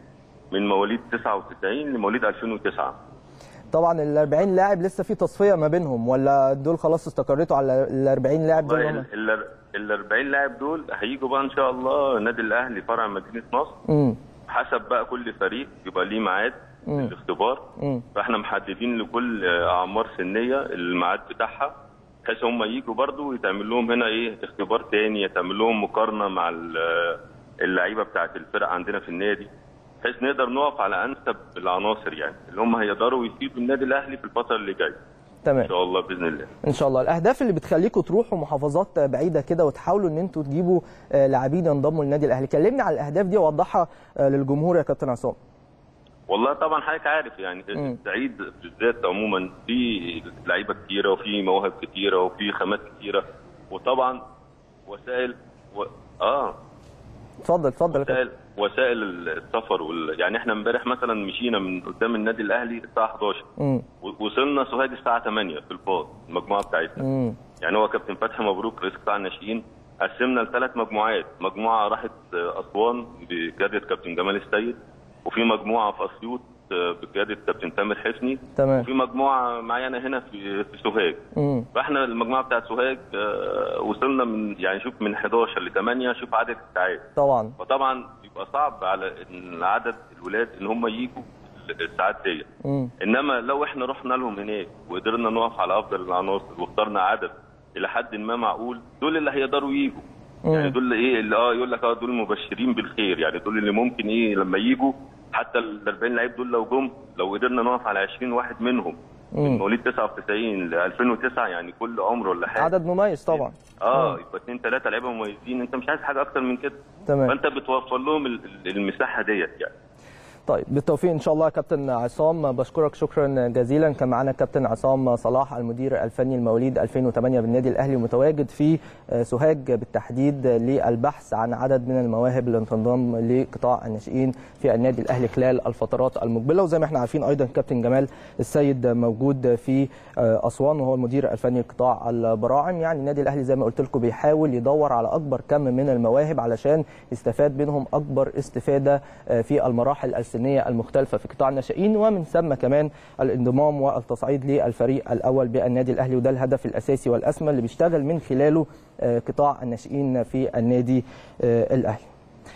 من مواليد 99 لمواليد 2009 طبعا ال 40 لاعب لسه في تصفيه ما بينهم ولا دول خلاص استقريتوا على ال 40 لاعب دول هم؟ ال 40 لاعب دول هيجوا بقى ان شاء الله النادي الاهلي فرع مدينه نصر امم حسب بقى كل فريق يبقى ليه ميعاد مم. الاختبار امم فاحنا محددين لكل اعمار سنيه الميعاد بتاعها بحيث هم يجوا برضو يتعمل لهم هنا ايه اختبار تاني يتعمل لهم مقارنه مع ال- اللعيبه بتاعه الفرق عندنا في النادي بحيث نقدر نقف على انسب العناصر يعني اللي هم هيقدروا يفيدوا النادي الاهلي في الفتره اللي جايه تمام ان شاء الله باذن الله ان شاء الله الاهداف اللي بتخليكم تروحوا محافظات بعيده كده وتحاولوا ان انتوا تجيبوا آه، لاعبين ينضموا للنادي الاهلي كلمني على الاهداف دي ووضحها آه، للجمهور يا كابتن عصام والله طبعا حضرتك عارف يعني الصعيد بالذات عموما في لعيبه كتيره وفي مواهب كتيره وفي خامات كتيره وطبعا وسائل و... اه اتفضل اتفضل يا كابتن وسائل وسائل السفر وال... يعني احنا امبارح مثلا مشينا من قدام النادي الاهلي الساعه 11 امم و- وصلنا سوهاج الساعه 8 في الباص المجموعه بتاعتنا امم يعني هو كابتن فتحي مبروك رئيس قطاع الناشئين قسمنا لثلاث مجموعات مجموعه راحت اسوان بقياده كابتن جمال السيد وفي مجموعه في اسيوط بقياده كابتن تامر حسني تمام وفي مجموعه معانا هنا في في سوهاج امم فاحنا المجموعه بتاعت سوهاج آه، وصلنا من يعني شوف من 11 ل 8 شوف عدد الساعات طبعا فطبعا بيبقى صعب على إن عدد الولاد ان هم يجوا الساعات ديت امم انما لو احنا رحنا لهم هناك وقدرنا نقف على افضل العناصر واخترنا عدد الى حد ما معقول دول اللي هيقدروا يجوا يعني دول اللي ايه اللي اه يقول لك اه دول مبشرين بالخير يعني دول اللي ممكن ايه لما يجوا حتى ال 40 لعيب دول لو جم لو قدرنا نقف على 20 واحد منهم من مم. مواليد 99 ل 2009 يعني كل عمر ولا حاجه عدد مميز طبعا اه يبقى اثنين ثلاثه لعيبه مميزين انت مش عايز حاجه اكتر من كده تمام فانت بتوفر لهم ال- ال- المساحه ديت يعني طيب بالتوفيق ان شاء الله يا كابتن عصام بشكرك شكرا جزيلا كان معانا كابتن عصام صلاح المدير الفني المواليد 2008 بالنادي الاهلي ومتواجد في آه، سوهاج بالتحديد للبحث عن عدد من المواهب اللي تنضم لقطاع الناشئين في النادي الاهلي خلال الفترات المقبله وزي ما احنا عارفين ايضا كابتن جمال السيد موجود في آه، اسوان وهو المدير الفني لقطاع البراعم يعني النادي الاهلي زي ما قلت لكم بيحاول يدور على اكبر كم من المواهب علشان يستفاد منهم اكبر استفاده آه، في المراحل السنيه المختلفه في قطاع الناشئين ومن ثم كمان الانضمام والتصعيد للفريق الاول بالنادي الاهلي وده الهدف الاساسي والاسمى اللي بيشتغل من خلاله آه، قطاع الناشئين في النادي آه، الاهلي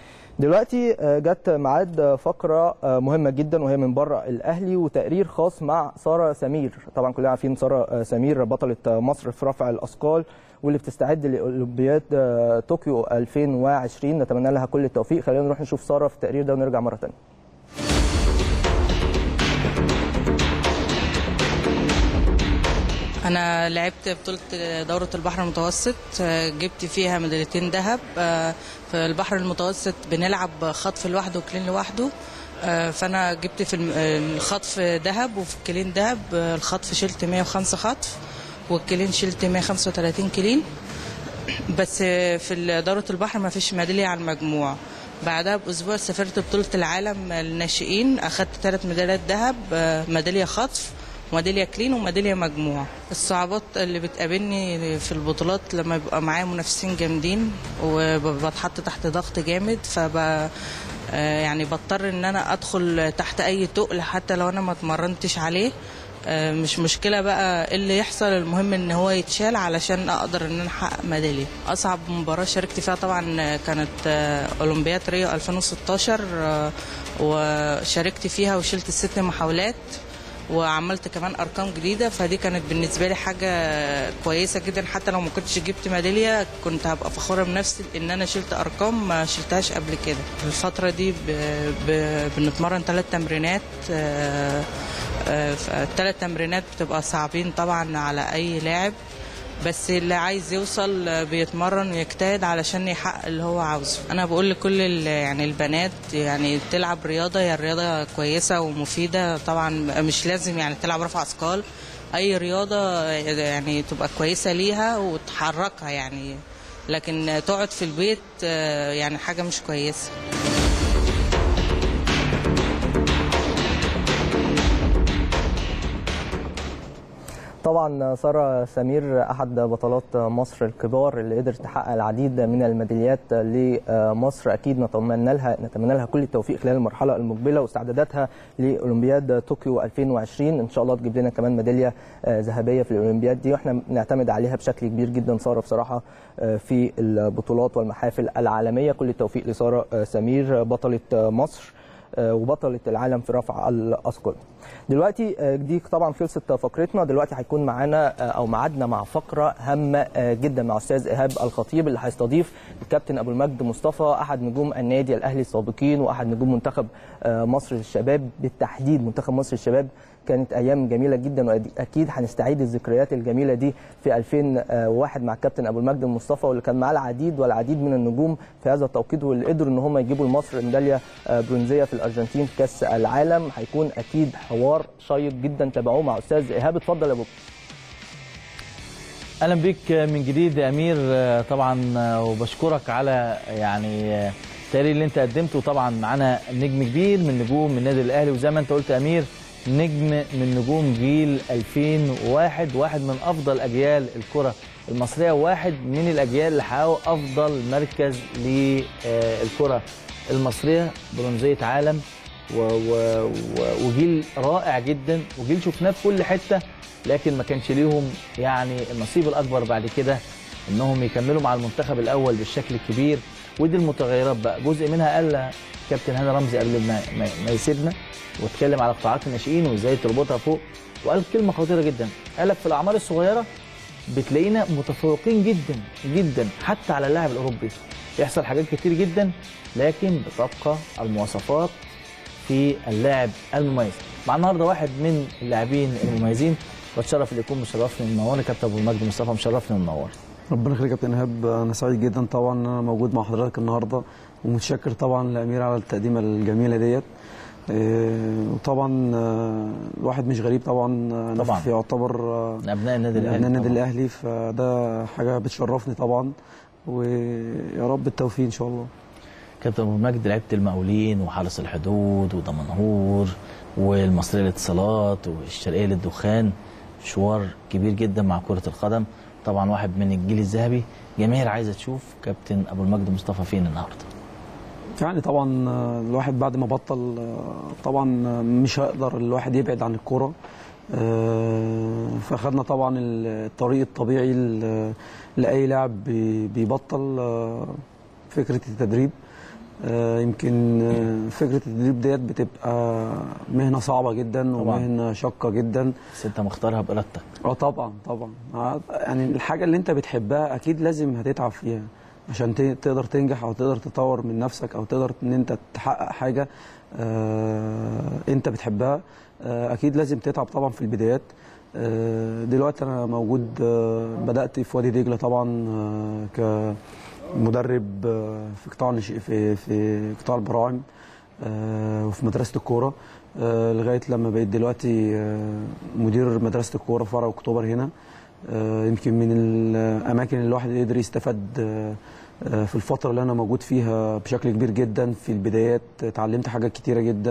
دلوقتي آه، جت ميعاد فقره آه، مهمه جدا وهي من بره الاهلي وتقرير خاص مع ساره سمير طبعا كلنا عارفين ساره آه، سمير بطله آه، مصر في رفع الاثقال واللي بتستعد لاولمبياد آه، طوكيو 2020 نتمنى لها كل التوفيق خلينا نروح نشوف ساره في التقرير ده ونرجع مره ثانيه انا لعبت بطوله دوره البحر المتوسط آه، جبت فيها ميداليتين ذهب آه، في البحر المتوسط بنلعب خطف لوحده وكلين لوحده آه، فانا جبت في الم- الخطف ذهب وفي الكلين ذهب آه، الخطف شلت 105 خطف والكلين شلت 135 كلين بس آه، في دوره البحر ما فيش ميداليه على المجموع بعدها باسبوع سافرت بطوله العالم الناشئين اخدت ثلاث ميداليات ذهب آه، ميداليه خطف وميداليه كلين وميداليه مجموع الصعوبات اللي بتقابلني في البطولات لما يبقى معايا منافسين جامدين وبتحط تحت ضغط جامد فب آه، يعني بضطر ان انا ادخل تحت اي تقل حتى لو انا ما اتمرنتش عليه آه، مش مشكلة بقى إيه اللي يحصل المهم ان هو يتشال علشان اقدر ان انا احقق ميدالية اصعب مباراة شاركت فيها طبعا آه، كانت آه، اولمبياد ريو 2016 آه، وشاركت فيها وشلت الست محاولات وعملت كمان ارقام جديده فدي كانت بالنسبه لي حاجه كويسه جدا حتى لو ما كنتش جبت ميداليه كنت هبقى فخوره بنفسي ان انا شلت ارقام ما شلتهاش قبل كده الفتره دي ب... ب... بنتمرن ثلاث تمرينات الثلاث تمرينات بتبقى صعبين طبعا على اي لاعب بس اللي عايز يوصل بيتمرن ويجتهد علشان يحقق اللي هو عاوزه انا بقول لكل ال- يعني البنات يعني تلعب رياضه هي الرياضه كويسه ومفيده طبعا مش لازم يعني تلعب رفع اثقال اي رياضه يعني تبقى كويسه ليها وتحركها يعني لكن تقعد في البيت آه، يعني حاجه مش كويسه طبعا ساره سمير احد بطلات مصر الكبار اللي قدرت تحقق العديد من الميداليات لمصر اكيد نتمنى لها نتمنى لها كل التوفيق خلال المرحله المقبله واستعداداتها لاولمبياد طوكيو 2020 ان شاء الله تجيب لنا كمان ميداليه ذهبيه في الاولمبياد دي واحنا نعتمد عليها بشكل كبير جدا ساره بصراحه في البطولات والمحافل العالميه كل التوفيق لساره سمير بطله مصر وبطله العالم في رفع الاثقال. دلوقتي دي طبعا خلصت فقرتنا دلوقتي هيكون معانا او ميعادنا مع فقره هامه جدا مع استاذ ايهاب الخطيب اللي هيستضيف الكابتن ابو المجد مصطفى احد نجوم النادي الاهلي السابقين واحد نجوم منتخب مصر للشباب بالتحديد منتخب مصر للشباب كانت ايام جميله جدا واكيد هنستعيد الذكريات الجميله دي في 2001 مع الكابتن ابو المجد المصطفى واللي كان معاه العديد والعديد من النجوم في هذا التوقيت واللي قدروا ان هم يجيبوا لمصر ميداليه برونزيه في الارجنتين في كاس العالم هيكون اكيد حوار شيق جدا تابعوه مع استاذ ايهاب اتفضل يا ابو اهلا بيك من جديد يا امير طبعا وبشكرك على يعني التقرير اللي انت قدمته طبعا معانا نجم كبير من نجوم النادي الاهلي وزي ما انت قلت يا امير نجم من نجوم جيل 2001 واحد من افضل اجيال الكره المصريه واحد من الاجيال اللي حققوا افضل مركز للكره المصريه برونزيه عالم و و و وجيل رائع جدا وجيل شفناه في كل حته لكن ما كانش ليهم يعني النصيب الاكبر بعد كده انهم يكملوا مع المنتخب الاول بالشكل الكبير ودي المتغيرات بقى جزء منها قال كابتن هاني رمزي قبل ما, ما, ما يسيبنا واتكلم على قطاعات الناشئين وازاي تربطها فوق وقال كلمه خطيره جدا قال لك في الاعمار الصغيره بتلاقينا متفوقين جدا جدا حتى على اللاعب الاوروبي يحصل حاجات كتير جدا لكن بتبقى المواصفات في اللاعب المميز مع النهارده واحد من اللاعبين المميزين واتشرف اللي يكون مشرفني ومنورني كابتن ابو المجد مصطفى مشرفني ومنور ربنا يخليك يا كابتن ايهاب انا سعيد جدا طبعا ان انا موجود مع حضرتك النهارده ومتشكر طبعا لامير على التقديمه الجميله ديت وطبعا الواحد مش غريب طبعا طبعا يعتبر ابناء النادي الاهلي ابناء النادي الاهلي فده حاجه بتشرفني طبعا ويا رب التوفيق ان شاء الله كابتن ابو المجد لعبت المقاولين وحرس الحدود ودمنهور والمصريه للاتصالات والشرقيه للدخان مشوار كبير جدا مع كره القدم طبعا واحد من الجيل الذهبي جماهير عايزه تشوف كابتن ابو المجد مصطفى فين النهارده يعني طبعا الواحد بعد ما بطل طبعا مش هيقدر الواحد يبعد عن الكوره فاخدنا طبعا الطريق الطبيعي لاي لاعب بيبطل فكره التدريب يمكن فكره التدريب ديت بتبقى مهنه صعبه جدا ومهنه شاقه جدا بس انت مختارها بارادتك اه طبعا طبعا يعني الحاجه اللي انت بتحبها اكيد لازم هتتعب فيها عشان تقدر تنجح او تقدر تطور من نفسك او تقدر ان انت تحقق حاجه انت بتحبها اكيد لازم تتعب طبعا في البدايات دلوقتي انا موجود بدات في وادي دجله طبعا كمدرب في قطاع في في قطاع البراعم وفي مدرسه الكوره لغايه لما بقيت دلوقتي مدير مدرسه الكوره في فرع اكتوبر هنا يمكن من الاماكن اللي الواحد يقدر يستفاد في الفتره اللي انا موجود فيها بشكل كبير جدا في البدايات اتعلمت حاجات كتيره جدا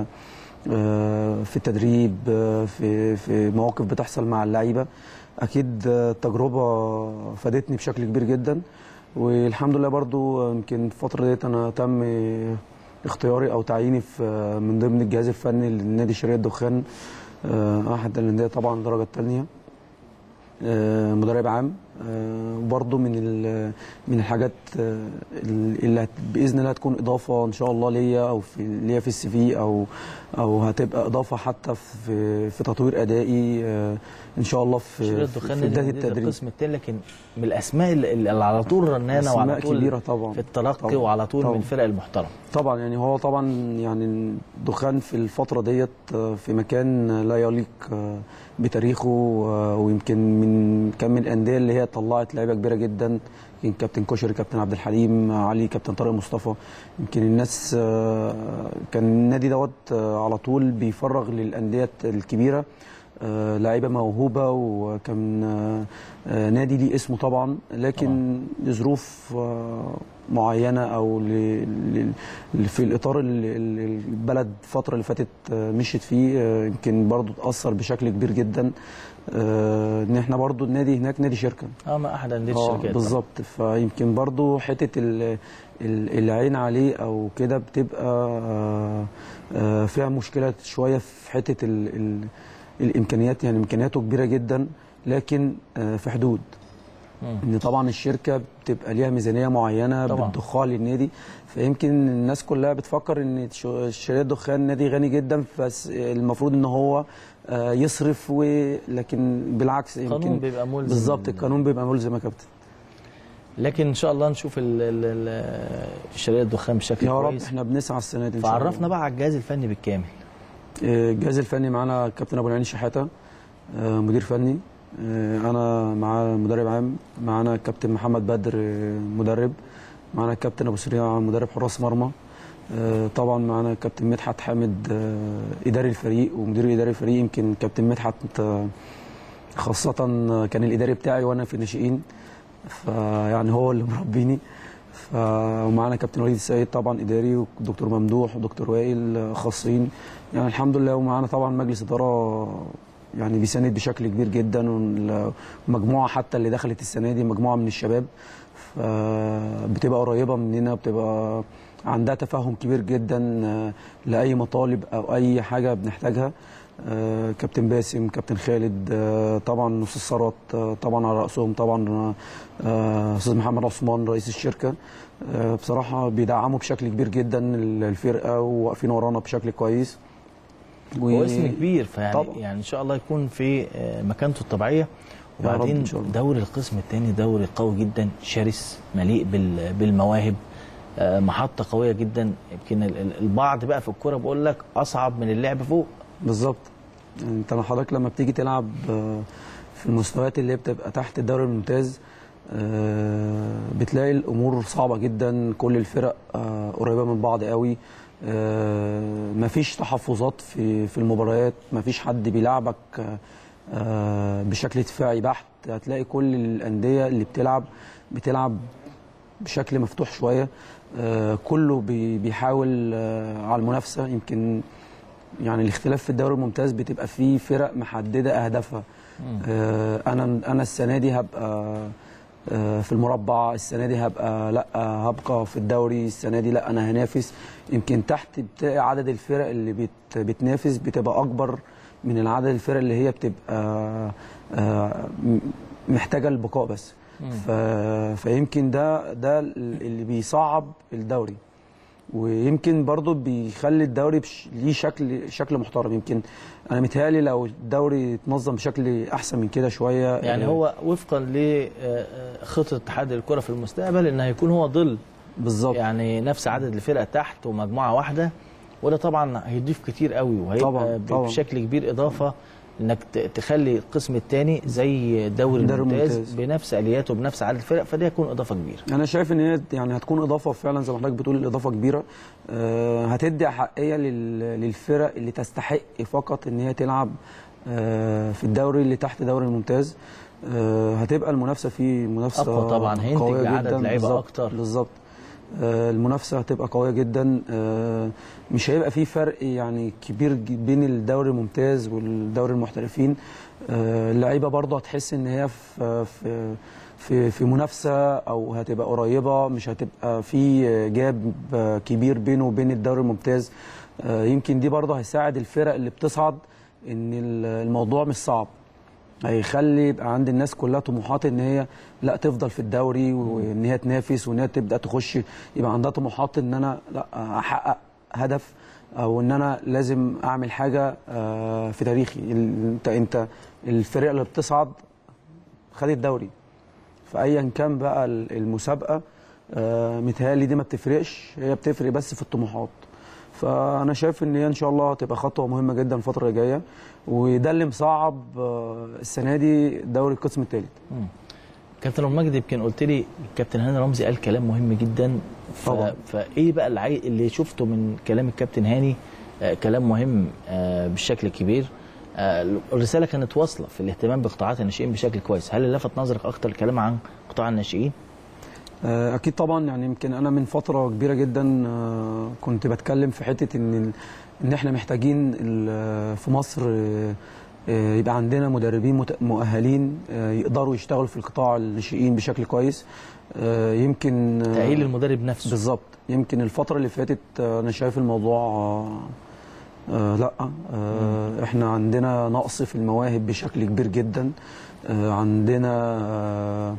في التدريب في في مواقف بتحصل مع اللعيبه اكيد التجربه فادتني بشكل كبير جدا والحمد لله برضو يمكن الفتره ديت انا تم اختياري او تعييني في من ضمن الجهاز الفني لنادي شرقيه الدخان احد الانديه طبعا الدرجه الثانيه مدرب عام وبرضه من من الحاجات اللي باذن الله هتكون اضافه ان شاء الله ليا او في ليا في السي في او او هتبقى اضافه حتى في في تطوير ادائي ان شاء الله في في بدايه التدريب القسم الثاني لكن من الاسماء اللي على طول رنانه وعلى طول كبيره طبعا في التلقي طبعًا وعلى طول طبعًا من الفرق المحترمه طبعا يعني هو طبعا يعني دخان في الفتره ديت في مكان لا يليق بتاريخه ويمكن من كان من الانديه اللي هي طلعت لعيبه كبيره جدا يمكن كابتن كشري كابتن عبد الحليم علي كابتن طارق مصطفى يمكن الناس كان النادي دوت على طول بيفرغ للانديه الكبيره آه، لعيبه موهوبه وكان آه، آه، نادي ليه اسمه طبعا لكن لظروف آه، معينه او ل- ل- ل- في الاطار اللي اللي البلد الفتره اللي فاتت آه، مشيت فيه آه، يمكن برضو اتاثر بشكل كبير جدا آه، ان احنا برضو النادي هناك نادي شركه اه ما احد انديه آه، الشركات بالظبط فيمكن برضو حته ال- ال- العين عليه او كده بتبقى آه، آه، فيها مشكله شويه في حته ال ال الامكانيات يعني امكانياته كبيره جدا لكن آه، في حدود مم. ان طبعا الشركه بتبقى ليها ميزانيه معينه طبعاً. بتضخها للنادي فيمكن الناس كلها بتفكر ان شو- شركه دخان نادي غني جدا بس المفروض ان هو آه، يصرف ولكن بالعكس القانون يمكن بيبقى ملزم. بالظبط القانون بيبقى ملزم يا كابتن لكن ان شاء الله نشوف ال- ال- ال- الشركات الدخان بشكل يا رب كويس احنا بنسعى السنه دي ان شاء الله فعرفنا بقى على الجهاز الفني بالكامل آه، الجهاز الفني معانا كابتن ابو العين شحاته آه، مدير فني آه، انا مع مدرب عام معانا كابتن محمد بدر آه، مدرب معانا كابتن ابو سريع مدرب حراس مرمى آه، طبعا معانا كابتن مدحت حامد آه، اداري الفريق ومدير اداري الفريق يمكن كابتن مدحت آه، خاصة كان الإداري بتاعي وأنا في الناشئين فيعني هو اللي مربيني ف- ومعانا كابتن وليد السيد طبعا إداري ودكتور ممدوح ودكتور وائل خاصين يعني الحمد لله ومعانا طبعا مجلس إدارة يعني بيساند بشكل كبير جدا والمجموعة حتى اللي دخلت السنة دي مجموعة من الشباب بتبقى قريبة مننا بتبقى عندها تفهم كبير جدا آه، لأي مطالب أو أي حاجة بنحتاجها آه، كابتن باسم كابتن خالد آه، طبعا استاذ ثروت آه، طبعا على راسهم طبعا آه، استاذ محمد عثمان رئيس الشركه آه، بصراحه بيدعموا بشكل كبير جدا الفرقه وواقفين ورانا بشكل كويس هو اسم كبير فيعني طبعا. يعني ان شاء الله يكون في آه، مكانته الطبيعيه يا رب وبعدين إن شاء الله. دوري القسم الثاني دوري قوي جدا شرس مليء بال- بالمواهب آه، محطه قويه جدا يمكن ال- ال- البعض بقى في الكوره بقول لك اصعب من اللعب فوق بالظبط يعني انت حضرتك لما بتيجي تلعب آه، في المستويات اللي هي بتبقى تحت الدوري الممتاز آه، بتلاقي الامور صعبه جدا كل الفرق آه، قريبه من بعض قوي آه، مفيش تحفظات في في المباريات مفيش حد بيلعبك آه، آه، بشكل دفاعي بحت هتلاقي كل الانديه اللي بتلعب بتلعب بشكل مفتوح شويه آه، كله بي- بيحاول آه، على المنافسه يمكن يعني الاختلاف في الدوري الممتاز بتبقى فيه فرق محدده اهدافها آه، انا انا السنه دي هبقى آه، في المربع السنه دي هبقى لا هبقى في الدوري السنه دي لا انا هنافس يمكن تحت بتلاقي عدد الفرق اللي بت بتنافس بتبقى اكبر من العدد الفرق اللي هي بتبقى آه، م- محتاجه البقاء بس ف... فيمكن ده ده اللي بيصعب الدوري ويمكن برضو بيخلي الدوري بش... ليه شكل شكل محترم يمكن انا متهيألي لو الدوري اتنظم بشكل احسن من كده شويه يعني آه، هو وفقا لخطه اتحاد الكره في المستقبل ان هيكون هو ظل بالظبط يعني نفس عدد الفرق تحت ومجموعه واحده وده طبعا هيضيف كتير قوي وهيبقى طبعاً، طبعاً. بشكل كبير اضافه انك ت- تخلي القسم الثاني زي الدوري الدوري الممتاز الممتاز. بنفس الياته بنفس عدد الفرق فده هيكون اضافه كبيره انا شايف ان هي يعني هتكون اضافه فعلا زي ما حضرتك بتقول اضافه كبيره آه، هتدي احقيه لل- للفرق اللي تستحق فقط ان هي تلعب آه، في الدوري اللي تحت دوري الممتاز آه، هتبقى المنافسه فيه منافسه أقوى طبعاً، هينتج قوية عدد جداً. لعيبة بالظبط، أكتر. بالظبط آه، المنافسه هتبقى قويه جدا آه، مش هيبقى في فرق يعني كبير ج- بين الدوري الممتاز والدوري المحترفين آه، اللعيبه برضه هتحس ان هي في في في في منافسه او هتبقى قريبه مش هتبقى في جاب كبير بينه وبين الدوري الممتاز آه، يمكن دي برضه هيساعد الفرق اللي بتصعد ان الموضوع مش صعب هيخلي يبقى عند الناس كلها طموحات ان هي لا تفضل في الدوري وان هي تنافس وان هي تبدا تخش يبقى عندها طموحات ان انا لا احقق هدف او ان انا لازم اعمل حاجه آه، في تاريخي ال- انت انت الفرق اللي بتصعد خد الدوري فايا كان بقى ال- المسابقه آه، متهيألي دي ما بتفرقش هي بتفرق بس في الطموحات فانا شايف ان هي ان شاء الله هتبقى خطوه مهمه جدا الفتره اللي جايه وده اللي مصعب آه، السنه دي دوري القسم الثالث كابتن ابو مجدي يمكن قلت لي الكابتن هاني رمزي قال كلام مهم جدا ف... طبعاً. فايه بقى اللي, عاي... اللي شفته من كلام الكابتن هاني آه كلام مهم آه بالشكل الكبير آه، الرساله كانت واصله في الاهتمام بقطاعات الناشئين بشكل كويس هل اللي لفت نظرك اكتر الكلام عن قطاع الناشئين آه، اكيد طبعا يعني يمكن انا من فتره كبيره جدا آه، كنت بتكلم في حته ان ال- ان احنا محتاجين ال- في مصر آه، آه، يبقى عندنا مدربين مت- مؤهلين آه، يقدروا يشتغلوا في القطاع الناشئين بشكل كويس آه، يمكن آه، تأهيل المدرب نفسه بالظبط يمكن الفتره اللي فاتت آه، انا شايف الموضوع آه، آه لا آه احنا عندنا نقص في المواهب بشكل كبير جدا آه عندنا آه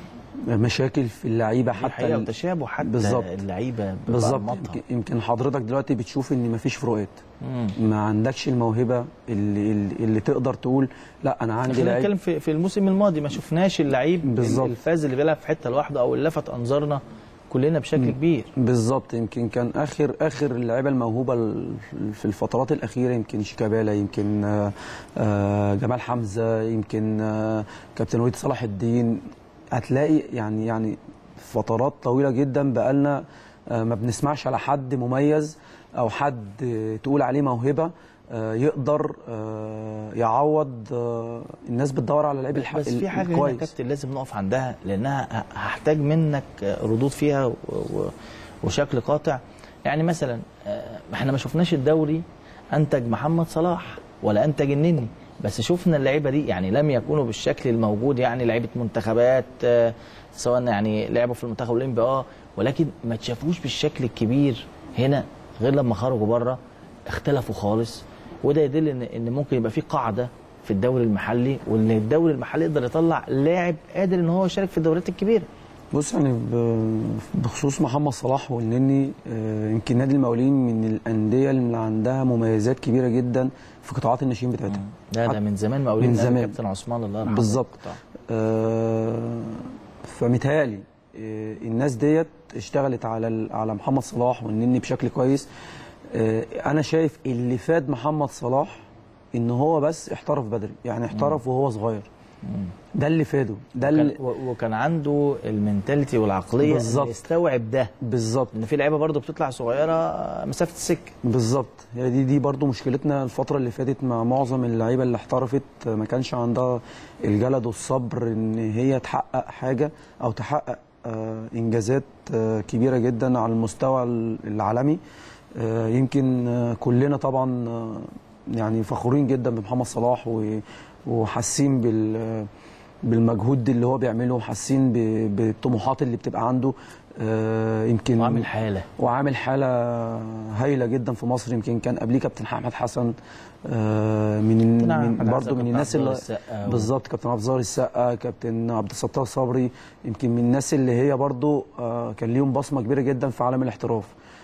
مشاكل في اللعيبه حتى حقيقه ال- وتشابه حتى بالظبط. اللعيبه بالظبط بأنماطها. يمكن- يمكن حضرتك دلوقتي بتشوف ان مفيش فروقات مم. ما عندكش الموهبه اللي, اللي, اللي تقدر تقول لا انا عندي خلينا لعيب نتكلم في, في الموسم الماضي ما شفناش اللعيب بالظبط. الفاز اللي بيلعب في حته لوحده او اللي لفت انظارنا كلنا بشكل كبير بالظبط يمكن كان اخر اخر اللعيبه الموهوبه ال- في الفترات الاخيره يمكن شيكابالا يمكن آه، آه، جمال حمزه يمكن آه، كابتن وليد صلاح الدين هتلاقي يعني يعني فترات طويله جدا بقالنا آه، ما بنسمعش على حد مميز او حد آه، تقول عليه موهبه آه، يقدر آه، يعوض آه، الناس بتدور على لعيب الح- بس في حاجه هنا يا الكويس كابتن لازم نقف عندها لانها ه- هحتاج منك ردود فيها و- و- وشكل قاطع يعني مثلا آه، احنا ما شفناش الدوري انتج محمد صلاح ولا انتج النني بس شفنا اللعيبه دي يعني لم يكونوا بالشكل الموجود يعني لعيبه منتخبات آه، سواء يعني لعبوا في المنتخب الاولمبي اه ولكن ما تشافوش بالشكل الكبير هنا غير لما خرجوا بره اختلفوا خالص وده يدل ان ان ممكن يبقى في قاعده في الدوري المحلي وان الدوري المحلي يقدر يطلع لاعب قادر ان هو يشارك في الدوريات الكبيره بص يعني ب- بخصوص محمد صلاح والنني آه، يمكن نادي المقاولين من الانديه اللي عندها مميزات كبيره جدا في قطاعات الناشئين بتاعتها ده ده من زمان مقاولين من نادي زمان. كابتن عثمان الله يرحمه بالظبط آه، فمتهيألي آه، الناس ديت اشتغلت على ال- على محمد صلاح والنني بشكل كويس آه، انا شايف اللي فاد محمد صلاح ان هو بس احترف بدري يعني احترف وهو صغير ده اللي فاده ده اللي وكان, و- وكان عنده المنتاليتي والعقليه بالظبط. بالظبط يستوعب ده بالظبط ان في لعيبه برضه بتطلع صغيره مسافه السكه بالظبط هي دي دي برضو مشكلتنا الفترة اللي فاتت مع معظم اللعيبة اللي احترفت ما كانش عندها الجلد والصبر ان هي تحقق حاجة او تحقق آه، انجازات آه، كبيرة جدا على المستوى العالمي آه، يمكن آه، كلنا طبعا آه، يعني فخورين جدا بمحمد صلاح و- وحاسين بال بالمجهود اللي هو بيعمله وحاسين ب- بالطموحات اللي بتبقى عنده آه، يمكن وعامل حاله وعامل حاله هايله جدا في مصر يمكن كان قبليه كابتن احمد حسن آه، من كابتن أحمد من حسن، برضه من كابتن الناس عبد الله اللي السقا و- بالظبط كابتن عبد الظاهر السقا كابتن عبد الستار صبري يمكن من الناس اللي هي برضه آه، كان ليهم بصمه كبيره جدا في عالم الاحتراف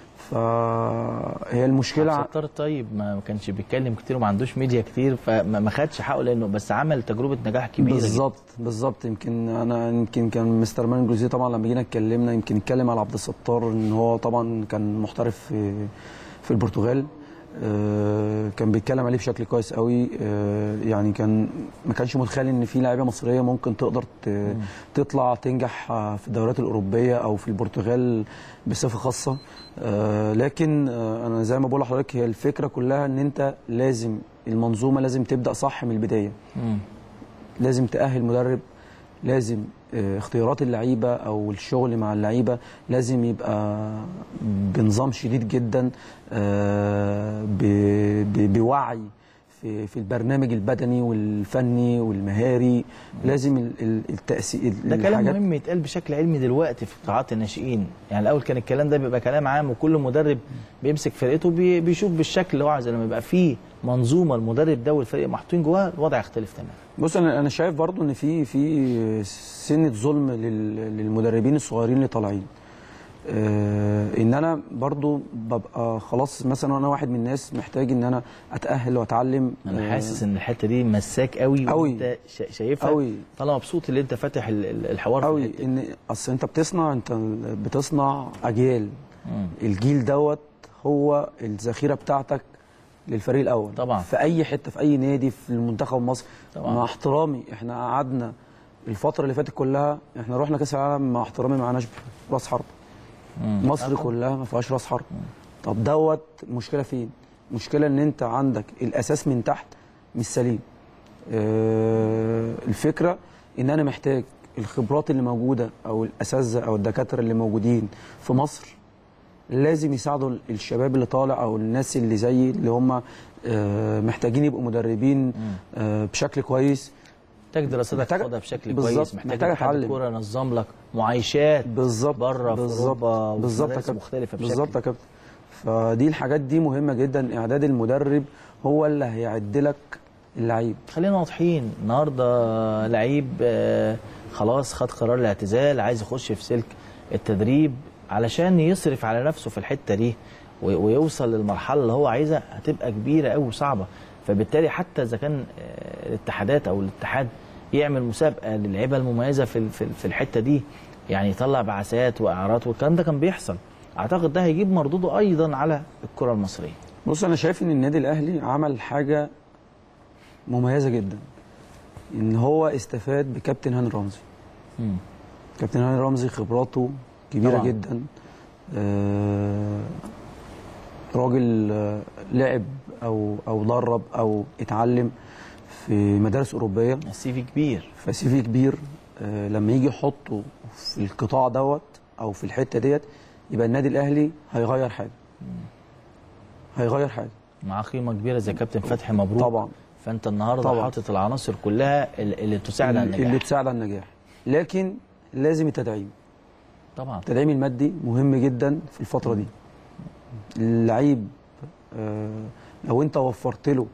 فهي المشكله عبد الستار الطيب ما ما كانش بيتكلم كتير وما عندوش ميديا كتير فما ما خدش حقه لانه بس عمل تجربه نجاح كبيره جدا. بالظبط بالظبط يمكن انا يمكن كان مستر مان جوزيه طبعا لما جينا اتكلمنا يمكن اتكلم على عبد الستار ان هو طبعا كان محترف في في البرتغال آه، كان بيتكلم عليه بشكل كويس قوي آه، يعني كان ما كانش متخيل ان في لاعيبه مصريه ممكن تقدر ت- تطلع تنجح آه، في الدوريات الاوروبيه او في البرتغال بصفه خاصه آه، لكن آه، انا زي ما بقول لحضرتك هي الفكره كلها ان انت لازم المنظومه لازم تبدا صح من البدايه مم. لازم تأهل مدرب لازم آه، اختيارات اللعيبه او الشغل مع اللعيبه لازم يبقى بنظام شديد جدا آه، ب- ب- بوعي في في البرنامج البدني والفني والمهاري لازم ال- ال- التأثير ده كلام مهم يتقال بشكل علمي دلوقتي في قطاعات الناشئين يعني الاول كان الكلام ده بيبقى كلام عام وكل مدرب بيمسك فرقته بي- بيشوف بالشكل اللي هو عايزه لما يبقى في منظومه المدرب ده والفريق محطوطين جواها الوضع يختلف تماما بص انا انا شايف برضو ان في في سنه ظلم لل- للمدربين الصغيرين اللي طالعين آه ان انا برضو ببقى خلاص مثلا انا واحد من الناس محتاج ان انا اتاهل واتعلم انا آه، حاسس ان الحته دي مساك قوي قوي. وانت شا- شايفها قوي. فانا مبسوط ان انت فاتح ال- ال- الحوار في قوي الحتة دي. ان اصل انت بتصنع انت بتصنع اجيال الجيل دوت هو الذخيره بتاعتك للفريق الاول طبعا. في اي حته في اي نادي في المنتخب مصر طبعا. مع احترامي احنا قعدنا الفتره اللي فاتت كلها احنا رحنا كاس العالم مع احترامي معناش راس حرب مم. مصر كلها ما فيهاش راس حرب طب دوت المشكله فين المشكله ان انت عندك الاساس من تحت مش سليم آه، الفكره ان انا محتاج الخبرات اللي موجوده او الاساتذه او الدكاتره اللي موجودين في مصر لازم يساعدوا الشباب اللي طالع او الناس اللي زيي اللي هم آه، محتاجين يبقوا مدربين آه، بشكل كويس محتاج دراستك محتاج- تاخدها بشكل بالظبط، كويس محتاج محتاج اتحاد أتعلم. الكوره ينظم لك معايشات بالظبط بره في بالظبط اوروبا وفي بالظبط يا مدارس كابتن. مختلفه بشكل بالظبط يا كابتن فدي الحاجات دي مهمه جدا اعداد المدرب هو اللي هيعد لك اللعيب خلينا واضحين النهارده لعيب آه، خلاص خد قرار الاعتزال عايز يخش في سلك التدريب علشان يصرف على نفسه في الحته دي و- ويوصل للمرحله اللي هو عايزها هتبقى كبيره قوي وصعبه فبالتالي حتى اذا كان آه، الاتحادات او الاتحاد يعمل مسابقه للعيبه المميزه في ال- في ال- في الحته دي يعني يطلع بعثات واعارات والكلام ده كان بيحصل اعتقد ده هيجيب مردوده ايضا على الكره المصريه بص انا شايف ان النادي الاهلي عمل حاجه مميزه جدا ان هو استفاد بكابتن هاني رمزي مم. كابتن هاني رمزي خبراته كبيره طبعاً. طبعا. جدا آه راجل آه، لعب او او درب او اتعلم في مدارس اوروبيه السي في كبير فسي في كبير آه لما يجي يحطه في القطاع دوت او في الحته ديت يبقى النادي الاهلي هيغير حاجه هيغير حاجه معاه قيمه كبيره زي كابتن فتحي مبروك طبعا فانت النهارده طبعاً. حاطط العناصر كلها اللي اللي تساعد على النجاح اللي تساعد على النجاح لكن لازم التدعيم طبعا التدعيم المادي مهم جدا في الفتره دي اللعيب آه لو انت وفرت له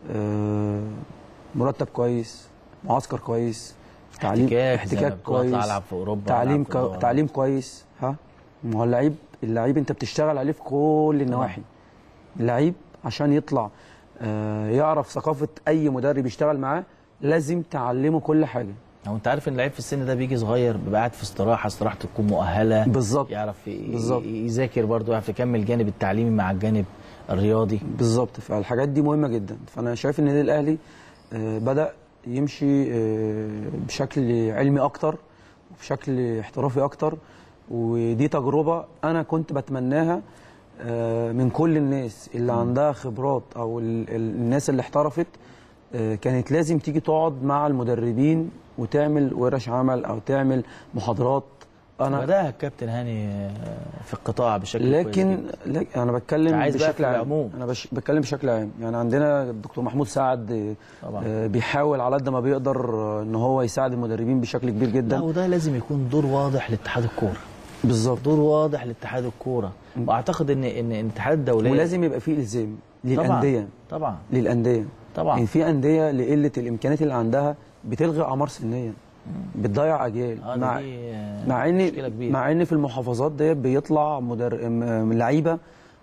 آه مرتب كويس معسكر كويس تعليم احتكاك زي ما احتكاك بتقول أطلع كويس ألعب في أوروبا، تعليم ألعب في كو... الدوري. تعليم كويس ها ما هو اللعيب اللعيب انت بتشتغل عليه في كل النواحي اللعيب عشان يطلع آه يعرف ثقافه اي مدرب يشتغل معاه لازم تعلمه كل حاجه هو انت عارف ان اللعيب في السن ده بيجي صغير بيبقى قاعد في استراحه استراحته تكون مؤهله بالظبط يعرف ي- بالظبط. يذاكر برضه يعرف يكمل الجانب التعليمي مع الجانب الرياضي بالظبط فالحاجات دي مهمه جدا فانا شايف ان النادي الاهلي آه، بدا يمشي آه، بشكل علمي اكتر وبشكل احترافي اكتر ودي تجربه انا كنت بتمناها آه، من كل الناس اللي عندها خبرات او ال- ال- الناس اللي احترفت آه، كانت لازم تيجي تقعد مع المدربين وتعمل ورش عمل او تعمل محاضرات انا بداها الكابتن هاني آه، في القطاع بشكل كويس لكن جداً. لك انا بتكلم عايز بقى بشكل في عام العموم. انا بش بتكلم بشكل عام يعني عندنا الدكتور محمود سعد آه، طبعاً. آه، بيحاول على قد ما بيقدر آه، ان هو يساعد المدربين بشكل كبير لا جدا وده لازم يكون دور واضح لاتحاد الكوره بالظبط دور واضح لاتحاد الكوره واعتقد ان ان الاتحاد الدولي ولازم يبقى فيه الزام طبعاً. للانديه طبعا للانديه طبعاً. يعني في انديه لقله الامكانيات اللي عندها بتلغي اعمار سنيه بتضيع اجيال آه، ده مع دي، آه، مع ان مشكلة كبيرة. مع ان في المحافظات ديت بيطلع مدر... م- لعيبه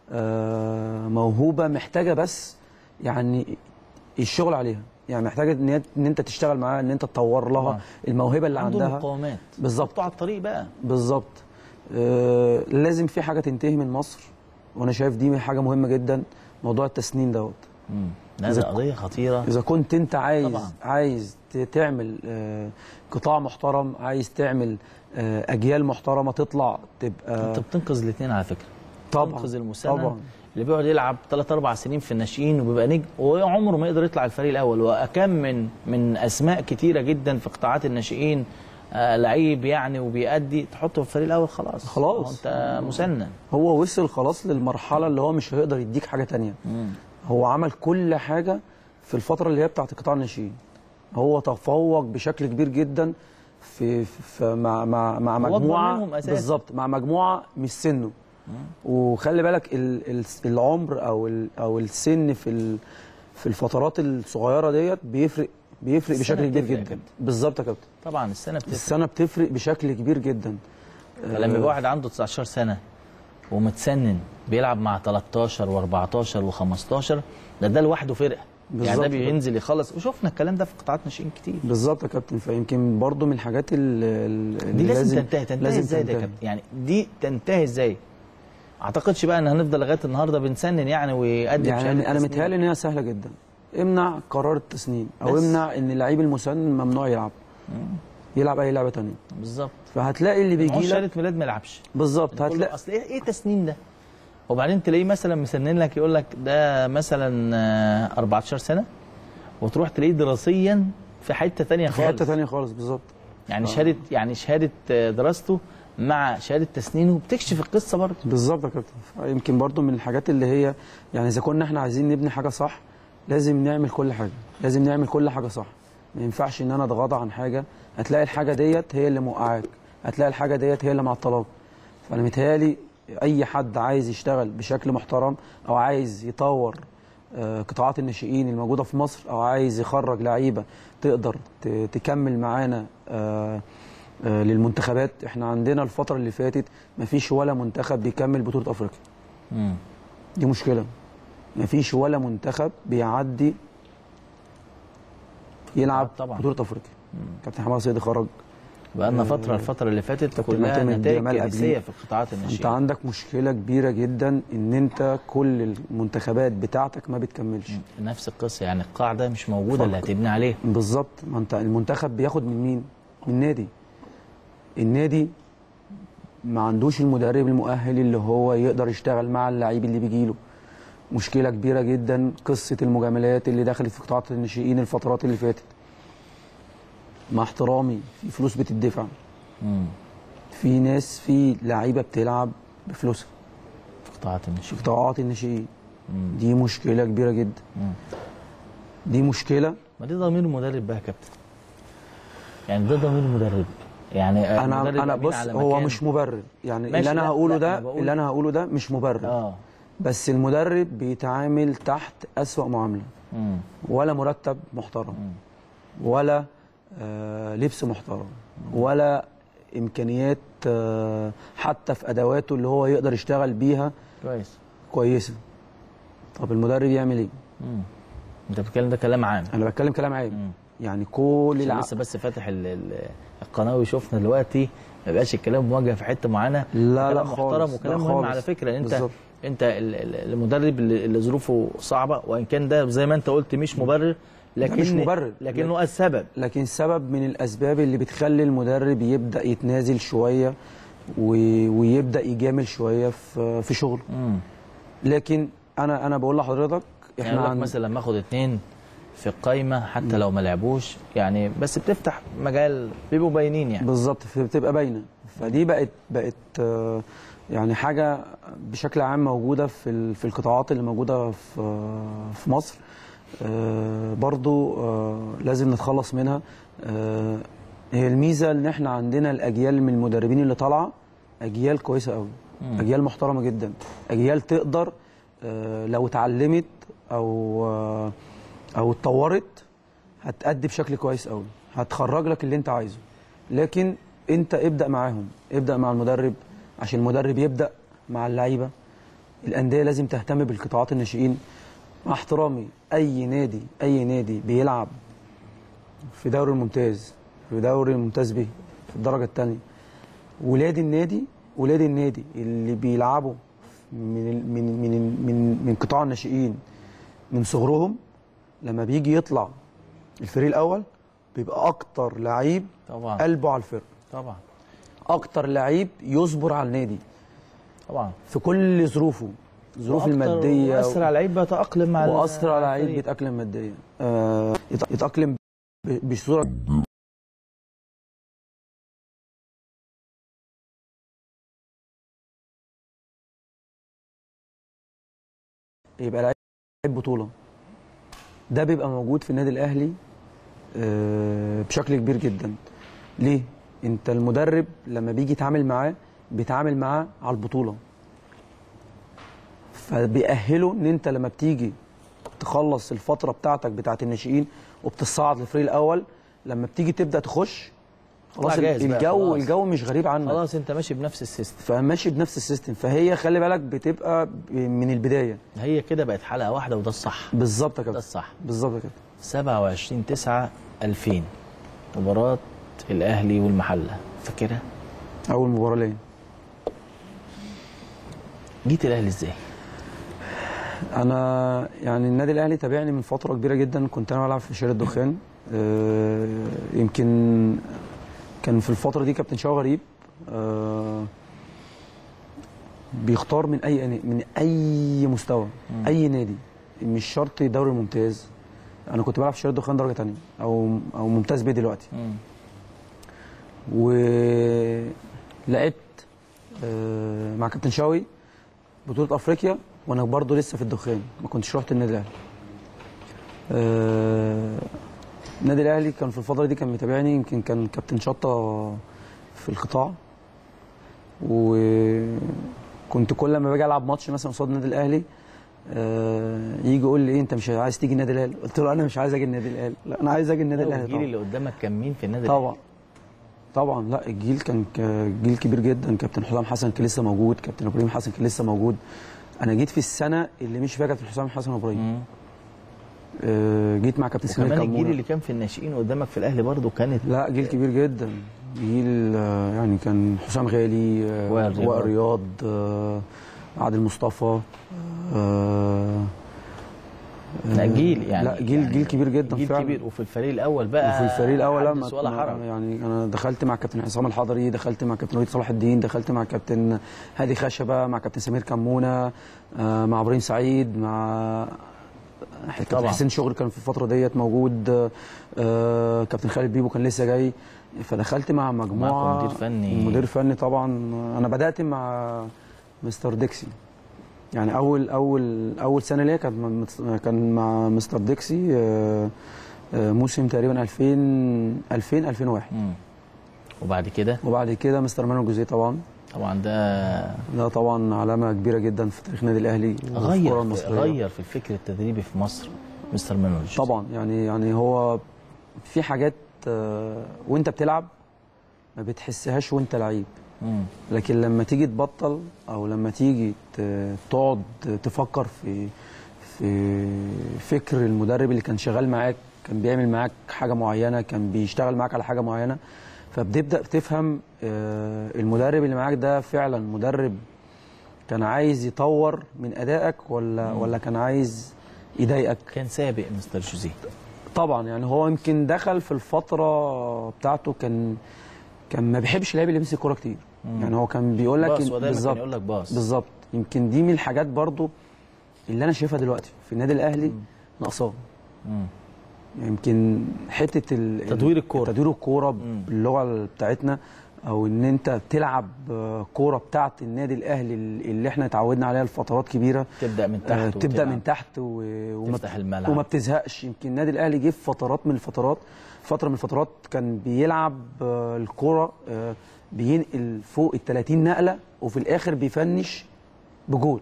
آه، موهوبه محتاجه بس يعني الشغل عليها يعني محتاجه ان هي- ان انت تشتغل معاها ان انت تطور لها طبعاً. الموهبه اللي عندهم عندها مقاومات بالظبط على الطريق بقى بالظبط آه لازم في حاجه تنتهي من مصر وانا شايف دي حاجه مهمه جدا موضوع التسنين دوت مم. لا إذا ده قضيه خطيره اذا كنت انت عايز طبعاً. طبعا. عايز ت- تعمل آه قطاع محترم عايز تعمل آه اجيال محترمه تطلع تبقى انت بتنقذ الاثنين على فكره طبعا تنقذ المسنن طبعا اللي بيقعد يلعب 3 4 سنين في الناشئين وبيبقى نجم وعمره ما يقدر يطلع الفريق الاول وكم من من اسماء كتيره جدا في قطاعات الناشئين آه لعيب يعني وبيأدي تحطه في الفريق الاول خلاص خلاص. هو انت مسنن هو وصل خلاص للمرحله اللي هو مش هيقدر يديك حاجه تانية هو عمل كل حاجه في الفتره اللي هي بتاعت قطاع الناشئين هو تفوق بشكل كبير جدا في, في مع مع مع هو أكبر مجموعه منهم أساساً. بالظبط مع مجموعه مش سنه وخلي بالك ال- ال- العمر او ال- او السن في ال- في الفترات الصغيره ديت بيفرق بيفرق السنة بشكل كبير بتفرق يا جدا كابتن. بالظبط يا كابتن طبعا السنه بتفرق السنه بتفرق بشكل كبير جدا فلما يبقى واحد عنده 19 سنه ومتسنن بيلعب مع 13 و14 و15 ده ده لوحده فرقه يعني ده بالظبط. بينزل يخلص وشفنا الكلام ده في قطاعات ناشئين كتير بالظبط يا كابتن فيمكن برضو من الحاجات ال- ال- دي اللي لازم تنتهي تنتهي ازاي ده يا تنتهي. كابتن يعني دي تنتهي ازاي اعتقدش بقى ان هنفضل لغايه النهارده بنسنن يعني ويقدم يعني شهادة انا أنا تسنين. متهيألي ان هي سهله جدا امنع قرار التسنين او بس. امنع ان اللعيب المسنن ممنوع يلعب يلعب اي لعبه تانية بالظبط فهتلاقي اللي معهوش بيجي شهاده لك ميلاد ما يلعبش بالظبط هتلاقي هتلاقي اصل ايه ايه تسنين ده وبعدين تلاقيه مثلا مسنن لك يقول لك ده مثلا آه، 14 سنه وتروح تلاقيه دراسيا في حته ثانيه في خالص حته ثانيه خالص بالظبط يعني آه. شهاده يعني شهاده آه، دراسته مع شهاده تسنينه بتكشف القصه برضه بالظبط يا كابتن يمكن برضو من الحاجات اللي هي يعني اذا كنا احنا عايزين نبني حاجه صح لازم نعمل كل حاجه لازم نعمل كل حاجه صح ما ينفعش ان انا اتغاضى عن حاجه هتلاقي الحاجه ديت هي اللي موقعاك هتلاقي الحاجه ديت هي اللي معطلاك فانا متهيالي اي حد عايز يشتغل بشكل محترم او عايز يطور آه، قطاعات الناشئين الموجوده في مصر او عايز يخرج لعيبه تقدر ت- تكمل معانا آه، آه، للمنتخبات احنا عندنا الفتره اللي فاتت مفيش ولا منتخب بيكمل بطوله افريقيا مم. دي مشكله مفيش ولا منتخب بيعدي يلعب طبعا. بطوله افريقيا كابتن حماد سيدي خرج بقى لنا آه، فتره الفتره اللي فاتت كابتن كلها معتمد نتائج جمال كارثيه قبليه. في قطاعات انت الناشئين عندك مشكله كبيره جدا ان انت كل المنتخبات بتاعتك ما بتكملش نفس القصه يعني القاعده مش موجوده اللي هتبني عليها بالظبط ما انت المنتخب بياخد من مين من النادي النادي ما عندوش المدرب المؤهل اللي هو يقدر يشتغل مع اللعيب اللي بيجي له مشكله كبيره جدا قصه المجاملات اللي دخلت في قطاعات الناشئين الفترات اللي فاتت مع احترامي في فلوس بتدفع مم. في ناس في لعيبه بتلعب بفلوسها في قطاعات الناشئين في قطاعات الناشئين مم. دي مشكله كبيره جدا مم. دي مشكله ما دي ضمير المدرب بقى يا كابتن يعني ده ضمير المدرب يعني انا المدرب انا أمين بص على هو مكان. مش مبرر يعني ماشي، اللي انا لا، هقوله لا، ده أنا بقول- اللي انا هقوله ده مش مبرر اه بس المدرب بيتعامل تحت أسوأ معامله مم. ولا مرتب محترم ولا آه لبس محترم ولا امكانيات آه حتى في ادواته اللي هو يقدر يشتغل بيها كويس كويسه طب المدرب يعمل ايه مم. انت بتتكلم ده كلام عام انا بتكلم كلام عام يعني كل عشان الع... لسه بس فاتح ال- ال- القناه ويشوفنا دلوقتي ما يبقاش الكلام موجه في حته معينه لا، كلام لا محترم خالص، وكلام لا مهم خالص. على فكره لأن انت بالظبط. انت ال- ال- المدرب اللي اللي ظروفه صعبه وان كان ده زي ما انت قلت مش مبرر لكن مش مبرر لكنه السبب لكن سبب من الاسباب اللي بتخلي المدرب يبدا يتنازل شويه و... ويبدا يجامل شويه في في شغله مم. لكن انا انا بقول لحضرتك يعني احنا أقول لك عن... مثلا لما اخد اتنين في القايمه حتى لو ما لعبوش يعني بس بتفتح مجال بيبقوا باينين يعني بالظبط بتبقى باينه فدي بقت بقت آه، يعني حاجه بشكل عام موجوده في ال- في القطاعات اللي موجوده في آه، في مصر آه، برضو آه، لازم نتخلص منها آه، هي الميزه ان احنا عندنا الاجيال من المدربين اللي طالعه اجيال كويسه قوي مم. اجيال محترمه جدا اجيال تقدر آه، لو اتعلمت او آه، او اتطورت هتأدي بشكل كويس قوي هتخرج لك اللي انت عايزه لكن انت ابدأ معاهم ابدأ مع المدرب عشان المدرب يبدأ مع اللعيبة الأندية لازم تهتم بالقطاعات الناشئين مع احترامي أي نادي أي نادي بيلعب في دوري الممتاز في دوري الممتاز به في الدرجة الثانية ولاد النادي ولاد النادي اللي بيلعبوا من ال- من من من من قطاع الناشئين من صغرهم لما بيجي يطلع الفريق الاول بيبقى اكتر لعيب طبعا قلبه على الفرقه طبعا اكتر لعيب يصبر على النادي طبعا في كل ظروفه الظروف وأكتر الماديه واسرع لعيب بيتاقلم مع ال- واسرع لعيب الفريق. بيتاقلم ماديا آه يت- يتاقلم ب- بصوره يبقى لعيب بطوله ده بيبقى موجود في النادي الاهلي آه، بشكل كبير جدا ليه انت المدرب لما بيجي يتعامل معاه بيتعامل معاه على البطوله فبيأهله ان انت لما بتيجي تخلص الفتره بتاعتك بتاعت الناشئين وبتصعد للفريق الاول لما بتيجي تبدا تخش خلاص طلع جاهز بقى، الجو خلاص. الجو مش غريب عنك خلاص انت ماشي بنفس السيستم فماشي بنفس السيستم فهي خلي بالك بتبقى ب- من البدايه هي كده بقت حلقه واحده وده الصح بالظبط يا ده كابتن الصح بالظبط كده 27 9 2000 مباراه الاهلي والمحله فاكرها اول مباراه ليا جيت الاهلي ازاي انا يعني النادي الاهلي تابعني من فتره كبيره جدا كنت انا بلعب في شارع الدخان آه، يمكن كان في الفتره دي كابتن شاو غريب آه، بيختار من اي من اي مستوى اي نادي مش شرط دوري ممتاز انا كنت بلعب في شريط دخان درجه ثانيه او او ممتاز بيه دلوقتي ولعبت آه، مع كابتن شاوي بطوله افريقيا وانا برضو لسه في الدخان ما كنتش رحت النادي الاهلي آه، النادي الاهلي كان في الفتره دي كان متابعني يمكن كان كابتن شطه في القطاع وكنت كل ما باجي العب ماتش مثلا قصاد النادي الاهلي آه، يجي يقول لي ايه انت مش عايز تيجي النادي الاهلي قلت له انا مش عايز اجي النادي الاهلي لا انا عايز اجي النادي الاهلي الجيل طبعا اللي قدامك كان مين في النادي طبعا طبعا لا الجيل كان ك- جيل كبير جدا كابتن حسام حسن كان لسه موجود كابتن ابراهيم حسن كان لسه موجود انا جيت في السنه اللي مش فيها كابتن حسام حسن وابراهيم آه، جيت مع كابتن سمير وكمان الجيل كمونه اللي كان في الناشئين قدامك في الاهلي برضه كانت لا جيل كبير جدا جيل آه، يعني كان حسام غالي آه، وائل رياض. وائل رياض آه، عادل مصطفى آه، لا جيل يعني لا جيل جيل كبير جدا جيل فعلا كبير وفي الفريق الاول بقى وفي الفريق الاول لا حدث ما- ولا ما- حرج يعني انا دخلت مع كابتن عصام الحضري دخلت مع كابتن وليد صلاح الدين دخلت مع كابتن هادي خشبه مع كابتن سمير كمونه آه، مع ابراهيم سعيد مع كابتن طبعا. حسين شغل كان في الفتره ديت موجود آه، كابتن خالد بيبو كان لسه جاي فدخلت مع مجموعه ومعكم مدير فني. مدير فني طبعا انا بدات مع مستر ديكسي يعني اول اول اول سنه ليا كانت مع- كان مع مستر ديكسي آه، آه، موسم تقريبا 2000 2000 2001 وبعد كده وبعد كده مستر مانو جوزيه طبعا طبعا ده ده طبعا علامه كبيره جدا في تاريخ النادي الاهلي وفي الكرة غير في المصريه غير في الفكر التدريبي في مصر مستر مانويل طبعا يعني يعني هو في حاجات آه، وانت بتلعب ما بتحسهاش وانت لعيب مم. لكن لما تيجي تبطل او لما تيجي ت- تقعد تفكر في في فكر المدرب اللي كان شغال معاك كان بيعمل معاك حاجه معينه كان بيشتغل معاك على حاجه معينه فبتبدا تفهم آه، المدرب اللي معاك ده فعلا مدرب كان عايز يطور من ادائك ولا ولا كان عايز يضايقك كان سابق مستر جوزيه طبعا يعني هو يمكن دخل في الفتره بتاعته كان كان ما بيحبش اللعيب اللي يمسك كوره كتير مم. يعني هو كان بيقول لك باص، إن- هو دايما كان يقول لك باص. بالظبط يمكن دي من الحاجات برضو اللي انا شايفها دلوقتي في النادي الاهلي ناقصاه مم. يمكن حته ال- تدوير الكورة. تدوير الكوره باللغه بتاعتنا او ان انت تلعب آه، كوره بتاعت النادي الاهلي اللي احنا اتعودنا عليها لفترات كبيره تبدا من آه، تحت تبدا وتلعب. من تحت و... وما تفتح الملعب. وما بتزهقش يمكن النادي الاهلي جه في فترات من الفترات فتره من الفترات كان بيلعب آه، الكوره آه، بينقل فوق ال 30 نقله وفي الاخر بيفنش بجول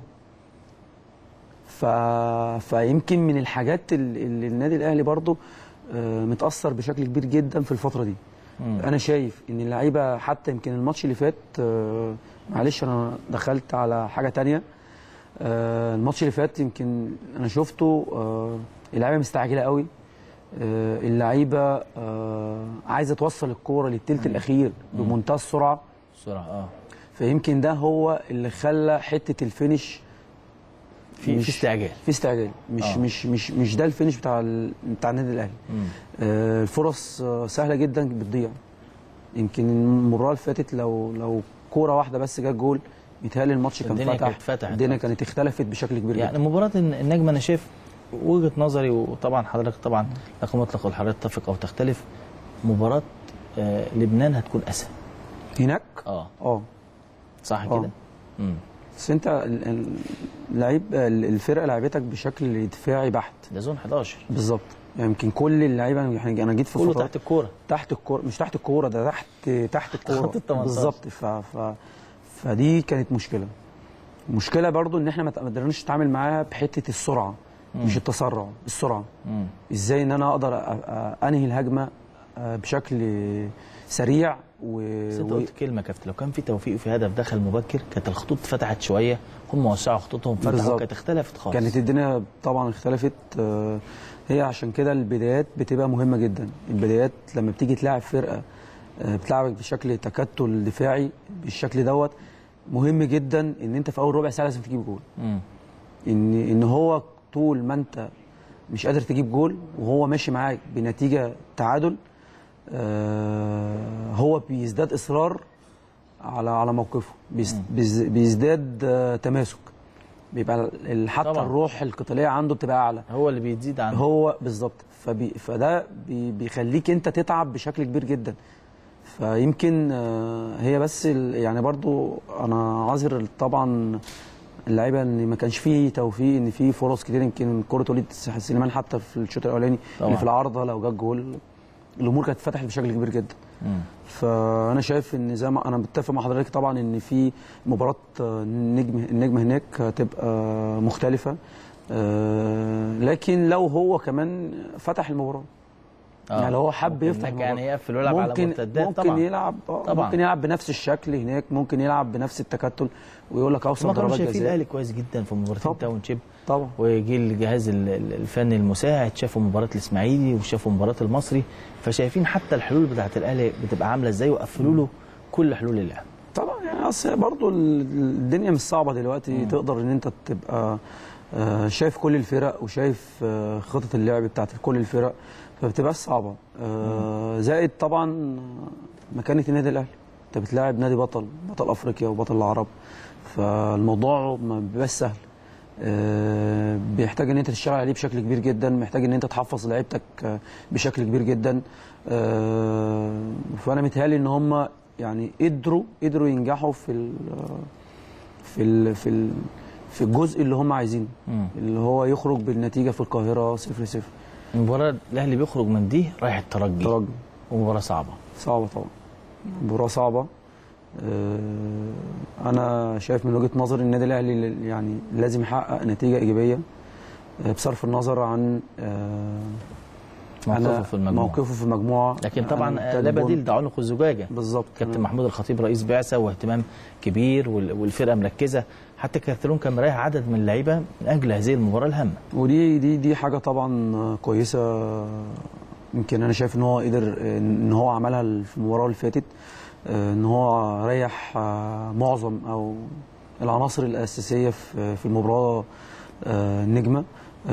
ف... فيمكن من الحاجات ال- اللي النادي الاهلي برضو آه، متاثر بشكل كبير جدا في الفتره دي مم. انا شايف ان اللعيبه حتى يمكن الماتش اللي فات آه، معلش انا دخلت على حاجه تانية آه، الماتش اللي فات يمكن انا شفته آه، اللعيبه مستعجله قوي آه، اللعيبه آه، عايزه توصل الكوره للتلت الاخير بمنتهى السرعه بسرعه اه فيمكن ده هو اللي خلى حته الفينش في في استعجال في استعجال مش آه. مش مش مش ده الفينش بتاع ال- بتاع النادي الاهلي مم. آه، الفرص آه، سهله جدا بتضيع يمكن المباراه اللي فاتت لو لو كوره واحده بس جت جول يتهيألي الماتش كان الدنيا فتح كانت فتحت. الدنيا كانت اختلفت بشكل كبير يعني جدا مباراة النجم انا شايف وجهة نظري وطبعا حضرتك طبعا لك مطلق والحضرتك تتفق او تختلف مباراة آه لبنان هتكون اسهل هناك اه اه صح آه. كده؟ امم بس انت ال- ال- اللعيب ال- الفرقه لعبتك بشكل دفاعي بحت ده زون 11 بالظبط يعني يمكن كل اللعيبه يعني انا جيت في كله فترات- تحت الكورة تحت الكوره مش تحت الكوره ده تحت تحت الكوره خط ال 18. بالظبط ف... ف... فدي كانت مشكله مشكله برضو ان احنا ما قدرناش نتعامل معاها بحته السرعه مم. مش التسرع السرعه امم ازاي ان انا اقدر أ- أ- انهي الهجمه آه، بشكل سريع و... بس انت و... قلت كلمة كابتن لو كان في توفيق في هدف دخل مبكر كانت الخطوط اتفتحت شوية هم وسعوا خطوطهم فتحوا بالظبط. كانت اختلفت خالص كانت الدنيا طبعا اختلفت آه، هي عشان كده البدايات بتبقى مهمه جدا البدايات لما بتيجي تلاعب فرقه آه، بتلعبك بشكل تكتل دفاعي بالشكل دوت مهم جدا ان انت في اول ربع ساعه لازم تجيب جول امم ان ان هو طول ما انت مش قادر تجيب جول وهو ماشي معاك بنتيجه تعادل آه، هو بيزداد اصرار على على موقفه بيز- بيز- بيزداد آه، تماسك بيبقى ال- حتى طبعاً. الروح القتاليه عنده بتبقى اعلى هو اللي بيزيد عنه هو بالظبط فبي فده بي بيخليك انت تتعب بشكل كبير جدا فيمكن آه، هي بس ال- يعني برضو انا عذر طبعا اللعيبه ان ما كانش فيه توفيق ان في فرص كتير يمكن كره وليد سليمان حتى في الشوط الاولاني طبعاً. اللي في العارضه لو جاب جول الامور كانت اتفتحت بشكل كبير جدا مم. فانا شايف ان زي ما انا متفق مع حضرتك طبعا ان في مباراه آه، النجم النجم هناك هتبقى مختلفه آه، لكن لو هو كمان فتح المباراه آه. يعني لو هو حب ممكن يفتح هناك يعني المباراة. يقفل ويلعب على ممكن مرتدات ممكن طبعاً. يلعب آه، طبعاً. ممكن يلعب بنفس الشكل هناك ممكن يلعب بنفس التكتل ويقول لك اوصل هم كانوا ضربات شايفين جزاء الاهلي كويس جدا في مباراه تاون شيب طبعا وجي الجهاز ال- ال- الفني المساعد شافوا مباراه الاسماعيلي وشافوا مباراه المصري فشايفين حتى الحلول بتاعه الاهلي بتبقى عامله ازاي وقفلوا له كل حلول اللعب طبعا يعني اصل برضه ال- الدنيا مش صعبه دلوقتي تقدر ان انت تبقى آه، شايف كل الفرق وشايف آه، خطط اللعب بتاعت كل الفرق فبتبقاش صعبه آه، زائد طبعا مكانه النادي الاهلي انت بتلاعب نادي بطل بطل افريقيا وبطل العرب فالموضوع ما بيبقاش سهل آه، بيحتاج ان انت تشتغل عليه بشكل كبير جدا محتاج ان انت تحفظ لعيبتك آه، بشكل كبير جدا آه، فانا متهيألي ان هم يعني قدروا قدروا ينجحوا في ال في ال في ال في الجزء اللي هم عايزينه مم. اللي هو يخرج بالنتيجه في القاهره 0 0 المباراه الاهلي بيخرج من دي رايح الترجي ترجي ومباراه صعبه صعبه طبعا مباراه صعبه آه، انا شايف من وجهه نظري النادي الاهلي ل- يعني لازم يحقق نتيجه ايجابيه آه، بصرف النظر عن آه، موقفه أنا في المجموعة. موقفه في المجموعه لكن طبعا أنا لا محتاج بديل ده عنق الزجاجه بالظبط كابتن محمود الخطيب رئيس بعثه واهتمام كبير وال- والفرقه مركزه حتى كارتلون كان مريح عدد من اللعيبه من اجل هذه المباراه الهامه ودي دي دي حاجه طبعا كويسه يمكن انا شايف ان هو قدر ان هو عملها في المباراه اللي فاتت ان هو ريح معظم او العناصر الاساسيه في في المباراه النجمه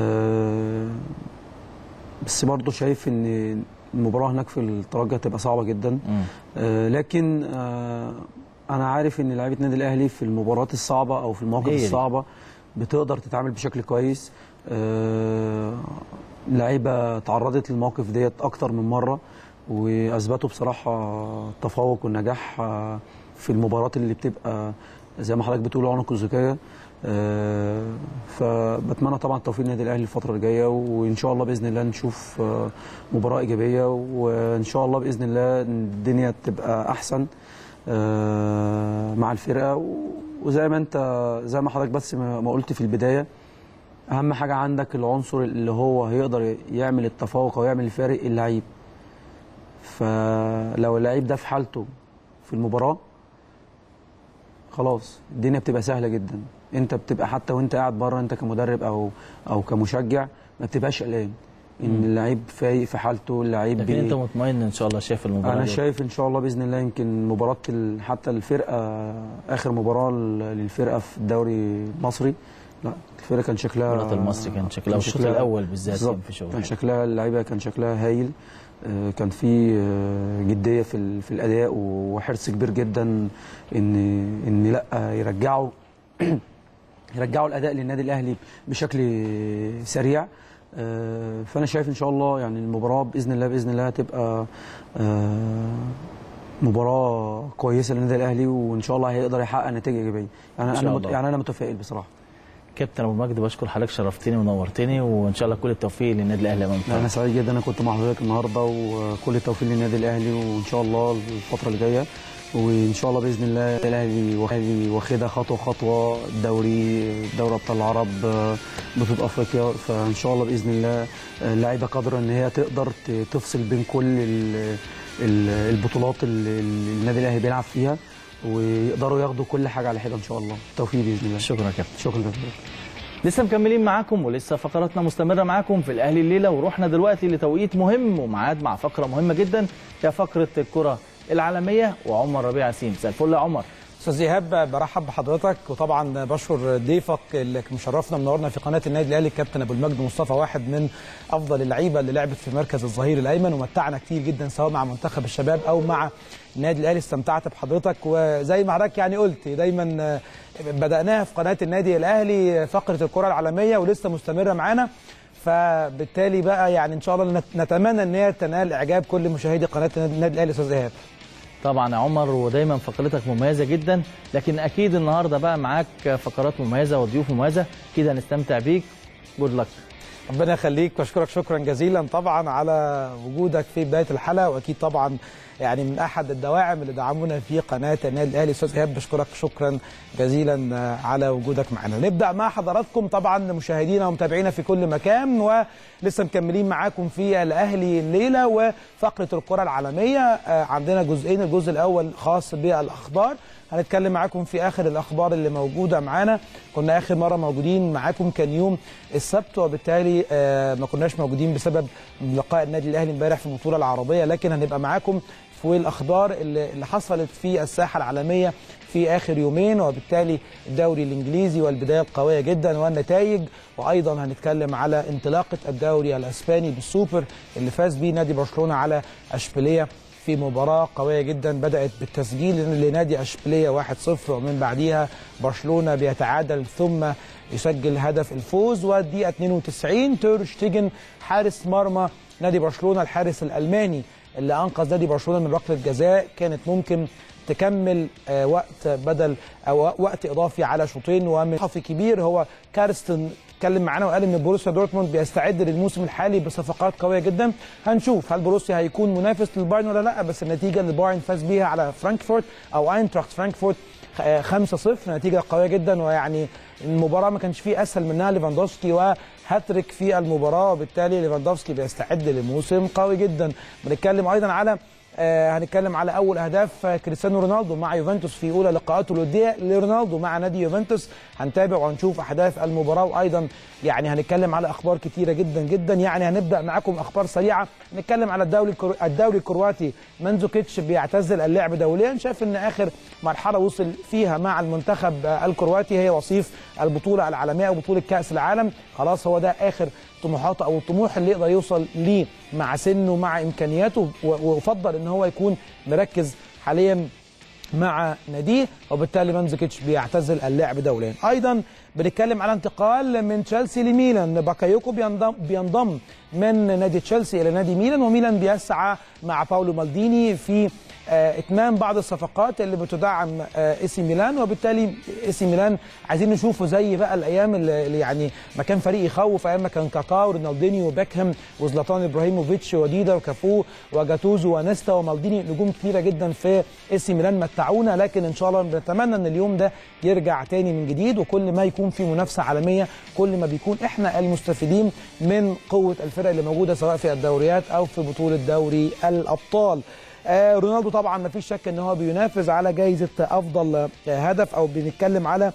بس برضه شايف ان المباراه هناك في الترجي هتبقى صعبه جدا لكن انا عارف ان لعيبه النادي الاهلي في المباريات الصعبه او في المواقف هي دي. الصعبه بتقدر تتعامل بشكل كويس آه، لعيبه تعرضت للمواقف ديت اكتر من مره واثبتوا بصراحه التفوق والنجاح آه، في المباريات اللي بتبقى زي ما حضرتك بتقول عنق الزجاجه آه، فبتمنى طبعا التوفيق للنادي الاهلي الفتره الجايه وان شاء الله باذن الله نشوف آه، مباراه ايجابيه وان شاء الله باذن الله الدنيا تبقى احسن آه، مع الفرقه و- وزي ما انت زي ما حضرتك بس ما ما قلت في البدايه اهم حاجه عندك العنصر اللي هو هيقدر يعمل التفوق او يعمل الفارق اللعيب فلو اللعيب ده في حالته في المباراه خلاص الدنيا بتبقى سهله جدا انت بتبقى حتى وانت قاعد بره انت كمدرب او او كمشجع ما بتبقاش قلقان ان مم. اللعيب فايق في حالته اللعيب لكن بي- انت مطمئن ان شاء الله شايف المباراه انا دي. شايف ان شاء الله باذن الله يمكن مباراه ال- حتى الفرقه اخر مباراه ل- للفرقه في الدوري المصري لا الفرقه كان شكلها مباراة المصري كان شكلها والشوط الأول بالذات بالظبط. كان في شغل كان حلو. شكلها اللعيبه كان شكلها هايل آه، كان في آه، جديه في ال- في الاداء وحرص كبير جدا ان ان لا يرجعوا يرجعوا الاداء للنادي الاهلي بشكل سريع آه، فانا شايف ان شاء الله يعني المباراه باذن الله باذن الله هتبقى آه، مباراه كويسه للنادي الاهلي وان شاء الله هيقدر يحقق نتيجه ايجابيه يعني إن شاء انا مت... الله. يعني انا متفائل بصراحه كابتن ابو مجد بشكر حضرتك شرفتني ونورتني وان شاء الله كل التوفيق للنادي الاهلي امام انا سعيد جدا انا كنت مع حضرتك النهارده وكل التوفيق للنادي الاهلي وان شاء الله الفتره اللي جايه وان شاء الله باذن الله الاهلي واخد- واخدها خطوه خطوه الدوري دوري ابطال العرب آه، بطوله افريقيا فان شاء الله باذن الله آه، اللعيبه قادره ان هي تقدر ت- تفصل بين كل ال- ال- البطولات اللي اللي النادي الاهلي بيلعب فيها ويقدروا ياخدوا كل حاجه على حده ان شاء الله توفيق باذن الله شكرا يا كابتن شكرا كابتن لسه مكملين معاكم ولسه فقراتنا مستمره معاكم في الاهلي الليله ورحنا دلوقتي لتوقيت مهم وميعاد مع فقره مهمه جدا هي فقره الكره العالميه وعمر ربيع ياسين مساء الفل يا عمر استاذ ايهاب برحب بحضرتك وطبعا بشكر ضيفك اللي مشرفنا منورنا في قناه النادي الاهلي الكابتن ابو المجد مصطفى واحد من افضل اللعيبه اللي لعبت في مركز الظهير الايمن ومتعنا كتير جدا سواء مع منتخب الشباب او مع النادي الاهلي استمتعت بحضرتك وزي ما حضرتك يعني قلت دايما بداناها في قناه النادي الاهلي فقره الكره العالميه ولسه مستمره معانا فبالتالي بقى يعني ان شاء الله نتمنى ان هي تنال اعجاب كل مشاهدي قناه النادي الاهلي استاذ ايهاب طبعا يا عمر ودايما فقرتك مميزه جدا لكن اكيد النهارده بقى معاك فقرات مميزه وضيوف مميزه كده هنستمتع بيك جود لك ربنا يخليك واشكرك شكرا جزيلا طبعا على وجودك في بدايه الحلقه واكيد طبعا يعني من احد الدواعم اللي دعمونا في قناه النادي الاهلي استاذ ايهاب بشكرك شكرا جزيلا على وجودك معنا نبدا مع حضراتكم طبعا مشاهدينا ومتابعينا في كل مكان ولسه مكملين معاكم في الاهلي الليله وفقره الكره العالميه عندنا جزئين الجزء الاول خاص بالاخبار هنتكلم معاكم في اخر الاخبار اللي موجوده معانا كنا اخر مره موجودين معاكم كان يوم السبت وبالتالي ما كناش موجودين بسبب لقاء النادي الاهلي امبارح في البطوله العربيه لكن هنبقى معاكم في الاخبار اللي حصلت في الساحه العالميه في اخر يومين وبالتالي الدوري الانجليزي والبدايه القويه جدا والنتائج وايضا هنتكلم على انطلاقه الدوري الاسباني بالسوبر اللي فاز بيه نادي برشلونه على اشبيليه في مباراة قوية جدا بدأت بالتسجيل لنادي أشبيلية 1-0 ومن بعديها برشلونة بيتعادل ثم يسجل هدف الفوز والدقيقة 92 تير شتيجن حارس مرمى نادي برشلونة الحارس الألماني اللي أنقذ نادي برشلونة من ركلة جزاء كانت ممكن تكمل وقت بدل او وقت اضافي على شوطين ومن صحفي كبير هو كارستن اتكلم معانا وقال ان بروسيا دورتموند بيستعد للموسم الحالي بصفقات قويه جدا هنشوف هل بروسيا هيكون منافس للبايرن ولا لا بس النتيجه اللي بايرن فاز بيها على فرانكفورت او اينتراخت فرانكفورت 5-0 نتيجه قويه جدا ويعني المباراه ما كانش فيه اسهل منها ليفاندوفسكي وهاتريك في المباراه وبالتالي ليفاندوفسكي بيستعد لموسم قوي جدا بنتكلم ايضا على آه هنتكلم على اول اهداف كريستيانو رونالدو مع يوفنتوس في اولى لقاءاته الوديه لرونالدو مع نادي يوفنتوس هنتابع وهنشوف احداث المباراه وايضا يعني هنتكلم على اخبار كتيره جدا جدا يعني هنبدا معاكم اخبار سريعه نتكلم على الدوري الكرو... الدوري الكرواتي منزوكيتش بيعتزل اللعب دوليا شاف ان اخر مرحله وصل فيها مع المنتخب الكرواتي هي وصيف البطوله العالميه او بطوله كاس العالم خلاص هو ده اخر طموحاته او الطموح اللي يقدر يوصل ليه مع سنه مع امكانياته ويفضل ان هو يكون مركز حاليا مع ناديه وبالتالي مانزوكيتش بيعتزل اللعب دوليا ايضا بنتكلم على انتقال من تشيلسي لميلان باكايوكو بينضم بينضم من نادي تشيلسي الى نادي ميلان وميلان بيسعى مع باولو مالديني في آه اتمام بعض الصفقات اللي بتدعم آه اسي ميلان وبالتالي اسي ميلان عايزين نشوفه زي بقى الايام اللي يعني ما كان فريق يخوف ايام ما كان كاكا ورونالدينيو وبيكهام وزلاتان ابراهيموفيتش وديدا وكافو وجاتوزو ونيستا ومالديني نجوم كثيره جدا في اسي ميلان متعونا لكن ان شاء الله بنتمنى ان اليوم ده يرجع تاني من جديد وكل ما يكون في منافسه عالميه كل ما بيكون احنا المستفيدين من قوه الفرق اللي موجوده سواء في الدوريات او في بطوله دوري الابطال آه رونالدو طبعا ما فيش شك ان هو بينافس على جائزه افضل آه هدف او بنتكلم على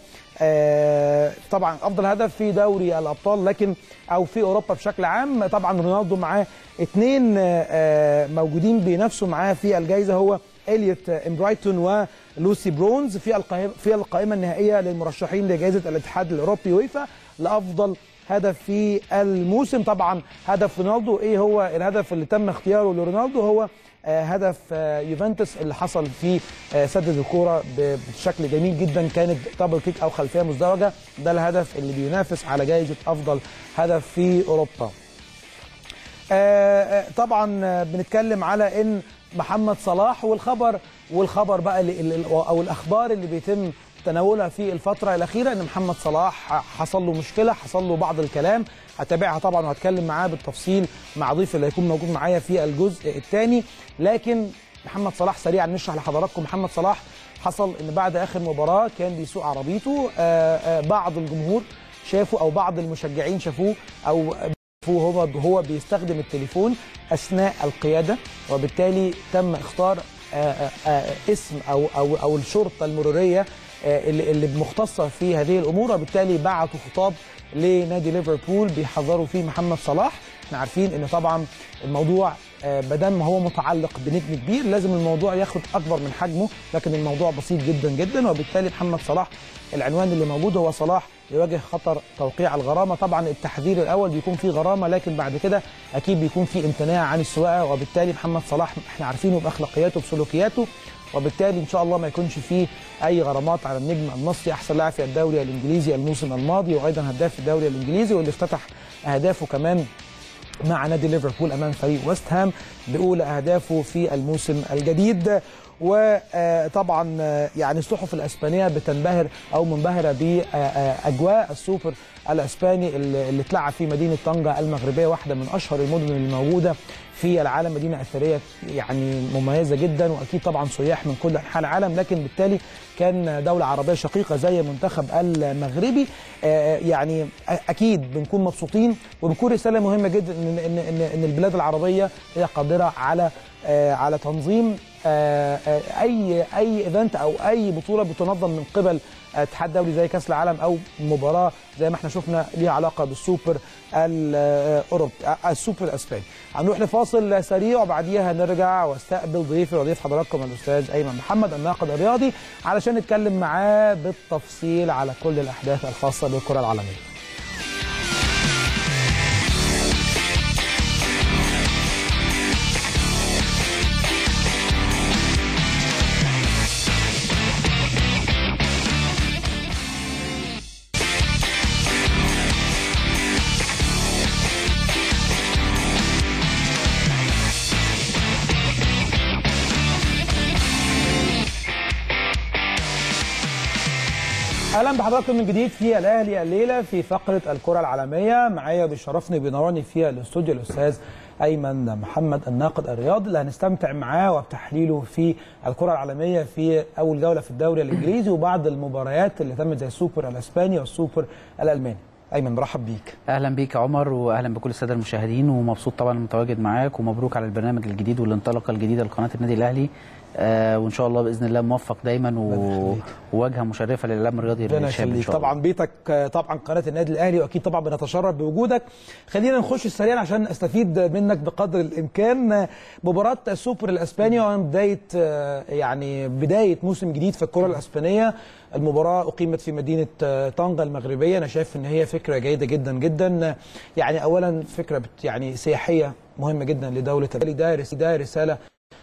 آه طبعا افضل هدف في دوري الابطال لكن او في اوروبا بشكل عام طبعا رونالدو معاه اثنين موجودين بينافسوا معاه في الجائزه هو اليوت امبرايتون ولوسي برونز في القائمه في القائمه النهائيه للمرشحين لجائزه الاتحاد الاوروبي ويفا لافضل هدف في الموسم طبعا هدف رونالدو ايه هو الهدف اللي تم اختياره لرونالدو هو آه هدف آه يوفنتوس اللي حصل فيه آه سدد الكوره بشكل جميل جدا كانت دبل كيك او خلفيه مزدوجه ده الهدف اللي بينافس على جائزه افضل هدف في اوروبا طبعا بنتكلم على ان محمد صلاح والخبر والخبر بقى اللي او الاخبار اللي بيتم تناولها في الفتره الاخيره ان محمد صلاح حصل له مشكله حصل له بعض الكلام هتابعها طبعا وهتكلم معاه بالتفصيل مع ضيف اللي هيكون موجود معايا في الجزء الثاني لكن محمد صلاح سريعا نشرح لحضراتكم محمد صلاح حصل ان بعد اخر مباراه كان بيسوق عربيته آآ آآ بعض الجمهور شافوا او بعض المشجعين شافوه او هو هو بيستخدم التليفون اثناء القياده وبالتالي تم اختار آآ اسم او او او الشرطه المروريه اللي اللي مختصه في هذه الامور وبالتالي بعتوا خطاب لنادي ليفربول بيحذروا فيه محمد صلاح احنا عارفين ان طبعا الموضوع ما دام هو متعلق بنجم كبير لازم الموضوع ياخد اكبر من حجمه لكن الموضوع بسيط جدا جدا وبالتالي محمد صلاح العنوان اللي موجود هو صلاح يواجه خطر توقيع الغرامه طبعا التحذير الاول بيكون فيه غرامه لكن بعد كده اكيد بيكون فيه امتناع عن السواقه وبالتالي محمد صلاح احنا عارفينه باخلاقياته بسلوكياته وبالتالي ان شاء الله ما يكونش فيه اي غرامات على النجم المصري احسن لاعب في الدوري الانجليزي الموسم الماضي وايضا هداف الدوري الانجليزي واللي افتتح اهدافه كمان مع نادي ليفربول امام فريق ويست هام باولى اهدافه في الموسم الجديد وطبعا يعني الصحف الاسبانيه بتنبهر او منبهره باجواء السوبر الاسباني اللي اتلعب في مدينه طنجه المغربيه واحده من اشهر المدن الموجوده في العالم مدينه اثريه يعني مميزه جدا واكيد طبعا سياح من كل انحاء العالم لكن بالتالي كان دوله عربيه شقيقه زي المنتخب المغربي يعني اكيد بنكون مبسوطين وبنكون رساله مهمه جدا ان ان ان, إن البلاد العربيه هي قادره على على تنظيم اي اي ايفنت او اي بطوله بتنظم من قبل اتحاد دولي زي كاس العالم او مباراه زي ما احنا شفنا ليها علاقه بالسوبر الاوروبي السوبر الاسباني هنروح لفاصل سريع وبعديها هنرجع واستقبل ضيفي وضيف حضراتكم الاستاذ ايمن محمد الناقد الرياضي علشان نتكلم معاه بالتفصيل على كل الاحداث الخاصه بالكره العالميه اهلا بحضراتكم من جديد في الاهلي الليله في فقره الكره العالميه معايا بيشرفني بينورني في الاستوديو الاستاذ ايمن محمد الناقد الرياضي اللي هنستمتع معاه وبتحليله في الكره العالميه في اول جوله في الدوري الانجليزي وبعض المباريات اللي تمت زي السوبر الاسباني والسوبر الالماني ايمن مرحب بيك اهلا بيك يا عمر واهلا بكل الساده المشاهدين ومبسوط طبعا متواجد معاك ومبروك على البرنامج الجديد والانطلاقه الجديده لقناه النادي الاهلي آه وان شاء الله باذن الله موفق دايما و... وواجهه مشرفه للاعلام الرياضي ربنا يخليك طبعا بيتك طبعا قناه النادي الاهلي واكيد طبعا بنتشرف بوجودك خلينا نخش سريعا عشان استفيد منك بقدر الامكان مباراه السوبر الاسباني وبدايه يعني بدايه موسم جديد في الكره الاسبانيه المباراه اقيمت في مدينه طنجه المغربيه انا شايف ان هي فكره جيده جدا جدا يعني اولا فكره يعني سياحيه مهمه جدا لدوله ده ده رساله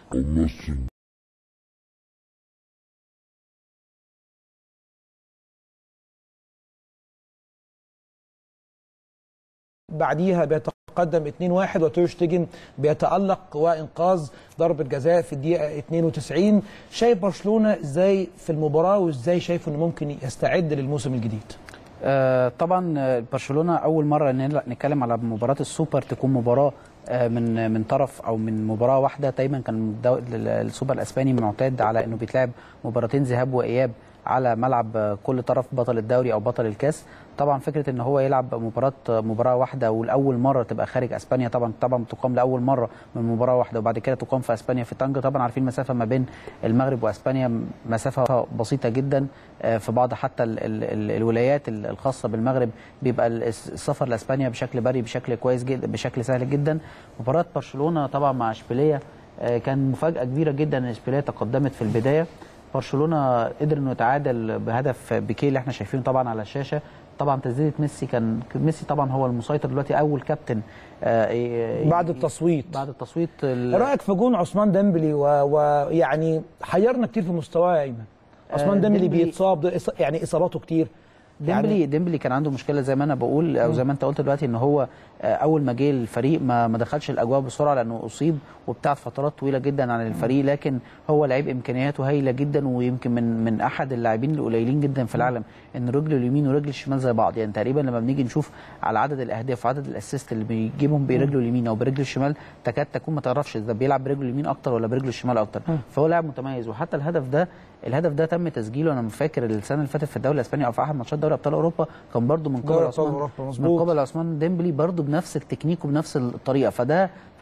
بعديها بيتقدم 2-1 وتيرشتيجن بيتألق وإنقاذ ضربة جزاء في الدقيقة 92 شايف برشلونة إزاي في المباراة وإزاي شايفه إنه ممكن يستعد للموسم الجديد آه طبعا برشلونة أول مرة نتكلم على مباراة السوبر تكون مباراة من من طرف او من مباراه واحده دايما كان السوبر الاسباني معتاد على انه بيتلعب مباراتين ذهاب واياب على ملعب كل طرف بطل الدوري او بطل الكاس طبعا فكره ان هو يلعب مباراه مباراه واحده ولاول مره تبقى خارج اسبانيا طبعا طبعا تقام لاول مره من مباراه واحده وبعد كده تقام في اسبانيا في طنجه طبعا عارفين المسافه ما بين المغرب واسبانيا مسافه بسيطه جدا في بعض حتى ال ال ال الولايات الخاصه بالمغرب بيبقى السفر لاسبانيا بشكل بري بشكل كويس جدا بشكل سهل جدا مباراه برشلونه طبعا مع اشبيليه كان مفاجاه كبيره جدا ان اشبيليه تقدمت في البدايه برشلونه قدر انه يتعادل بهدف بيكيه اللي احنا شايفينه طبعا على الشاشه طبعا تسديده ميسي كان ميسي طبعا هو المسيطر دلوقتي اول كابتن آه بعد التصويت بعد التصويت ال... رايك في جون عثمان ديمبلي ويعني و... حيرنا كتير في مستواه يا ايمن عثمان ديمبلي, ديمبلي بيتصاب يعني اصاباته كتير ديمبلي يعني ديمبلي كان عنده مشكله زي ما انا بقول او زي ما انت قلت دلوقتي ان هو اول ما جه الفريق ما ما دخلش الاجواء بسرعه لانه اصيب وبتاع فترات طويله جدا عن الفريق لكن هو لعيب امكانياته هايله جدا ويمكن من من احد اللاعبين القليلين جدا في العالم ان رجله اليمين ورجل الشمال زي بعض يعني تقريبا لما بنيجي نشوف على عدد الاهداف وعدد الاسيست اللي بيجيبهم برجله اليمين او برجله الشمال تكاد تكون ما تعرفش اذا بيلعب برجله اليمين اكتر ولا برجله الشمال اكتر فهو لاعب متميز وحتى الهدف ده الهدف ده تم تسجيله انا فاكر السنه اللي فاتت في الدوري الاسباني او في احد ماتشات دوري ابطال اوروبا كان برده من قبل عثمان من قبل عثمان ديمبلي برده بنفس التكنيك وبنفس الطريقه فده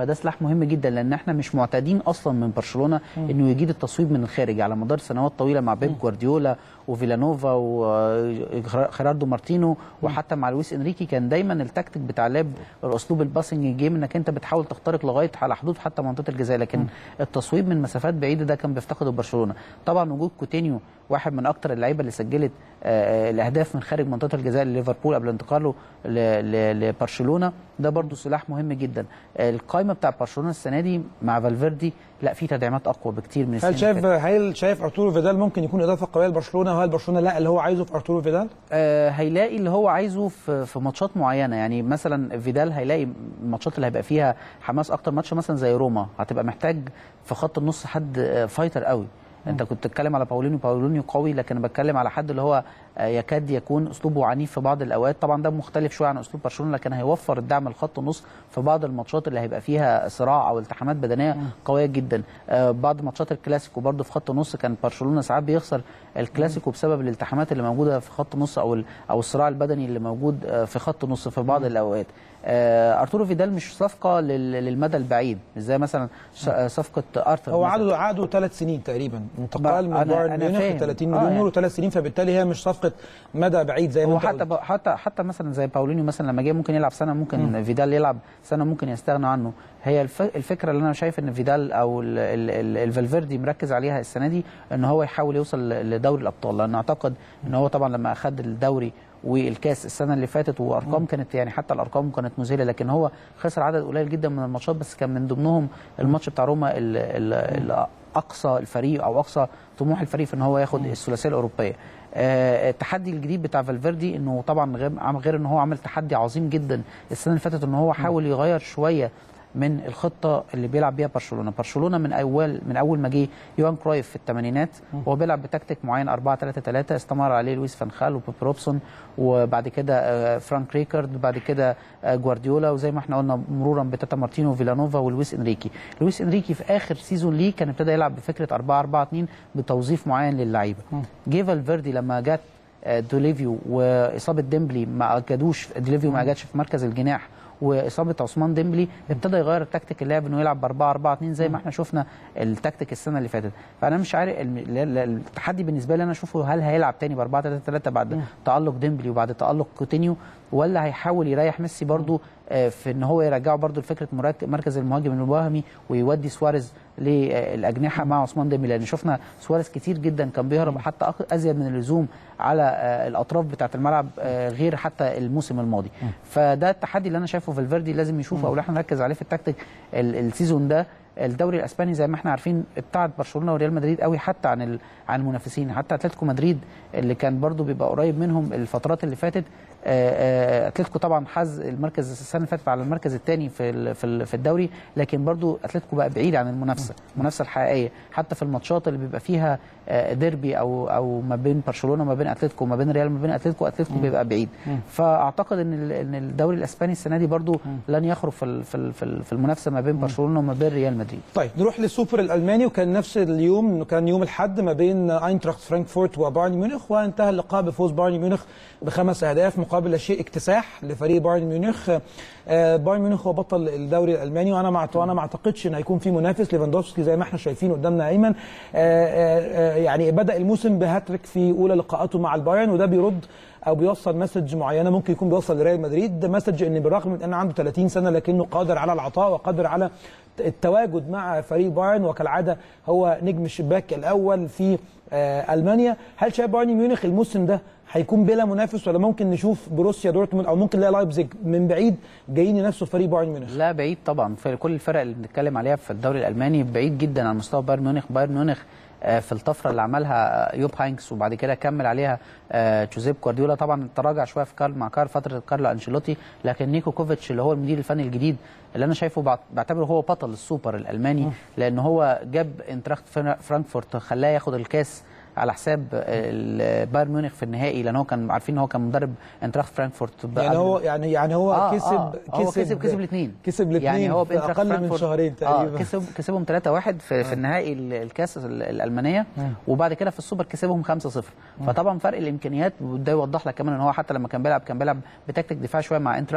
فده سلاح مهم جدا لان احنا مش معتادين اصلا من برشلونه مم. انه يجيد التصويب من الخارج على مدار سنوات طويله مع بيب جوارديولا وفيلانوفا وخيراردو مارتينو وحتى مع لويس انريكي كان دايما التكتيك بتاع لعب الاسلوب الباسنج جيم انك انت بتحاول تخترق لغايه على حدود حتى منطقه الجزاء لكن التصويب من مسافات بعيده ده كان بيفتقده برشلونه طبعا وجود كوتينيو واحد من اكتر اللعيبه اللي سجلت آه، آه، الاهداف من خارج منطقه الجزاء لليفربول قبل انتقاله ل- ل- لبرشلونه ده برضو سلاح مهم جدا آه، القائمه بتاع برشلونه السنه دي مع فالفيردي لا في تدعيمات اقوى بكتير من السنه هل شايف هل شايف ارتورو فيدال ممكن يكون اضافه قويه لبرشلونه وهل برشلونه لا اللي هو عايزه في ارتورو فيدال؟ آه، هيلاقي اللي هو عايزه في في ماتشات معينه يعني مثلا فيدال هيلاقي الماتشات اللي هيبقى فيها حماس اكتر ماتش مثلا زي روما هتبقى محتاج في خط النص حد آه، فايتر قوي انت كنت بتتكلم على باولينيو باولينيو قوي لكن انا بتكلم على حد اللي هو آه، يكاد يكون اسلوبه عنيف في بعض الاوقات طبعا ده مختلف شويه عن اسلوب برشلونه لكن هيوفر الدعم لخط النص في بعض الماتشات اللي هيبقى فيها صراع او التحامات بدنيه قويه جدا آه، بعض ماتشات الكلاسيكو برضه في خط النص كان برشلونه ساعات بيخسر الكلاسيكو بسبب الالتحامات اللي موجوده في خط النص او ال- او الصراع البدني اللي موجود آه، في خط النص في بعض الاوقات آه، ارتورو فيدال مش صفقه لل- للمدى البعيد مش زي مثلا ش- آه، صفقه ارثر هو مثلاً. عقده عقده ثلاث سنين تقريبا انتقال من أنا- بايرن أنا ميونخ فاهم. 30 آه، مليون يعني. يورو ثلاث سنين فبالتالي هي مش صفقه مدى بعيد زي ما هو انت حتى ب... حتى حتى مثلا زي باولينيو مثلا لما جه ممكن يلعب سنه ممكن مم. فيدال يلعب سنه ممكن يستغنوا عنه هي الف... الفكره اللي انا شايف ان فيدال او ال... ال... ال... الفالفيردي مركز عليها السنه دي ان هو يحاول يوصل ل- لدوري الابطال لان اعتقد ان هو طبعا لما اخذ الدوري والكاس السنه اللي فاتت وارقام كانت يعني حتى الارقام كانت مذهله لكن هو خسر عدد قليل جدا من الماتشات بس كان من ضمنهم الماتش بتاع روما ال... ال... ال... اقصى الفريق او اقصى طموح الفريق في ان هو ياخد الثلاثيه الاوروبيه آه، التحدي الجديد بتاع فالفيردي انه طبعا غير عم- غير ان هو عمل تحدي عظيم جدا السنه اللي فاتت ان هو حاول يغير شويه من الخطه اللي بيلعب بيها برشلونه برشلونه من اول من اول ما جه يوهان كرويف في الثمانينات وهو بيلعب بتكتيك معين 4 3 3 استمر عليه لويس فان خال وبيب روبسون وبعد كده آه، فرانك ريكارد وبعد كده آه، جوارديولا وزي ما احنا قلنا مرورا بتاتا مارتينو وفيلانوفا ولويس انريكي لويس انريكي في اخر سيزون ليه كان ابتدى يلعب بفكره 4 4 2 بتوظيف معين للعيبه جه فالفيردي لما جت آه، دوليفيو واصابه ديمبلي ما اجدوش دوليفيو ما اجدش في مركز الجناح واصابه عثمان ديمبلي ابتدى يغير التكتيك اللعب انه يلعب ب 4 4 2 زي ما احنا شفنا التكتيك السنه اللي فاتت فانا مش عارف الم- ال- ال- التحدي بالنسبه لي انا اشوفه هل هيلعب تاني ب 4 3 3 بعد تالق ديمبلي وبعد تالق كوتينيو ولا هيحاول يريح ميسي برضو آه، في ان هو يرجعه برضو لفكره مرك- مركز المهاجم الوهمي ويودي سواريز للاجنحه مع عثمان ديمبلي لان شفنا سواريز كتير جدا كان بيهرب حتى أك- ازيد من اللزوم على آه، الاطراف بتاعه الملعب آه، غير حتى الموسم الماضي فده التحدي اللي انا شايفه فالفيردي لازم يشوفه او اللي احنا نركز عليه في التكتيك ال- السيزون ده الدوري الاسباني زي ما احنا عارفين ابتعد برشلونه وريال مدريد قوي حتى عن ال- عن المنافسين حتى اتلتيكو مدريد اللي كان برضو بيبقى قريب منهم الفترات اللي فاتت آه، آه، اتلتيكو طبعا حاز المركز السنه اللي فاتت على المركز الثاني في ال- في ال- في الدوري لكن برضو اتلتيكو بقى بعيد عن المنافسه المنافسه الحقيقيه حتى في الماتشات اللي بيبقى فيها آه، ديربي او او ما بين برشلونه وما بين اتلتيكو وما بين ريال وما بين اتلتيكو اتلتيكو بيبقى بعيد فاعتقد ان ال- ان الدوري الاسباني السنه دي برضو لن يخرج في ال- في ال- في ال- في المنافسه ما بين برشلونه وما بين ريال مدريد طيب نروح للسوبر الالماني وكان نفس اليوم كان يوم الاحد ما بين اينتراخت فرانكفورت وبايرن ميونخ وانتهى اللقاء بفوز بايرن ميونخ بخمس اهداف مقابل لا شيء اكتساح لفريق بايرن ميونخ آه، بايرن ميونخ هو بطل الدوري الالماني وانا ما وانا ما اعتقدش ان هيكون في منافس ليفاندوفسكي زي ما احنا شايفين قدامنا ايمن آه، آه، آه، يعني بدا الموسم بهاتريك في اولى لقاءاته مع البايرن وده بيرد او بيوصل مسج معينه ممكن يكون بيوصل لريال مدريد ده مسج ان بالرغم من ان عنده 30 سنه لكنه قادر على العطاء وقادر على التواجد مع فريق بايرن وكالعاده هو نجم الشباك الاول في آه، المانيا هل شايف بايرن ميونخ الموسم ده هيكون بلا منافس ولا ممكن نشوف بروسيا دورتموند او ممكن نلاقي لايبزيج من بعيد جايين ينافسوا فريق بايرن ميونخ لا بعيد طبعا في كل الفرق اللي بنتكلم عليها في الدوري الالماني بعيد جدا عن مستوى بايرن ميونخ بايرن ميونخ آه، في الطفره اللي عملها آه، يوب هاينكس وبعد كده كمل عليها آه، جوزيب جوارديولا طبعا تراجع شويه في كارل مع كارل فتره كارلو انشيلوتي لكن نيكو كوفيتش اللي هو المدير الفني الجديد اللي انا شايفه بعت- بعتبره هو بطل السوبر الالماني لان هو جاب انتراخت فرا- فرانكفورت خلاه ياخد الكاس على حساب ال- بايرن ميونخ في النهائي لان هو كان عارفين ان هو كان مدرب انتراخت فرانكفورت يعني قبل- هو يعني يعني هو آه، كسب آه، هو كسب كسب الاثنين كسب الاثنين يعني هو في بإنتراخت اقل من فرانكفورت- شهرين تقريبا اه كسب كسبهم 3-1 في, في النهائي ال- الكاس ال- الالمانيه مم. وبعد كده في السوبر كسبهم 5-0 فطبعا فرق الامكانيات وده يوضح لك كمان ان هو حتى لما كان بيلعب كان بيلعب بتكتيك دفاع شويه مع انتراخت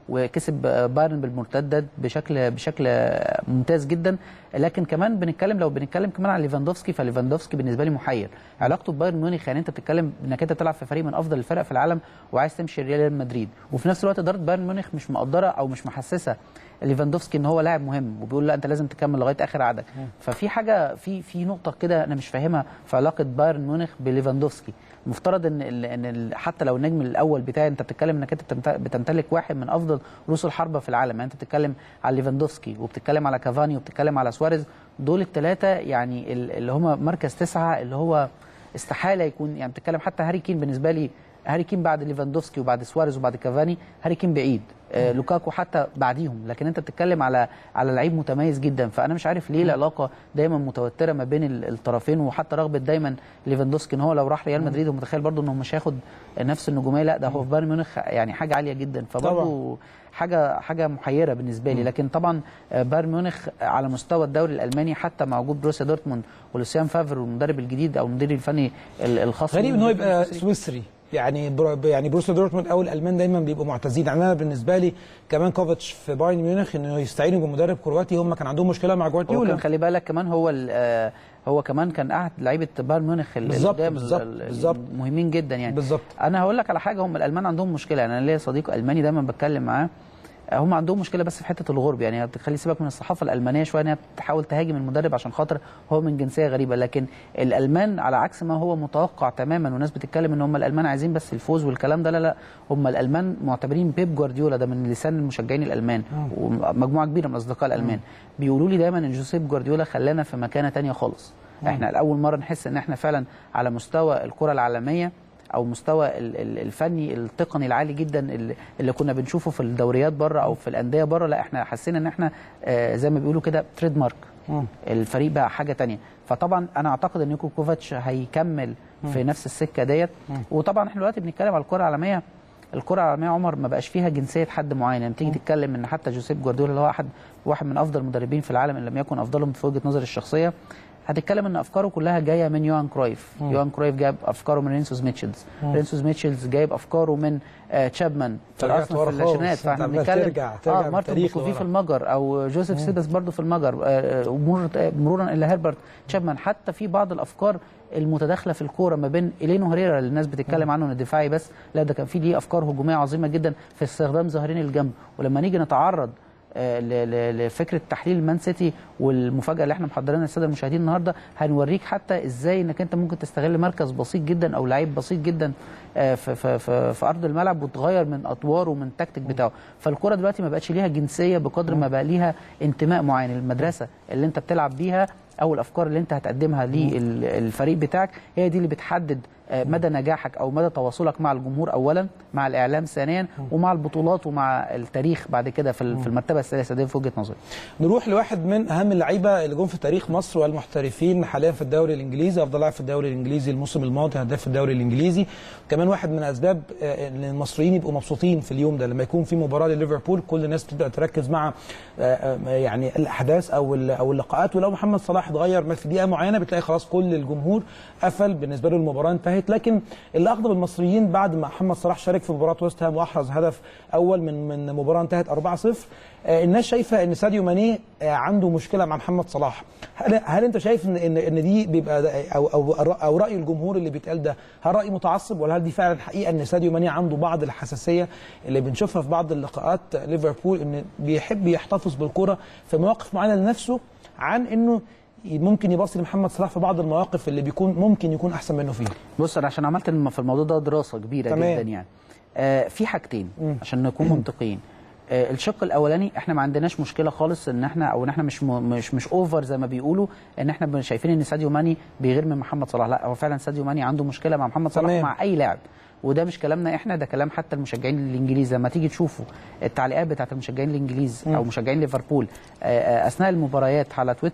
وكسب آه، بايرن بالمرتدات بشكل بشكل آه، ممتاز جدا لكن كمان بنتكلم لو بنتكلم كمان عن ليفاندوفسكي فليفاندوفسكي بالنسبه لي محير علاقته ببايرن ميونخ يعني انت بتتكلم انك انت بتلعب في فريق من افضل الفرق في العالم وعايز تمشي ريال مدريد وفي نفس الوقت اداره بايرن ميونخ مش مقدره او مش محسسه ليفاندوفسكي ان هو لاعب مهم وبيقول لا انت لازم تكمل لغايه اخر عقدك ففي حاجه في في نقطه كده انا مش فاهمها في علاقه بايرن ميونخ بليفاندوفسكي المفترض ان ال ان ال حتى لو النجم الاول بتاعي انت بتتكلم انك انت بتمت- بتمتلك واحد من افضل رؤوس الحربه في العالم يعني انت بتتكلم على ليفاندوفسكي وبتتكلم على كافاني وبتتكلم على سواريز دول الثلاثه يعني ال- اللي هم مركز تسعه اللي هو استحاله يكون يعني بتتكلم حتى هاري كين بالنسبه لي هاري كين بعد ليفاندوفسكي وبعد سواريز وبعد كافاني هاري كين بعيد آه لوكاكو حتى بعديهم لكن انت بتتكلم على على لعيب متميز جدا فانا مش عارف ليه العلاقه دايما متوتره ما بين ال- الطرفين وحتى رغبه دايما ليفاندوفسكي ان هو لو راح ريال مدريد ومتخيل برضه انه مش هياخد نفس النجوميه لا ده هو في بايرن ميونخ يعني حاجه عاليه جدا فبرضه حاجه حاجه محيره بالنسبه لي لكن طبعا آه، بايرن ميونخ على مستوى الدوري الالماني حتى مع وجود بروسيا دورتموند ولوسيان فافر والمدرب الجديد او المدير الفني ال- الخاص غريب ان هو بالمدير يبقى الفني. سويسري يعني برو يعني بروسيا دورتموند او الالمان دايما بيبقوا معتزين يعني انا بالنسبه لي كمان كوفيتش في بايرن ميونخ انه يستعينوا بمدرب كرواتي هم كان عندهم مشكله مع هو جوارديولا كان خلي بالك كمان هو ال- آه، هو كمان كان قاعد لعيبه بايرن ميونخ ال- بالظبط، القدام بالظبط، ال- ال- بالظبط. مهمين جدا يعني بالظبط انا هقول لك على حاجه هم الالمان عندهم مشكله يعني انا ليا صديق الماني دايما بتكلم معاه آه، هم عندهم مشكله بس في حته الغرب يعني بتخلي سيبك من الصحافه الالمانيه شويه انها بتحاول تهاجم المدرب عشان خاطر هو من جنسيه غريبه لكن الالمان على عكس ما هو متوقع تماما والناس بتتكلم ان هم الالمان عايزين بس الفوز والكلام ده لا لا هم الالمان معتبرين بيب جوارديولا ده من لسان المشجعين الالمان ومجموعه كبيره من الاصدقاء الالمان بيقولوا لي دايما ان جوزيب جوارديولا خلانا في مكانه تانية خالص احنا لاول مره نحس ان احنا فعلا على مستوى الكره العالميه او مستوى ال- ال- الفني التقني العالي جدا اللي- اللي كنا بنشوفه في الدوريات بره او في الانديه بره لا احنا حسينا ان احنا آه، زي ما بيقولوا كده تريد مارك الفريق بقى حاجه تانية فطبعا انا اعتقد ان نيكو كوفاتش هيكمل في نفس السكه ديت وطبعا احنا دلوقتي بنتكلم على الكره العالميه الكره العالميه يا عمر ما بقاش فيها جنسيه حد معين يعني تيجي تتكلم ان حتى جوزيب جوارديولا اللي هو احد واحد من افضل المدربين في العالم ان لم يكن افضلهم في وجهه نظري الشخصيه هتتكلم ان افكاره كلها جايه من يوهان كرويف مم. يوهان كرويف جايب افكاره من رينسوس ميتشلز مم. رينسوس ميتشلز جايب افكاره من آه تشابمان في رجعت الارسنال ورا في خالص. العشرينات أنت فاحنا عمال بنتكلم ترجع- ترجع اه مارتن بالتاريخ بوسوفي لورا. في المجر او جوزيف مم. سيدس برضه في المجر آه، آه، ومرور آه، مرورا الى هربرت تشابمان حتى في بعض الافكار المتداخله في الكوره ما بين الينو هريرا اللي الناس بتتكلم عنه انه دفاعي بس لا ده كان في ليه افكار هجوميه عظيمه جدا في استخدام ظهرين الجنب ولما نيجي نتعرض آه، ل- ل- لفكره تحليل مان سيتي والمفاجاه اللي احنا محضرينها للساده المشاهدين النهارده هنوريك حتى ازاي انك انت ممكن تستغل مركز بسيط جدا او لعيب بسيط جدا آه، في, في, في, في ارض الملعب وتغير من اطواره ومن التكتيك بتاعه فالكره دلوقتي ما بقتش ليها جنسيه بقدر ما بقى ليها انتماء معين المدرسه اللي انت بتلعب بيها او الافكار اللي انت هتقدمها للفريق بتاعك هي دي اللي بتحدد آه، مدى نجاحك او مدى تواصلك مع الجمهور اولا مع الاعلام ثانيا ومع البطولات ومع التاريخ بعد كده في ال- في المرتبه الثالثه دي في وجهه نظري نروح لواحد من اهم اللعيبه اللي جم في تاريخ مصر والمحترفين حاليا في الدوري الانجليزي افضل لاعب في الدوري الانجليزي الموسم الماضي هداف الدوري الانجليزي كمان واحد من اسباب آه، ان المصريين يبقوا مبسوطين في اليوم ده لما يكون في مباراه لليفربول كل الناس بتبدا تركز مع آه، آه، يعني الاحداث او ال- او اللقاءات ولو محمد صلاح اتغير ما في دقيقه معينه بتلاقي خلاص كل الجمهور قفل بالنسبه له المباراه انتهت لكن اللي اغضب المصريين بعد ما محمد صلاح شارك في مباراه ويست هام واحرز هدف اول من من مباراه انتهت 4-0 آه، الناس شايفه ان ساديو ماني آه، عنده مشكله مع محمد صلاح هل, هل انت شايف ان ان ان دي بيبقى ده- او او او راي الجمهور اللي بيتقال ده هل راي متعصب ولا هل دي فعلا حقيقه ان ساديو ماني عنده بعض الحساسيه اللي بنشوفها في بعض اللقاءات ليفربول ان بيحب يحتفظ بالكره في مواقف معينه لنفسه عن انه ممكن يباصي لمحمد صلاح في بعض المواقف اللي بيكون ممكن يكون احسن منه فيها بص انا عشان عملت الم- في الموضوع ده دراسه كبيره تمام. جدا يعني آه في حاجتين عشان نكون منطقيين آه الشق الاولاني احنا ما عندناش مشكله خالص ان احنا او ان احنا مش م- مش مش اوفر زي ما بيقولوا ان احنا بن- شايفين ان ساديو ماني بيغير من محمد صلاح لا هو فعلا ساديو ماني عنده مشكله مع محمد صلاح تمام. مع اي لاعب وده مش كلامنا احنا ده كلام حتى المشجعين الانجليز لما تيجي تشوفوا التعليقات بتاعت المشجعين الانجليز او مشجعين ليفربول آه، آه، اثناء المباريات على تويتر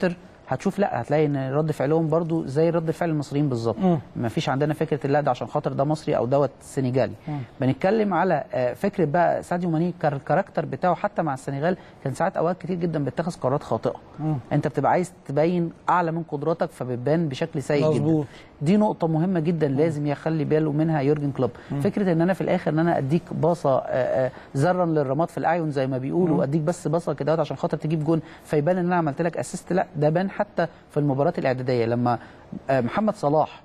هتشوف لا هتلاقي ان رد فعلهم برضو زي رد فعل المصريين بالظبط مم. ما فيش عندنا فكره لا ده عشان خاطر ده مصري او دوت سنغالي بنتكلم على آه، فكره بقى ساديو ماني كان الكاركتر بتاعه حتى مع السنغال كان ساعات اوقات كتير جدا بيتخذ قرارات خاطئه انت بتبقى عايز تبين اعلى من قدراتك فبتبان بشكل سيء مظبوط. جدا دي نقطه مهمه جدا لازم يخلي باله منها يورجن كلوب فكره ان انا في الاخر ان انا اديك باصه آه، آه، ذرا للرماد في الاعين زي ما بيقولوا اديك بس باصه كده عشان خاطر تجيب جون فيبان ان انا عملت لك اسيست لا ده بان حتى في المباراه الاعداديه لما آه، محمد صلاح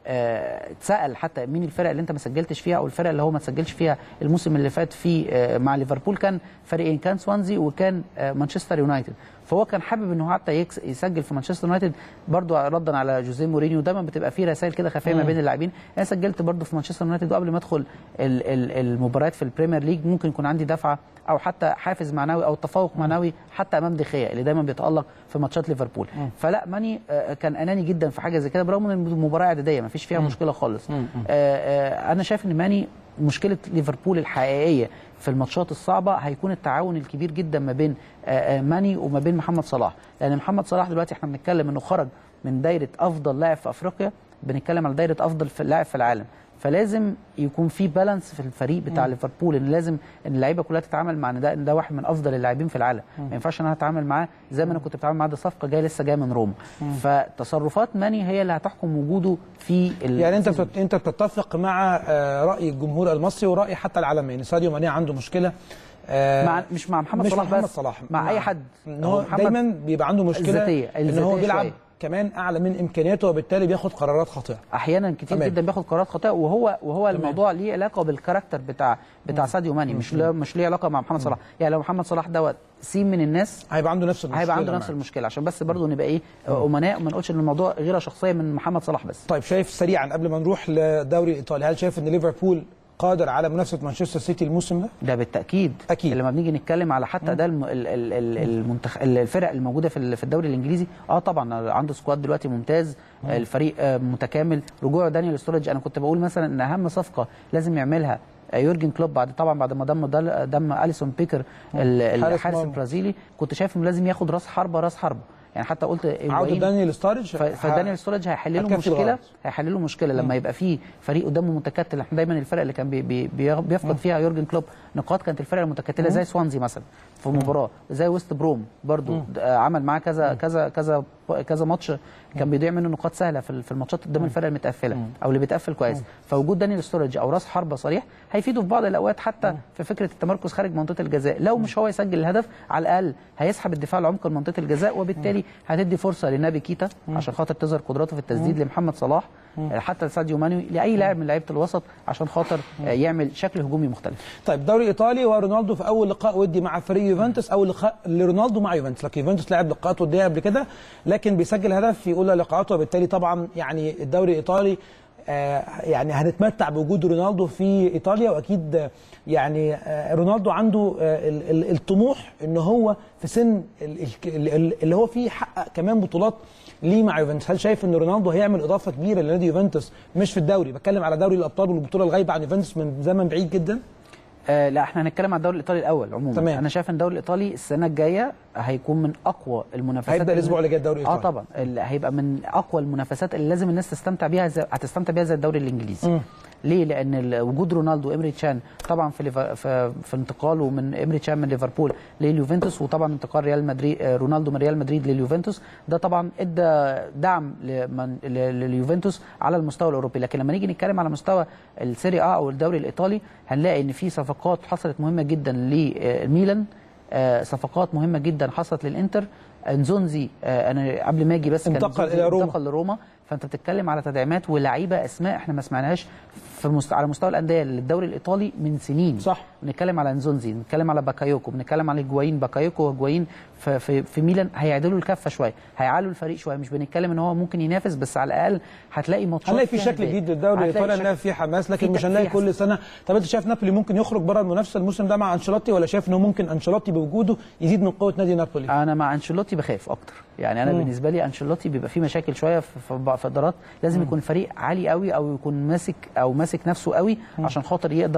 آه، اتسال حتى مين الفرق اللي انت ما سجلتش فيها او الفرق اللي هو ما تسجلش فيها الموسم اللي فات فيه آه، مع ليفربول كان فريقين كان سوانزي وكان آه، مانشستر يونايتد فهو كان حابب ان هو حتى يكس- يسجل في مانشستر يونايتد برضو ردا على جوزيه مورينيو دايما بتبقى في رسائل كده خفيه ما مم. بين اللاعبين انا سجلت برضو في مانشستر يونايتد وقبل ما ادخل ال- ال- المباريات في البريمير ليج ممكن يكون عندي دفعه او حتى حافز معنوي او تفوق معنوي حتى امام دخيا اللي دايما بيتالق في ماتشات ليفربول فلا ماني آه، كان اناني جدا في حاجه زي كده برغم ان المباراه اعداديه ما فيش فيها مم. مشكله خالص مم. آه، آه، انا شايف ان ماني مشكله ليفربول الحقيقيه في الماتشات الصعبه هيكون التعاون الكبير جدا ما بين آه، آه، ماني وما بين محمد صلاح لان محمد صلاح دلوقتي احنا بنتكلم انه خرج من دايره افضل لاعب في افريقيا بنتكلم على دايره افضل في لاعب في العالم فلازم يكون في بالانس في الفريق بتاع مم. ليفربول ان لازم ان اللعيبه كلها تتعامل مع ان ده ان ده واحد من افضل اللاعبين في العالم مم. ما ينفعش ان انا اتعامل معاه زي ما انا كنت بتعامل معاه ده صفقه جايه لسه جايه من روما مم. فتصرفات ماني هي اللي هتحكم وجوده في ال- يعني انت بتت... انت بتتفق مع آه، راي الجمهور المصري وراي حتى العالمي ان ساديو ماني عنده مشكله آه، مع مش مع محمد مش صلاح محمد بس صلاح مع اي حد ان هو محمد دايما بيبقى عنده مشكله الذاتية، ان هو الذاتية بيلعب شوية. كمان اعلى من امكانياته وبالتالي بياخد قرارات خاطئه احيانا كتير تمام. جدا بياخد قرارات خاطئه وهو وهو الموضوع ليه علاقه بالكاركتر بتاع بتاع ساديو ماني مش لا مش ليه علاقه مع محمد صلاح يعني لو محمد صلاح دوت سين من الناس هيبقى عنده نفس المشكله هيبقى عنده نفس معاه. المشكله عشان بس برضه نبقى ايه امناء وما نقولش ان الموضوع غيره شخصيه من محمد صلاح بس طيب شايف سريعا قبل ما نروح للدوري الايطالي هل شايف ان ليفربول قادر على منافسه مانشستر سيتي الموسم ده؟ ده بالتاكيد اكيد لما بنيجي نتكلم على حتى ده الم... ال... ال... ال... المنتخ... الفرق الموجوده في ال- في الدوري الانجليزي اه طبعا عنده سكواد دلوقتي ممتاز مم. الفريق آه، متكامل رجوع دانيال ستورج انا كنت بقول مثلا ان اهم صفقه لازم يعملها آه، يورجن كلوب بعد طبعا بعد ما ضم دل- ضم اليسون بيكر ال- حارس الحارس مرمى. البرازيلي كنت شايف انه لازم ياخد راس حربه راس حربه يعني حتى قلت عوده هيجوين- دانيال ستارج ف- فدانيال ستورج هيحل له هتكفي مشكله الغرض. هيحل له مشكله لما يبقى في فريق قدامه متكتل احنا دايما الفرق اللي كان بي بي بي- بيفقد فيها يورجن كلوب نقاط كانت الفرق المتكتله مم. زي سوانزي مثلا في مباراه زي ويست بروم برضو مم. آه، عمل معاه كذا كذا كذا كذا ماتش كان بيضيع منه نقاط سهله في ال- في الماتشات قدام الفرق المتقفله او اللي بيتقفل كويس فوجود دانيال ستورج او راس حربه صريح هيفيده في بعض الاوقات حتى في فكره التمركز خارج منطقه الجزاء لو مش هو يسجل الهدف على الاقل هيسحب الدفاع لعمق منطقه الجزاء وبالتالي هتدي فرصه لنابي كيتا عشان خاطر تظهر قدراته في التسديد مم. لمحمد صلاح مم. آه، حتى لساديو مانوي لاي لاعب من لعيبه الوسط عشان خاطر آه، يعمل شكل هجومي مختلف طيب دوري ايطالي ورونالدو في اول لقاء ودي مع فريق يوفنتوس اول لقاء لرونالدو مع يوفنتوس لكن يوفنتوس لعب لقاءات وديه قبل كده لكن بيسجل هدف في اولى لقاءاته وبالتالي طبعا يعني الدوري الايطالي آه يعني هنتمتع بوجود رونالدو في ايطاليا واكيد آه، يعني آه رونالدو عنده آه ال- ال- الطموح ان هو في سن ال- ال- ال- اللي هو فيه يحقق كمان بطولات ليه مع يوفنتوس هل شايف ان رونالدو هيعمل اضافه كبيره لنادي يوفنتوس مش في الدوري بتكلم على دوري الابطال والبطوله الغايبه عن يوفنتوس من زمن بعيد جدا آه لا احنا هنتكلم عن الدوري الايطالي الاول عموما تمام. انا شايف ان الدوري الايطالي السنه الجايه هيكون من اقوى المنافسات هيبدا الاسبوع اللي جاي الدوري اه الايطالي طبعا اللي هيبقى من اقوى المنافسات اللي لازم الناس تستمتع بيها زي هتستمتع بيها زي الدوري الانجليزي مم. ليه لان ال- وجود رونالدو وامري تشان طبعا في ليفر في, في انتقاله من امري تشان من ليفربول لليوفنتوس وطبعا انتقال ريال مدريد آه، رونالدو من ريال مدريد لليوفنتوس ده طبعا ادى دعم لمن- ل- لليوفنتوس على المستوى الاوروبي لكن لما نيجي نتكلم على مستوى السيري اه او الدوري الايطالي هنلاقي ان في صفقات حصلت مهمه جدا لميلان آه، صفقات مهمه جدا حصلت للانتر انزونزي آه، انا قبل ما اجي بس كان انتقل إنزونزي إلى روما. انتقل لروما فانت بتتكلم على تدعيمات ولاعيبه اسماء احنا ما سمعناهاش في مست... على مستوى الانديه للدوري الايطالي من سنين صح بنتكلم على انزونزي بنتكلم على باكايوكو بنتكلم على هيجوايين باكايوكو وهيجوايين في, في, في ميلان هيعدلوا الكفه شويه هيعلوا الفريق شويه مش بنتكلم ان هو ممكن ينافس بس على الاقل هتلاقي ماتشات هنلاقي في فيها شكل هدايا. جديد للدوري هتلاقي الايطالي شكل- هنلاقي فيه حماس لكن في مش ت- هنلاقي في كل سنه طب انت شايف نابولي ممكن يخرج بره المنافسه الموسم ده مع انشيلوتي ولا شايف انه ممكن انشيلوتي بوجوده يزيد من قوه نادي نابولي انا مع انشيلوتي بخاف اكتر يعني انا مم. بالنسبه لي انشيلوتي بيبقى فيه مشاكل شويه في في فترات لازم مم. يكون فريق عالي قوي او يكون ماسك او ماسك نفسه قوي عشان خاطر يقدر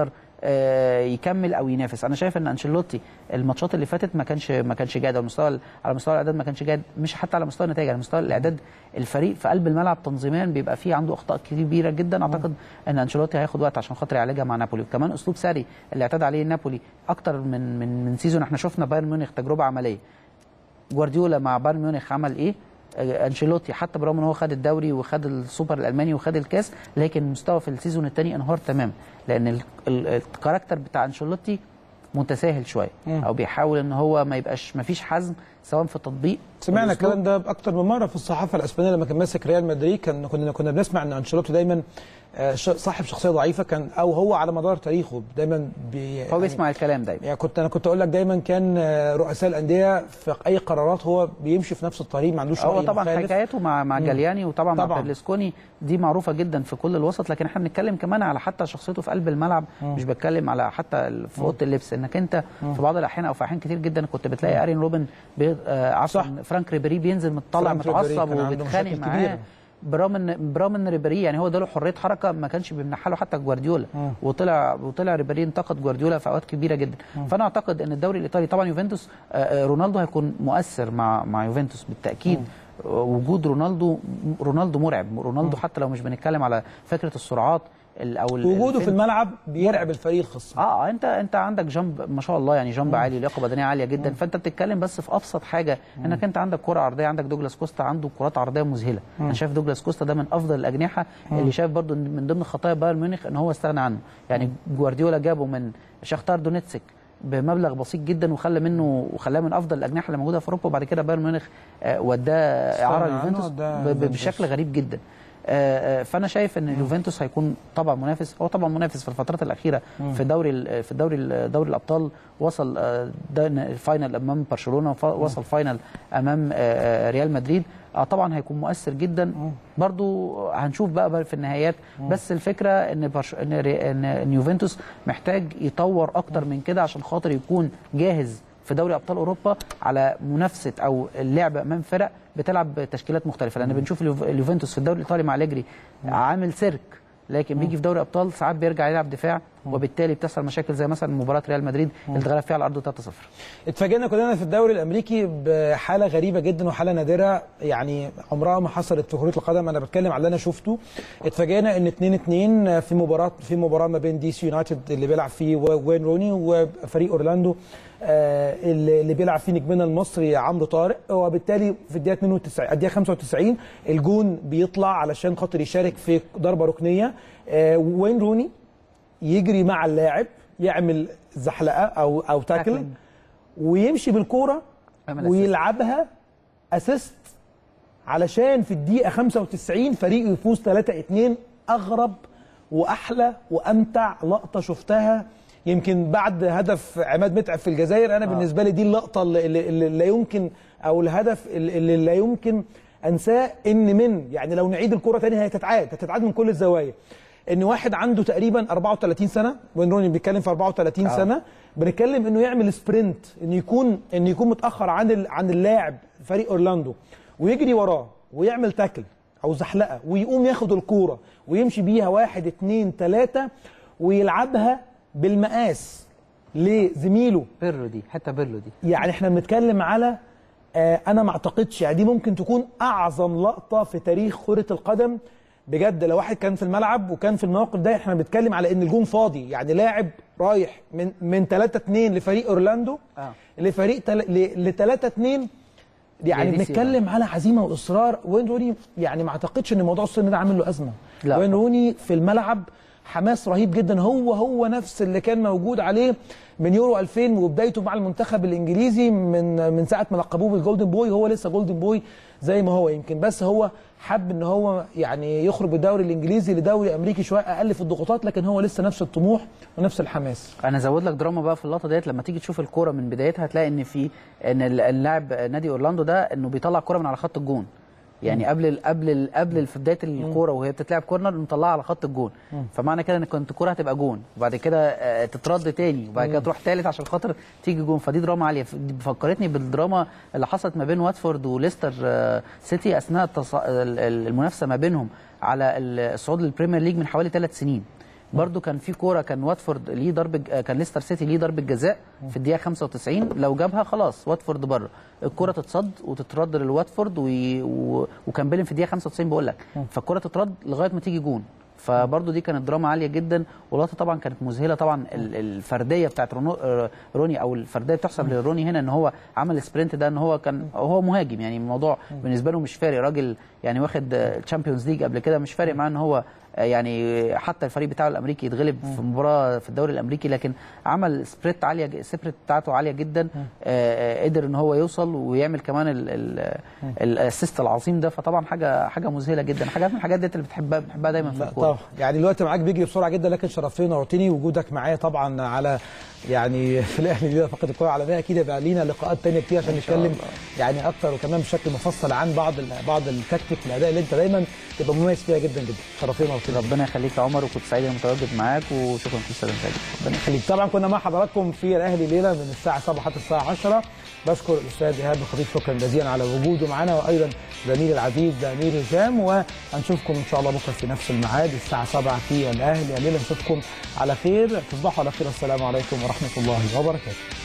آه، يكمل او ينافس انا شايف ان انشيلوتي الماتشات اللي فاتت ما كانش ما كانش جاد على مستوى على مستوى الاعداد ما كانش جاد مش حتى على مستوى النتائج على مستوى الاعداد الفريق في قلب الملعب تنظيميا بيبقى فيه عنده اخطاء كبيره جدا اعتقد ان انشيلوتي هياخد وقت عشان خاطر يعالجها مع نابولي وكمان اسلوب ساري اللي اعتاد عليه نابولي اكتر من من من سيزون احنا شفنا بايرن ميونخ تجربه عمليه جوارديولا مع بايرن ميونخ عمل ايه آه، انشيلوتي حتى برغم ان هو خد الدوري وخد السوبر الالماني وخد الكاس لكن مستوى في السيزون الثاني انهار تمام لان ال- ال- الكاركتر بتاع انشيلوتي متساهل شويه مم. او بيحاول ان هو ما يبقاش ما فيش حزم سواء في التطبيق سمعنا والأسلوب. الكلام ده اكتر من مره في الصحافه الاسبانيه لما كان ماسك ريال مدريد كان كنا كنا بنسمع ان انشيلوتي دايما آه، ش- صاحب شخصيه ضعيفه كان او هو على مدار تاريخه دايما بي هو بيسمع الكلام دايما يعني كنت انا كنت اقول لك دايما كان آه، رؤساء الانديه في اي قرارات هو بيمشي في نفس الطريق ما عندوش هو رأي طبعا مخالف. حكاياته مع مع مم. جالياني وطبعا مع طبعاً. بيرلسكوني دي معروفه جدا في كل الوسط لكن احنا بنتكلم كمان على حتى شخصيته في قلب الملعب مم. مش بتكلم على حتى ال- في مم. اوضه اللبس انك انت مم. في بعض الاحيان او في احيان كتير جدا كنت بتلاقي ارين روبن بي... آه عفوا فرانك ريبيري بينزل متطلع فرانك ريبيري متعصب كان عنده وبيتخانق مشاكل معاه كبيرة. برغم ان برغم ان ريبيري يعني هو اداله حريه حركه ما كانش بيمنحها له حتى جوارديولا مم. وطلع وطلع ريبيري انتقد جوارديولا في اوقات كبيره جدا مم. فانا اعتقد ان الدوري الايطالي طبعا يوفنتوس آه، آه، رونالدو هيكون مؤثر مع مع يوفنتوس بالتاكيد وجود رونالدو رونالدو مرعب رونالدو حتى لو مش بنتكلم على فكره السرعات ال- او ال- وجوده في الفين- الملعب بيرعب الفريق الخصم اه انت انت عندك جنب ما شاء الله يعني جنب مم. عالي لياقه بدنيه عاليه جدا فانت بتتكلم بس في ابسط حاجه انك انت عندك كره عرضيه عندك دوجلاس كوستا عنده كرات عرضيه مذهله مم. انا شايف دوجلاس كوستا ده من افضل الاجنحه مم. اللي شايف برضو إن من ضمن خطايا بايرن ميونخ ان هو استغنى عنه يعني جوارديولا جابه من شختار دونيتسك بمبلغ بسيط جدا وخلى منه وخلاه من افضل الاجنحه اللي موجوده في اوروبا وبعد كده بايرن ميونخ آه، وداه اعاره عنه، ليوفنتوس وداه ب- ب- يوفنتوس. بشكل غريب جدا آه، آه، فانا شايف ان اليوفنتوس هيكون طبعا منافس هو طبعا منافس في الفترات الاخيره مم. في دوري ال- في الدوري ال- دوري الابطال وصل آه، ده الفاينل امام برشلونه وف- وصل فاينل امام آه، آه، ريال مدريد آه، طبعا هيكون مؤثر جدا برضو هنشوف بقى, بقى في النهايات بس الفكره ان برش... ان, ري... إن... ان يوفنتوس محتاج يطور اكتر من كده عشان خاطر يكون جاهز في دوري ابطال اوروبا على منافسه او اللعب امام فرق بتلعب بتشكيلات مختلفه لان بنشوف اليوف- اليوفنتوس في الدوري الايطالي مع اليجري عامل سيرك لكن بيجي في دوري ابطال ساعات بيرجع يلعب دفاع وبالتالي بتحصل مشاكل زي مثلا مباراه ريال مدريد اللي اتغلب فيها على ارضه 3-0 اتفاجئنا كلنا في الدوري الامريكي بحاله غريبه جدا وحاله نادره يعني عمرها ما حصلت في كره القدم انا بتكلم على اللي انا شفته اتفاجئنا ان 2 2 في مباراه في مباراه ما بين دي سي يونايتد اللي بيلعب فيه وين روني وفريق اورلاندو آه، اللي اللي بيلعب فيه نجمنا المصري عمرو طارق وبالتالي في الدقيقه 92 الدقيقه 95 الجون بيطلع علشان خاطر يشارك في ضربه ركنيه آه، وين روني يجري مع اللاعب يعمل زحلقه او او تاكل ويمشي بالكوره يعمل ويلعبها اسيست علشان في الدقيقه 95 فريقه يفوز 3 2 اغرب واحلى وامتع لقطه شفتها يمكن بعد هدف عماد متعب في الجزائر انا آه. بالنسبه لي دي اللقطه اللي, اللي, اللي لا يمكن او الهدف اللي, اللي لا يمكن انساه ان من يعني لو نعيد الكره تاني هي هتتعاد هتتعاد من كل الزوايا ان واحد عنده تقريبا 34 سنه وين روني بيتكلم في 34 آه. سنه بنتكلم انه يعمل سبرنت انه يكون انه يكون متاخر عن ال... عن اللاعب فريق اورلاندو ويجري وراه ويعمل تاكل او زحلقه ويقوم ياخد الكوره ويمشي بيها واحد اتنين تلاته ويلعبها بالمقاس لزميله بيرلو دي حتى بيرلو دي يعني احنا بنتكلم على آه انا ما اعتقدش يعني دي ممكن تكون اعظم لقطه في تاريخ كره القدم بجد لو واحد كان في الملعب وكان في الموقف ده احنا بنتكلم على ان الجون فاضي يعني لاعب رايح من من 3 2 لفريق اورلاندو آه. لفريق تل... ل 3 2 يعني دي بنتكلم على عزيمه واصرار وين روني يعني ما اعتقدش ان موضوع السن ده عامل له ازمه لا. وين روني في الملعب حماس رهيب جدا هو هو نفس اللي كان موجود عليه من يورو 2000 وبدايته مع المنتخب الانجليزي من من ساعه ما لقبوه بالجولدن بوي هو لسه جولدن بوي زي ما هو يمكن بس هو حب ان هو يعني يخرج بالدوري الانجليزي لدوري امريكي شويه اقل في الضغوطات لكن هو لسه نفس الطموح ونفس الحماس انا ازود لك دراما بقى في اللقطه ديت لما تيجي تشوف الكوره من بدايتها هتلاقي ان في ان اللاعب نادي اورلاندو ده انه بيطلع كوره من على خط الجون يعني قبل ال قبل ال قبل في بدايه الكوره وهي بتتلعب كورنر مطلعها على خط الجون مم. فمعنى كده ان كنت الكوره هتبقى جون وبعد كده آه، تترد تاني وبعد كده مم. تروح تالت عشان خاطر تيجي جون فدي دراما عاليه ف- دي فكرتني بالدراما اللي حصلت ما بين واتفورد وليستر آه، سيتي اثناء التص... ال- ال- المنافسه ما بينهم على الصعود للبريمير ليج من حوالي ثلاث سنين برضو كان في كوره كان واتفورد ليه ضرب كان ليستر سيتي ليه ضربه جزاء في الدقيقه 95 لو جابها خلاص واتفورد بره الكوره تتصد وتترد للواتفورد وي... و... وكان بيلم في الدقيقه 95 بقول لك فالكوره تترد لغايه ما تيجي جون فبرضه دي كانت دراما عاليه جدا ولقطه طبعا كانت مذهله طبعا ال- الفرديه بتاعت رونو آه، روني او الفرديه بتحسب لروني هنا ان هو عمل السبرنت ده ان هو كان هو مهاجم يعني الموضوع بالنسبه له مش فارق راجل يعني واخد الشامبيونز ليج قبل كده مش فارق معاه ان هو آه، يعني حتى الفريق بتاعه الامريكي يتغلب في مباراه في الدوري الامريكي لكن عمل سبريت عاليه ج- السبريت بتاعته عاليه جدا آه، آه، قدر ان هو يوصل ويعمل كمان ال- ال- الاسيست العظيم ده فطبعا حاجه حاجه مذهله جدا حاجات من الحاجات دي اللي بتحبها بتحبها دايما في الكوره طبعا يعني الوقت معاك بيجري بسرعه جدا لكن شرفتني ونورتني وجودك معايا طبعا على يعني في الاهلي الليله فقط الكره العالميه اكيد يبقى لينا لقاءات تانية كتير عشان نتكلم يعني اكتر وكمان بشكل مفصل عن بعض ال- بعض التكتيك الاداء اللي انت دايما تبقى مميز فيها جدا جدا شرفتني ونورتني ربنا يخليك يا عمر وكنت سعيد اني متواجد معاك وشكرا كل سنه وانت طيب. ربنا يخليك طبعا كنا مع حضراتكم في الاهلي ليله من الساعه 7 حتى الساعه 10 بشكر الاستاذ ايهاب الخطيب شكرا جزيلا على وجوده معنا وايضا زميلي العزيز امير هشام وهنشوفكم ان شاء الله بكره في نفس الميعاد الساعه 7 في الاهلي الليله نشوفكم على خير تصبحوا على خير السلام عليكم ورحمه الله وبركاته